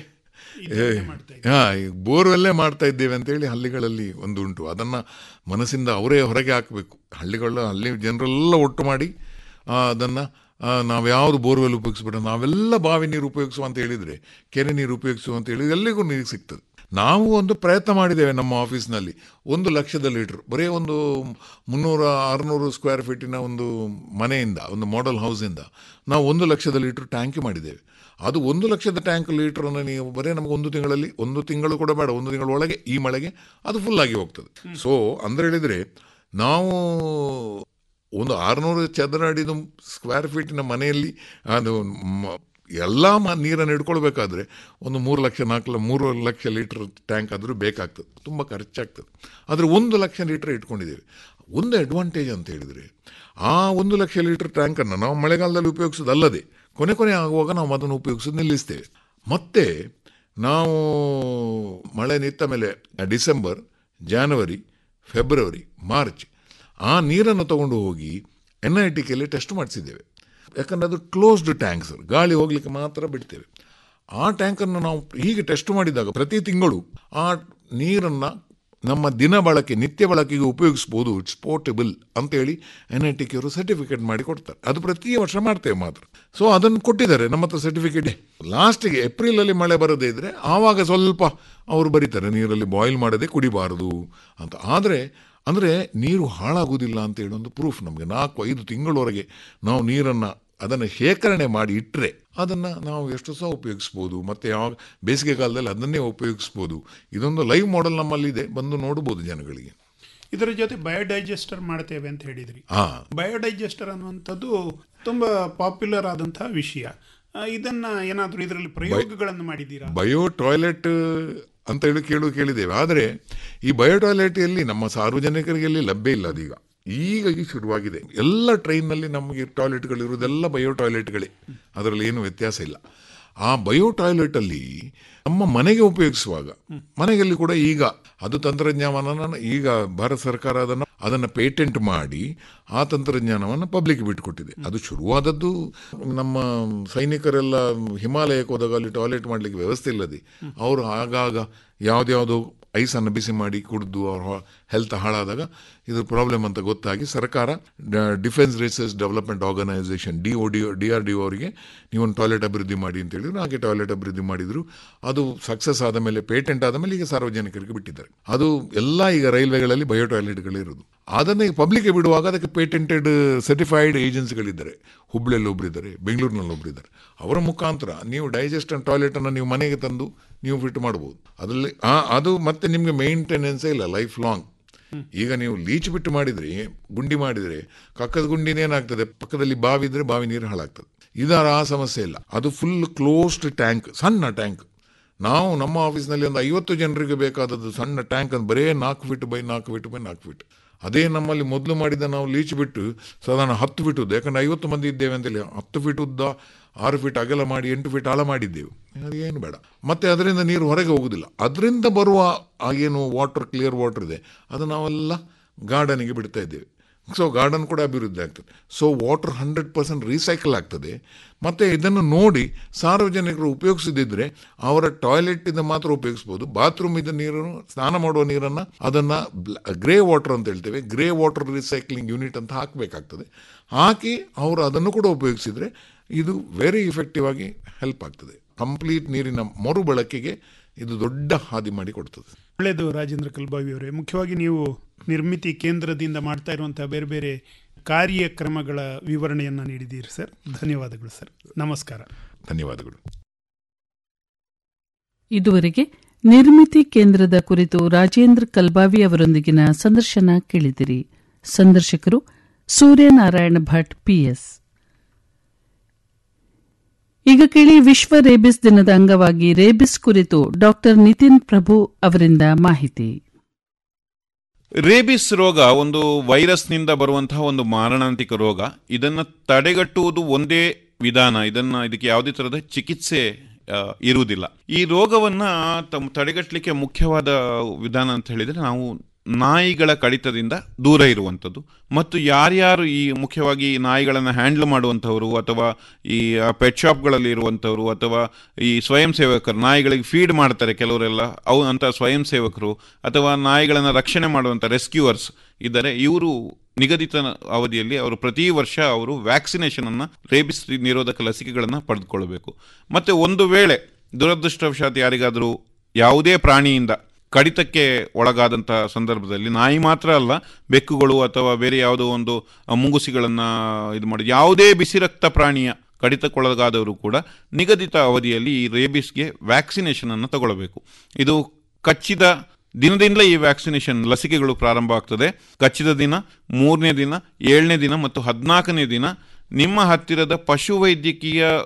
ಹಾ ಬೋರ್ವೆಲ್ಲೇ ಮಾಡ್ತಾ ಇದ್ದೇವೆ ಅಂತೇಳಿ ಹಳ್ಳಿಗಳಲ್ಲಿ ಒಂದು ಉಂಟು ಅದನ್ನು ಮನಸ್ಸಿಂದ ಅವರೇ ಹೊರಗೆ ಹಾಕಬೇಕು ಹಳ್ಳಿಗಳ ಹಳ್ಳಿ ಜನರೆಲ್ಲ ಒಟ್ಟು ಮಾಡಿ ಅದನ್ನು ನಾವು ಯಾವುದು ಬೋರ್ವೆಲ್ ಉಪಯೋಗಿಸ್ಬಿಡ ನಾವೆಲ್ಲ ಬಾವಿ ನೀರು ಉಪಯೋಗಿಸುವ ಅಂತ ಹೇಳಿದರೆ ಕೆರೆ ನೀರು ಉಪಯೋಗಿಸುವ ಅಂತ ಹೇಳಿದ್ರೆ ಎಲ್ಲಿಗೂ ನೀರು ಸಿಗ್ತದೆ ನಾವು ಒಂದು ಪ್ರಯತ್ನ ಮಾಡಿದ್ದೇವೆ ನಮ್ಮ ಆಫೀಸ್ನಲ್ಲಿ ಒಂದು ಲಕ್ಷದ ಲೀಟ್ರ್ ಬರೀ ಒಂದು ಮುನ್ನೂರ ಆರುನೂರು ಸ್ಕ್ವೇರ್ ಫೀಟಿನ ಒಂದು ಮನೆಯಿಂದ ಒಂದು ಮಾಡೆಲ್ ಹೌಸಿಂದ ನಾವು ಒಂದು ಲಕ್ಷದ ಲೀಟ್ರ್ ಟ್ಯಾಂಕ್ ಮಾಡಿದ್ದೇವೆ ಅದು ಒಂದು ಲಕ್ಷದ ಟ್ಯಾಂಕ್ ಲೀಟ್ರನ್ನು ನೀವು ಬರೀ ನಮಗೆ ಒಂದು ತಿಂಗಳಲ್ಲಿ ಒಂದು ತಿಂಗಳು ಕೂಡ ಬೇಡ ಒಂದು ತಿಂಗಳ ಒಳಗೆ ಈ ಮಳೆಗೆ ಅದು ಫುಲ್ಲಾಗಿ ಹೋಗ್ತದೆ ಸೊ ಅಂದ್ರೆ ಹೇಳಿದರೆ ನಾವು ಒಂದು ಆರುನೂರು ಚದರ ಅಡಿದು ಸ್ಕ್ವೇರ್ ಫೀಟಿನ ಮನೆಯಲ್ಲಿ ಅದು ಮ- ಎಲ್ಲ ಮ ನೀರನ್ನು ಹಿಡ್ಕೊಳ್ಬೇಕಾದ್ರೆ ಒಂದು ಮೂರು ಲಕ್ಷ ನಾಲ್ಕು ಲ- ಮೂರು ಲಕ್ಷ ಲೀಟರ್ ಟ್ಯಾಂಕ್ ಆದರೂ ಬೇಕಾಗ್ತದೆ ತುಂಬ ಖರ್ಚಾಗ್ತದೆ ಆದರೆ ಒಂದು ಲಕ್ಷ ಲೀಟರ್ ಇಟ್ಕೊಂಡಿದ್ದೇವೆ ಒಂದು ಅಡ್ವಾಂಟೇಜ್ ಅಂತ ಹೇಳಿದರೆ ಆ ಒಂದು ಲಕ್ಷ ಲೀಟರ್ ಟ್ಯಾಂಕನ್ನು ನಾವು ಮಳೆಗಾಲದಲ್ಲಿ ಉಪಯೋಗಿಸೋದಲ್ಲದೆ ಕೊನೆ ಕೊನೆ ಆಗುವಾಗ ನಾವು ಅದನ್ನು ಉಪಯೋಗಿಸೋದು ನಿಲ್ಲಿಸ್ತೇವೆ ಮತ್ತೆ ನಾವು ಮಳೆ ನಿಂತ ಮೇಲೆ ಡಿಸೆಂಬರ್ ಜಾನ್ವರಿ ಫೆಬ್ರವರಿ ಮಾರ್ಚ್ ಆ ನೀರನ್ನು ತಗೊಂಡು ಹೋಗಿ ಎನ್ ಐ ಟಿ ಕೆಲ್ಲಿ ಟೆಸ್ಟ್ ಮಾಡಿಸಿದ್ದೇವೆ ಯಾಕಂದರೆ ಅದು ಕ್ಲೋಸ್ಡ್ ಟ್ಯಾಂಕ್ಸ್ ಗಾಳಿ ಹೋಗ್ಲಿಕ್ಕೆ ಮಾತ್ರ ಬಿಡ್ತೇವೆ ಆ ಟ್ಯಾಂಕನ್ನು ನಾವು ಹೀಗೆ ಟೆಸ್ಟ್ ಮಾಡಿದಾಗ ಪ್ರತಿ ತಿಂಗಳು ಆ ನೀರನ್ನು ನಮ್ಮ ದಿನ ಬಳಕೆ ನಿತ್ಯ ಬಳಕೆಗೆ ಉಪಯೋಗಿಸ್ಬೋದು ಇಟ್ಸ್ ಪೋರ್ಟಬಲ್ ಅಂತೇಳಿ ಎನ್ ಐ ಟಿ ಕೆವರು ಸರ್ಟಿಫಿಕೇಟ್ ಮಾಡಿ ಕೊಡ್ತಾರೆ ಅದು ಪ್ರತಿ ವರ್ಷ ಮಾಡ್ತೇವೆ ಮಾತ್ರ ಸೊ ಅದನ್ನು ಕೊಟ್ಟಿದ್ದಾರೆ ನಮ್ಮ ಹತ್ರ ಸರ್ಟಿಫಿಕೇಟ್ ಲಾಸ್ಟಿಗೆ ಏಪ್ರಿಲಲ್ಲಿ ಮಳೆ ಬರದೇ ಇದ್ದರೆ ಆವಾಗ ಸ್ವಲ್ಪ ಅವರು ಬರೀತಾರೆ ನೀರಲ್ಲಿ ಬಾಯ್ಲ್ ಮಾಡದೆ ಕುಡಿಬಾರದು ಅಂತ ಆದರೆ ಅಂದರೆ ನೀರು ಹಾಳಾಗುವುದಿಲ್ಲ ಅಂತ ಹೇಳಿ ಒಂದು ಪ್ರೂಫ್ ನಮಗೆ ನಾಲ್ಕು ಐದು ತಿಂಗಳವರೆಗೆ ನಾವು ನೀರನ್ನು ಅದನ್ನು ಶೇಖರಣೆ ಮಾಡಿ ಇಟ್ಟರೆ ಅದನ್ನು ನಾವು ಎಷ್ಟು ಸಹ ಉಪಯೋಗಿಸ್ಬೋದು ಮತ್ತು ಯಾವ ಬೇಸಿಗೆ ಕಾಲದಲ್ಲಿ ಅದನ್ನೇ ಉಪಯೋಗಿಸ್ಬೋದು ಇದೊಂದು ಲೈವ್ ಮಾಡೆಲ್ ನಮ್ಮಲ್ಲಿದೆ ಬಂದು ನೋಡ್ಬೋದು ಜನಗಳಿಗೆ ಇದರ ಜೊತೆ ಬಯೋಡೈಜೆಸ್ಟರ್ ಮಾಡ್ತೇವೆ ಅಂತ ಹೇಳಿದ್ರಿ ಹಾ. ಬಯೋಡೈಜೆಸ್ಟರ್ ಅನ್ನುವಂಥದ್ದು ತುಂಬಾ ಪಾಪ್ಯುಲರ್ ಆದಂತಹ ವಿಷಯ ಆ, ಇದನ್ನ ಏನಾದರೂ ಇದರಲ್ಲಿ ಪ್ರಯೋಗಗಳನ್ನು ಮಾಡಿದ್ದೀರಾ ಬಯೋ ಟಾಯ್ಲೆಟ್ ಅಂತ ಹೇಳಿ ಕೇಳು ಕೇಳಿದ್ದೇವೆ ಆದರೆ ಈ ಬಯೋ ಟಾಯ್ಲೆಟ್ ಎಲ್ಲಿ ನಮ್ಮ ಸಾರ್ವಜನಿಕರಿಗೆ ಎಲ್ಲಿ ಲಭ್ಯ ಇಲ್ಲ ಅದೀಗ ಈಗ ಈಗ ಶುರುವಾಗಿದೆ ಎಲ್ಲ ಟ್ರೈನ್ನಲ್ಲಿ ನಮಗೆ ಟಾಯ್ಲೆಟ್ಗಳು ಇರುವುದೆಲ್ಲ ಬಯೋ ಟಾಯ್ಲೆಟ್ಗಳೇ ಅದರಲ್ಲಿ ಏನು ವ್ಯತ್ಯಾಸ ಇಲ್ಲ ಆ ಬಯೋ ಟಾಯ್ಲೆಟಲ್ಲಿ ನಮ್ಮ ಮನೆಗೆ ಉಪಯೋಗಿಸುವಾಗ ಮನೆಯಲ್ಲಿ ಕೂಡ ಈಗ ಅದು ತಂತ್ರಜ್ಞಾನವನ್ನು ಈಗ ಭಾರತ ಸರ್ಕಾರ ಅದನ್ನು ಅದನ್ನು ಪೇಟೆಂಟ್ ಮಾಡಿ ಆ ತಂತ್ರಜ್ಞಾನವನ್ನು ಪಬ್ಲಿಕ್ ಬಿಟ್ಟುಕೊಟ್ಟಿದೆ ಅದು ಶುರುವಾದದ್ದು ನಮ್ಮ ಸೈನಿಕರೆಲ್ಲ ಹಿಮಾಲಯಕ್ಕೆ ಹೋದಾಗ ಅಲ್ಲಿ ಟಾಯ್ಲೆಟ್ ಮಾಡಲಿಕ್ಕೆ ವ್ಯವಸ್ಥೆ ಇಲ್ಲದೆ ಅವರು ಆಗಾಗ ಯಾವುದ್ಯಾವುದೋ ಐಸನ್ನು ಬಿಸಿ ಮಾಡಿ ಕುಡಿದು ಅವ್ರ ಹೆಲ್ತ್ ಹಾಳಾದಾಗ ಇದು ಪ್ರಾಬ್ಲಮ್ ಅಂತ ಗೊತ್ತಾಗಿ ಸರ್ಕಾರ defence research development organisation D O D D R D ಅವರಿಗೆ ನೀವೊಂದು ಟಾಯ್ಲೆಟ್ ಅಭಿವೃದ್ಧಿ ಮಾಡಿ ಅಂತ ಹೇಳಿದ್ರು ಹಾಗೆ ಟಾಯ್ಲೆಟ್ ಅಭಿವೃದ್ಧಿ ಮಾಡಿದ್ರು ಅದು ಸಕ್ಸಸ್ ಆದ ಮೇಲೆ ಪೇಟೆಂಟ್ ಆದ ಮೇಲೆ ಈಗ ಸಾರ್ವಜನಿಕರಿಗೆ ಬಿಟ್ಟಿದ್ದಾರೆ ಅದು ಎಲ್ಲ ಈಗ ರೈಲ್ವೆಗಳಲ್ಲಿ ಬಯೋ ಟಾಯ್ಲೆಟ್ಗಳು ಇರೋದು ಅದನ್ನು ಈಗ ಪಬ್ಲಿಕ್ಗೆ ಬಿಡುವಾಗ ಅದಕ್ಕೆ ಪೇಟೆಂಟೆಡ್ ಸರ್ಟಿಫೈಡ್ ಏಜೆನ್ಸಿಗಳಿದ್ದಾರೆ ಹುಬ್ಳಿಯಲ್ಲಿ ಒಬ್ಬರಿದ್ದಾರೆ ಬೆಂಗಳೂರಿನಲ್ಲಿ ಒಬ್ಬರಿದ್ದಾರೆ ಅವರ ಮುಖಾಂತರ ನೀವು ಡೈಜೆಸ್ಟ್ ಅಂಡ್ ಟಾಯ್ಲೆಟನ್ನು ನೀವು ಮನೆಗೆ ತಂದು ನೀವು ಫಿಟ್ ಮಾಡ್ಬೋದು ಅದರಲ್ಲಿ ಆ ಅದು ಮತ್ತೆ ನಿಮಗೆ ಮೇಂಟೆನೆನ್ಸೇ ಇಲ್ಲ ಲೈಫ್ ಲಾಂಗ್ ಈಗ ನೀವು ಲೀಚ್ ಬಿಟ್ಟು ಮಾಡಿದ್ರೆ ಗುಂಡಿ ಮಾಡಿದರೆ ಕಕ್ಕದ ಗುಂಡಿನ ಏನಾಗ್ತದೆ ಪಕ್ಕದಲ್ಲಿ ಬಾವಿ ಇದ್ರೆ ಬಾವಿ ನೀರು ಹಾಳಾಗ್ತದೆ ಇದರ ಆ ಸಮಸ್ಯೆ ಇಲ್ಲ ಅದು ಫುಲ್ ಕ್ಲೋಸ್ಡ್ ಟ್ಯಾಂಕ್ ಸಣ್ಣ ಟ್ಯಾಂಕ್ ನಾವು ನಮ್ಮ ಆಫೀಸ್ನಲ್ಲಿ ಒಂದು ಐವತ್ತು ಜನರಿಗೆ ಬೇಕಾದದ್ದು ಸಣ್ಣ ಟ್ಯಾಂಕ್ ಅಂತ ಬರೇ ನಾಲ್ಕು ಫೀಟ್ ಬೈ ನಾಲ್ಕು ಫೀಟ್ ಬೈ ನಾಲ್ಕು ಫೀಟ್ ಅದೇ ನಮ್ಮಲ್ಲಿ ಮೊದಲು ಮಾಡಿದ ನಾವು ಲೀಚ್ ಬಿಟ್ಟು ಸಾಧಾರಣ ಹತ್ತು ಫೀಟ್ ಉದ್ದ ಯಾಕಂದ್ರೆ ಐವತ್ತು ಮಂದಿ ಇದ್ದೇವೆ ಅಂತೇಳಿ ಹತ್ತು ಫೀಟ್ ಉದ್ದ ಆರು ಫೀಟ್ ಅಗಲ ಮಾಡಿ ಎಂಟು ಫೀಟ್ ಆಳ ಮಾಡಿದ್ದೇವೆ ಅದು ಏನು ಬೇಡ ಮತ್ತೆ ಅದರಿಂದ ನೀರು ಹೊರಗೆ ಹೋಗುದಿಲ್ಲ ಅದರಿಂದ ಬರುವ ಆ ಏನು ವಾಟರ್ ಕ್ಲಿಯರ್ ವಾಟರ್ ಇದೆ ಅದು ನಾವೆಲ್ಲ ಗಾರ್ಡನಿಗೆ ಬಿಡ್ತಾ ಇದ್ದೇವೆ ಸೊ ಗಾರ್ಡನ್ ಕೂಡ ಅಭಿವೃದ್ಧಿ ಆಗ್ತದೆ so water hundred percent recycle ಆಗ್ತದೆ ಮತ್ತು ಇದನ್ನು ನೋಡಿ ಸಾರ್ವಜನಿಕರು ಉಪಯೋಗಿಸದಿದ್ದರೆ ಅವರ ಟಾಯ್ಲೆಟಿಂದ ಮಾತ್ರ ಉಪಯೋಗಿಸ್ಬೋದು ಬಾತ್ರೂಮ್ ಇದ್ದ ನೀರನ್ನು ಸ್ನಾನ ಮಾಡುವ ನೀರನ್ನು ಅದನ್ನು ಗ್ರೇ ವಾಟರ್ ಅಂತ ಹೇಳ್ತೇವೆ ಗ್ರೇ ವಾಟರ್ ರಿಸೈಕ್ಲಿಂಗ್ ಯೂನಿಟ್ ಅಂತ ಹಾಕಬೇಕಾಗ್ತದೆ ಹಾಕಿ ಅವರು ಅದನ್ನು ಕೂಡ ಉಪಯೋಗಿಸಿದರೆ ಇದು ವೆರಿ ಇಫೆಕ್ಟಿವ್ ಆಗಿ ಹೆಲ್ಪ್ ಆಗ್ತದೆ ಕಂಪ್ಲೀಟ್ ನೀರಿನ ಮರುಬಳಕೆಗೆ ಇದು ದೊಡ್ಡ ಹಾದಿ ಮಾಡಿ ಕೊಡ್ತದೆ ಒಳ್ಳೆಯದು ರಾಜೇಂದ್ರ ಕಲ್ಬಾವಿ ಅವರೇ ಮುಖ್ಯವಾಗಿ ನೀವು ನಿರ್ಮಿತಿ ಕೇಂದ್ರದಿಂದ ಮಾಡ್ತಾ ಇರುವಂತಹ ಬೇರೆ ಬೇರೆ ಕಾರ್ಯಕ್ರಮಗಳ ವಿವರಣೆಯನ್ನು ನೀಡಿದ್ದೀರಿ ಸರ್ ಧನ್ಯವಾದಗಳು ಸರ್ ನಮಸ್ಕಾರ ಧನ್ಯವಾದಗಳು ಇದುವರೆಗೆ ನಿರ್ಮಿತಿ ಕೇಂದ್ರದ ಕುರಿತು ರಾಜೇಂದ್ರ ಕಲ್ಬಾವಿ ಅವರೊಂದಿಗಿನ ಸಂದರ್ಶನ ಕೇಳಿದಿರಿ ಸಂದರ್ಶಕರು ಸೂರ್ಯನಾರಾಯಣ ಭಟ್ ಪಿಎಸ್ ಈಗ ಕೇಳಿ ವಿಶ್ವ ರೇಬಿಸ್ ದಿನದ ಅಂಗವಾಗಿ ರೇಬಿಸ್ ಕುರಿತು ಡಾಕ್ಟರ್ ನಿತಿನ್ ಪ್ರಭು ಅವರಿಂದ ಮಾಹಿತಿ ರೇಬಿಸ್ ರೋಗ ಒಂದು ವೈರಸ್ನಿಂದ ಬರುವಂತಹ ಒಂದು ಮಾರಣಾಂತಿಕ ರೋಗ ಇದನ್ನು ತಡೆಗಟ್ಟುವುದು ಒಂದೇ ವಿಧಾನ ಇದನ್ನ ಇದಕ್ಕೆ ಯಾವುದೇ ತರಹದ ಚಿಕಿತ್ಸೆ ಆ, ಇರುವುದಿಲ್ಲ ಈ ರೋಗವನ್ನ ತಮ್ಮ ತಡೆಗಟ್ಟಲಿಕ್ಕೆ ಮುಖ್ಯವಾದ ವಿಧಾನ ಅಂತ ಹೇಳಿದ್ರೆ ನಾವು ನಾಯಿಗಳ ಕಡಿತದಿಂದ ದೂರ ಇರುವಂಥದ್ದು ಮತ್ತು ಯಾರ್ಯಾರು ಈ ಮುಖ್ಯವಾಗಿ ಈ ನಾಯಿಗಳನ್ನು ಹ್ಯಾಂಡಲ್ ಮಾಡುವಂಥವರು ಅಥವಾ ಈ ಪೆಟ್ ಶಾಪ್ಗಳಲ್ಲಿ ಇರುವಂಥವರು ಅಥವಾ ಈ ಸ್ವಯಂ ಸೇವಕರು ನಾಯಿಗಳಿಗೆ ಫೀಡ್ ಮಾಡ್ತಾರೆ ಕೆಲವರೆಲ್ಲ ಅವು ಅಂತ ಸ್ವಯಂ ಸೇವಕರು ಅಥವಾ ನಾಯಿಗಳನ್ನು ರಕ್ಷಣೆ ಮಾಡುವಂಥ ರೆಸ್ಕ್ಯೂವರ್ಸ್ ಇದ್ದಾರೆ ಇವರು ನಿಗದಿತ ಅವಧಿಯಲ್ಲಿ ಅವರು ಪ್ರತಿ ವರ್ಷ ಅವರು ವ್ಯಾಕ್ಸಿನೇಷನ್ ಅನ್ನ ರೇಬಿಸ್ ನಿರೋಧಕ ಲಸಿಕೆಗಳನ್ನು ಪಡೆದುಕೊಳ್ಳಬೇಕು ಮತ್ತೆ ಒಂದು ವೇಳೆ ದುರದೃಷ್ಟವಶಾತ್ ಯಾರಿಗಾದರೂ ಯಾವುದೇ ಪ್ರಾಣಿಯಿಂದ ಕಡಿತಕ್ಕೆ ಒಳಗಾದಂತಹ ಸಂದರ್ಭದಲ್ಲಿ ನಾಯಿ ಮಾತ್ರ ಅಲ್ಲ ಬೆಕ್ಕುಗಳು ಅಥವಾ ಬೇರೆ ಯಾವುದೋ ಒಂದು ಮುಂಗುಸಿಗಳನ್ನು ಇದು ಮಾಡಿ ಯಾವುದೇ ಬಿಸಿ ರಕ್ತ ಪ್ರಾಣಿಯ ಕಡಿತಕ್ಕೊಳಗಾದವರು ಕೂಡ ನಿಗದಿತ ಅವಧಿಯಲ್ಲಿ ಈ ರೇಬಿಸ್ಗೆ ವ್ಯಾಕ್ಸಿನೇಷನ್ ಅನ್ನು ತಗೊಳ್ಬೇಕು ಇದು ಕಚ್ಚಿದ ದಿನದಿಂದಲೇ ಈ ವ್ಯಾಕ್ಸಿನೇಷನ್ ಲಸಿಕೆಗಳು ಪ್ರಾರಂಭ ಆಗ್ತದೆ ಕಚ್ಚಿದ ದಿನ ಮೂರನೇ ದಿನ ಏಳನೇ ದಿನ ಮತ್ತು ಹದಿನಾಲ್ಕನೇ ದಿನ ನಿಮ್ಮ ಹತ್ತಿರದ ಪಶುವೈದ್ಯಕೀಯ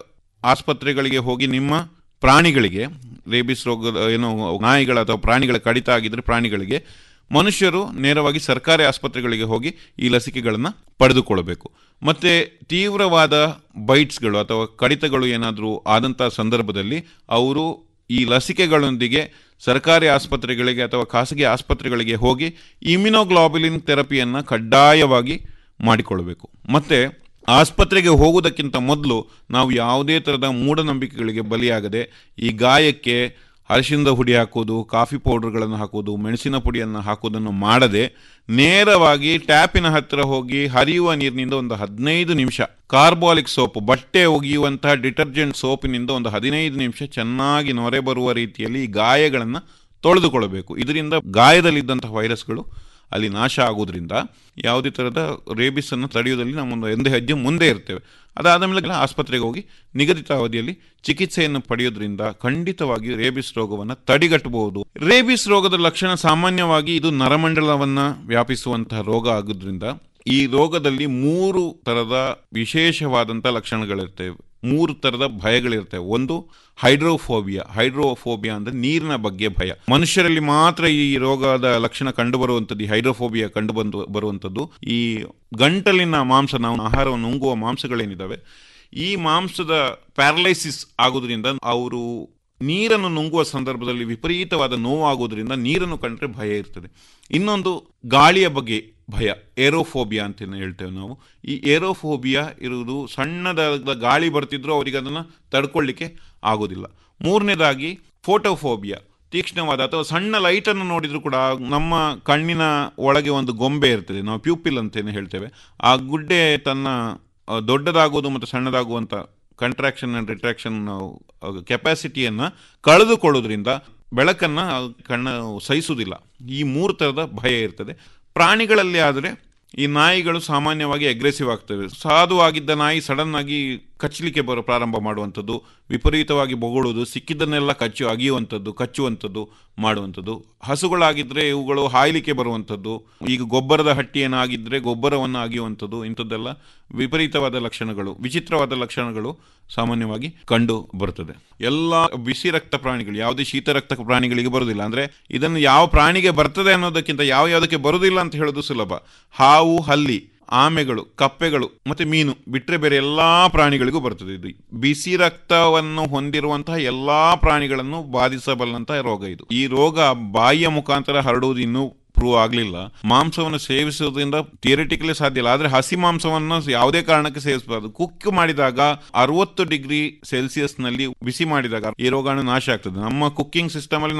ಆಸ್ಪತ್ರೆಗಳಿಗೆ ಹೋಗಿ ನಿಮ್ಮ ಪ್ರಾಣಿಗಳಿಗೆ ರೇಬಿಸ್ ರೋಗದ ಏನು ನಾಯಿಗಳ ಅಥವಾ ಪ್ರಾಣಿಗಳ ಕಡಿತ ಆಗಿದ್ರೆ ಪ್ರಾಣಿಗಳಿಗೆ ಮನುಷ್ಯರು ನೇರವಾಗಿ ಸರ್ಕಾರಿ ಆಸ್ಪತ್ರೆಗಳಿಗೆ ಹೋಗಿ ಈ ಲಸಿಕೆಗಳನ್ನು ಪಡೆದುಕೊಳ್ಳಬೇಕು ಮತ್ತು ತೀವ್ರವಾದ ಬೈಟ್ಸ್ಗಳು ಅಥವಾ ಕಡಿತಗಳು ಏನಾದರೂ ಆದಂಥ ಸಂದರ್ಭದಲ್ಲಿ ಅವರು ಈ ಲಸಿಕೆಗಳೊಂದಿಗೆ ಸರ್ಕಾರಿ ಆಸ್ಪತ್ರೆಗಳಿಗೆ ಅಥವಾ ಖಾಸಗಿ ಆಸ್ಪತ್ರೆಗಳಿಗೆ ಹೋಗಿ ಇಮ್ಯುನೋಗ್ಲಾಬುಲಿನ್ ಥೆರಪಿಯನ್ನು ಕಡ್ಡಾಯವಾಗಿ ಮಾಡಿಕೊಳ್ಳಬೇಕು ಮತ್ತು ಆಸ್ಪತ್ರೆಗೆ ಹೋಗುವುದಕ್ಕಿಂತ ಮೊದಲು ನಾವು ಯಾವುದೇ ಥರದ ಮೂಢನಂಬಿಕೆಗಳಿಗೆ ಬಲಿಯಾಗದೆ ಈ ಗಾಯಕ್ಕೆ ಅರಿಶಿಣದ ಹುಡಿ ಹಾಕೋದು ಕಾಫಿ ಪೌಡರ್ಗಳನ್ನು ಹಾಕೋದು ಮೆಣಸಿನ ಪುಡಿಯನ್ನು ಹಾಕೋದನ್ನು ಮಾಡದೆ ನೇರವಾಗಿ ಟ್ಯಾಪಿನ ಹತ್ತಿರ ಹೋಗಿ ಹರಿಯುವ ನೀರಿನಿಂದ ಒಂದು ಹದಿನೈದು ನಿಮಿಷ ಕಾರ್ಬೋಲಿಕ್ ಸೋಪ್ ಬಟ್ಟೆ ಒಗೆಯುವಂತಹ ಡಿಟರ್ಜೆಂಟ್ ಸೋಪಿನಿಂದ ಒಂದು ಹದಿನೈದು ನಿಮಿಷ ಚೆನ್ನಾಗಿ ನೊರೆ ಬರುವ ರೀತಿಯಲ್ಲಿ ಈ ಗಾಯಗಳನ್ನು ತೊಳೆದುಕೊಳ್ಳಬೇಕು ಇದರಿಂದ ಗಾಯದಲ್ಲಿದ್ದಂತಹ ವೈರಸ್ಗಳು ಅಲ್ಲಿ ನಾಶ ಆಗೋದ್ರಿಂದ ಯಾವುದೇ ಥರದ ರೇಬಿಸನ್ನು ತಡೆಯುವುದರಲ್ಲಿ ನಾವೊಂದು ಎಂದೇ ಹೆಜ್ಜೆ ಮುಂದೆ ಇರ್ತೇವೆ ಅದಾದ ಮೇಲೆ ಆಸ್ಪತ್ರೆಗೆ ಹೋಗಿ ನಿಗದಿತ ಅವಧಿಯಲ್ಲಿ ಚಿಕಿತ್ಸೆಯನ್ನು ಪಡೆಯೋದ್ರಿಂದ ಖಂಡಿತವಾಗಿ ರೇಬಿಸ್ ರೋಗವನ್ನು ತಡೆಗಟ್ಟಬಹುದು ರೇಬಿಸ್ ರೋಗದ ಲಕ್ಷಣ ಸಾಮಾನ್ಯವಾಗಿ ಇದು ನರಮಂಡಲವನ್ನು ವ್ಯಾಪಿಸುವಂತಹ ರೋಗ ಆಗೋದ್ರಿಂದ ಈ ರೋಗದಲ್ಲಿ ಮೂರು ಥರದ ವಿಶೇಷವಾದಂಥ ಲಕ್ಷಣಗಳಿರ್ತವೆ ಮೂರು ಥರದ ಭಯಗಳಿರ್ತವೆ ಒಂದು ಹೈಡ್ರೋಫೋಬಿಯಾ ಹೈಡ್ರೋಫೋಬಿಯಾ ಅಂದರೆ ನೀರಿನ ಬಗ್ಗೆ ಭಯ ಮನುಷ್ಯರಲ್ಲಿ ಮಾತ್ರ ಈ ರೋಗದ ಲಕ್ಷಣ ಕಂಡು ಬರುವಂಥದ್ದು ಈ ಹೈಡ್ರೋಫೋಬಿಯಾ ಕಂಡು ಬಂದು ಬರುವಂಥದ್ದು ಈ ಗಂಟಲಿನ ಮಾಂಸ ನಾವು ಆಹಾರವನ್ನು ನುಂಗುವ ಮಾಂಸಗಳೇನಿದ್ದಾವೆ ಈ ಮಾಂಸದ ಪ್ಯಾರಲೈಸಿಸ್ ಆಗೋದ್ರಿಂದ ಅವರು ನೀರನ್ನು ನುಂಗುವ ಸಂದರ್ಭದಲ್ಲಿ ವಿಪರೀತವಾದ ನೋವಾಗೋದ್ರಿಂದ ನೀರನ್ನು ಕಂಡ್ರೆ ಭಯ ಇರ್ತದೆ ಇನ್ನೊಂದು ಗಾಳಿಯ ಬಗ್ಗೆ ಭಯ ಏರೋಫೋಬಿಯಾ ಅಂತ ಹೇಳ್ತೇವೆ ನಾವು ಈ ಏರೋಫೋಬಿಯಾ ಇರುವುದು ಸಣ್ಣದಾದ ಗಾಳಿ ಬರ್ತಿದ್ರು ಅವರಿಗೆ ಅದನ್ನು ತಡ್ಕೊಳ್ಳಿಕ್ಕೆ ಆಗೋದಿಲ್ಲ ಮೂರನೇದಾಗಿ ಫೋಟೋಫೋಬಿಯಾ ತೀಕ್ಷ್ಣವಾದ ಅಥವಾ ಸಣ್ಣ ಲೈಟನ್ನು ನೋಡಿದ್ರು ಕೂಡ ನಮ್ಮ ಕಣ್ಣಿನ ಒಳಗೆ ಒಂದು ಗೊಂಬೆ ಇರ್ತದೆ ನಾವು ಪ್ಯೂಪಿಲ್ ಅಂತೇನೆ ಹೇಳ್ತೇವೆ ಆ ಗುಡ್ಡೆ ತನ್ನ ಆ, ದೊಡ್ಡದಾಗೋದು ಮತ್ತು ಸಣ್ಣದಾಗುವಂಥ ಕಂಟ್ರಾಕ್ಷನ್ ಆ್ಯಂಡ್ ರಿಟ್ರಾಕ್ಷನ್ ಕೆಪಾಸಿಟಿಯನ್ನು ಕಳೆದುಕೊಳ್ಳೋದ್ರಿಂದ ಬೆಳಕನ್ನು ಕಣ್ಣು ಸಹಿಸುವುದಿಲ್ಲ ಈ ಮೂರು ಥರದ ಭಯ ಇರ್ತದೆ ಪ್ರಾಣಿಗಳಲ್ಲಿ ಆದರೆ ಈ ನಾಯಿಗಳು ಸಾಮಾನ್ಯವಾಗಿ ಅಗ್ರೆಸಿವ್ ಆಗ್ತವೆ ಸಾಧುವಾಗಿದ್ದ ನಾಯಿ ಸಡನ್ ಆಗಿ ಕಚ್ಚಲಿಕ್ಕೆ ಬರೋ ಪ್ರಾರಂಭ ಮಾಡುವಂಥದ್ದು ವಿಪರೀತವಾಗಿ ಬೊಗಳುವುದು ಸಿಕ್ಕಿದ್ದನ್ನೆಲ್ಲ ಕಚ್ಚು ಅಗಿಯುವಂಥದ್ದು ಕಚ್ಚುವಂಥದ್ದು ಮಾಡುವಂಥದ್ದು ಹಸುಗಳಾಗಿದ್ದರೆ ಇವುಗಳು ಹಾಯ್ಲಿಕ್ಕೆ ಬರುವಂಥದ್ದು ಈಗ ಗೊಬ್ಬರದ ಹಟ್ಟಿ ಏನಾಗಿದ್ದರೆ ಗೊಬ್ಬರವನ್ನು ಅಗಿಯುವಂಥದ್ದು ಇಂಥದ್ದೆಲ್ಲ ವಿಪರೀತವಾದ ಲಕ್ಷಣಗಳು ವಿಚಿತ್ರವಾದ ಲಕ್ಷಣಗಳು ಸಾಮಾನ್ಯವಾಗಿ ಕಂಡು ಬರುತ್ತದೆ ಎಲ್ಲ ಬಿಸಿ ರಕ್ತ ಪ್ರಾಣಿಗಳು ಯಾವುದೇ ಶೀತ ರಕ್ತ ಪ್ರಾಣಿಗಳಿಗೆ ಬರುವುದಿಲ್ಲ ಅಂದರೆ ಇದನ್ನು ಯಾವ ಪ್ರಾಣಿಗೆ ಬರ್ತದೆ ಅನ್ನೋದಕ್ಕಿಂತ ಯಾವ ಯಾವುದಕ್ಕೆ ಬರುವುದಿಲ್ಲ ಅಂತ ಹೇಳೋದು ಸುಲಭ ಹಾವು ಹಲ್ಲಿ ಆಮೆಗಳು ಕಪ್ಪೆಗಳು ಮತ್ತೆ ಮೀನು ಬಿಟ್ಟರೆ ಬೇರೆ ಎಲ್ಲಾ ಪ್ರಾಣಿಗಳಿಗೂ ಬರ್ತದೆ ಇದು ಬಿಸಿ ರಕ್ತವನ್ನು ಹೊಂದಿರುವಂತಹ ಎಲ್ಲಾ ಪ್ರಾಣಿಗಳನ್ನು ಬಾಧಿಸಬಲ್ಲಂತಹ ರೋಗ ಇದು ಈ ರೋಗ ಬಾಯಿಯ ಮುಖಾಂತರ ಹರಡುವುದು ಇನ್ನೂ ಪ್ರೂವ್ ಆಗಲಿಲ್ಲ ಮಾಂಸವನ್ನು ಸೇವಿಸುವುದರಿಂದ ಥಿಯರಿಟಿಕಲಿ ಸಾಧ್ಯ ಇಲ್ಲ ಆದರೆ ಹಸಿ ಮಾಂಸವನ್ನು ಯಾವುದೇ ಕಾರಣಕ್ಕೆ ಸೇವಿಸಬಾರದು ಕುಕ್ ಮಾಡಿದಾಗ ಅರವತ್ತು ಡಿಗ್ರಿ ಸೆಲ್ಸಿಯಸ್ ನಲ್ಲಿ ಬಿಸಿ ಮಾಡಿದಾಗ ಈ ರೋಗಾಣು ನಾಶ ಆಗ್ತದೆ ನಮ್ಮ ಕುಕ್ಕಿಂಗ್ ಸಿಸ್ಟಮ್ ಅಲ್ಲಿ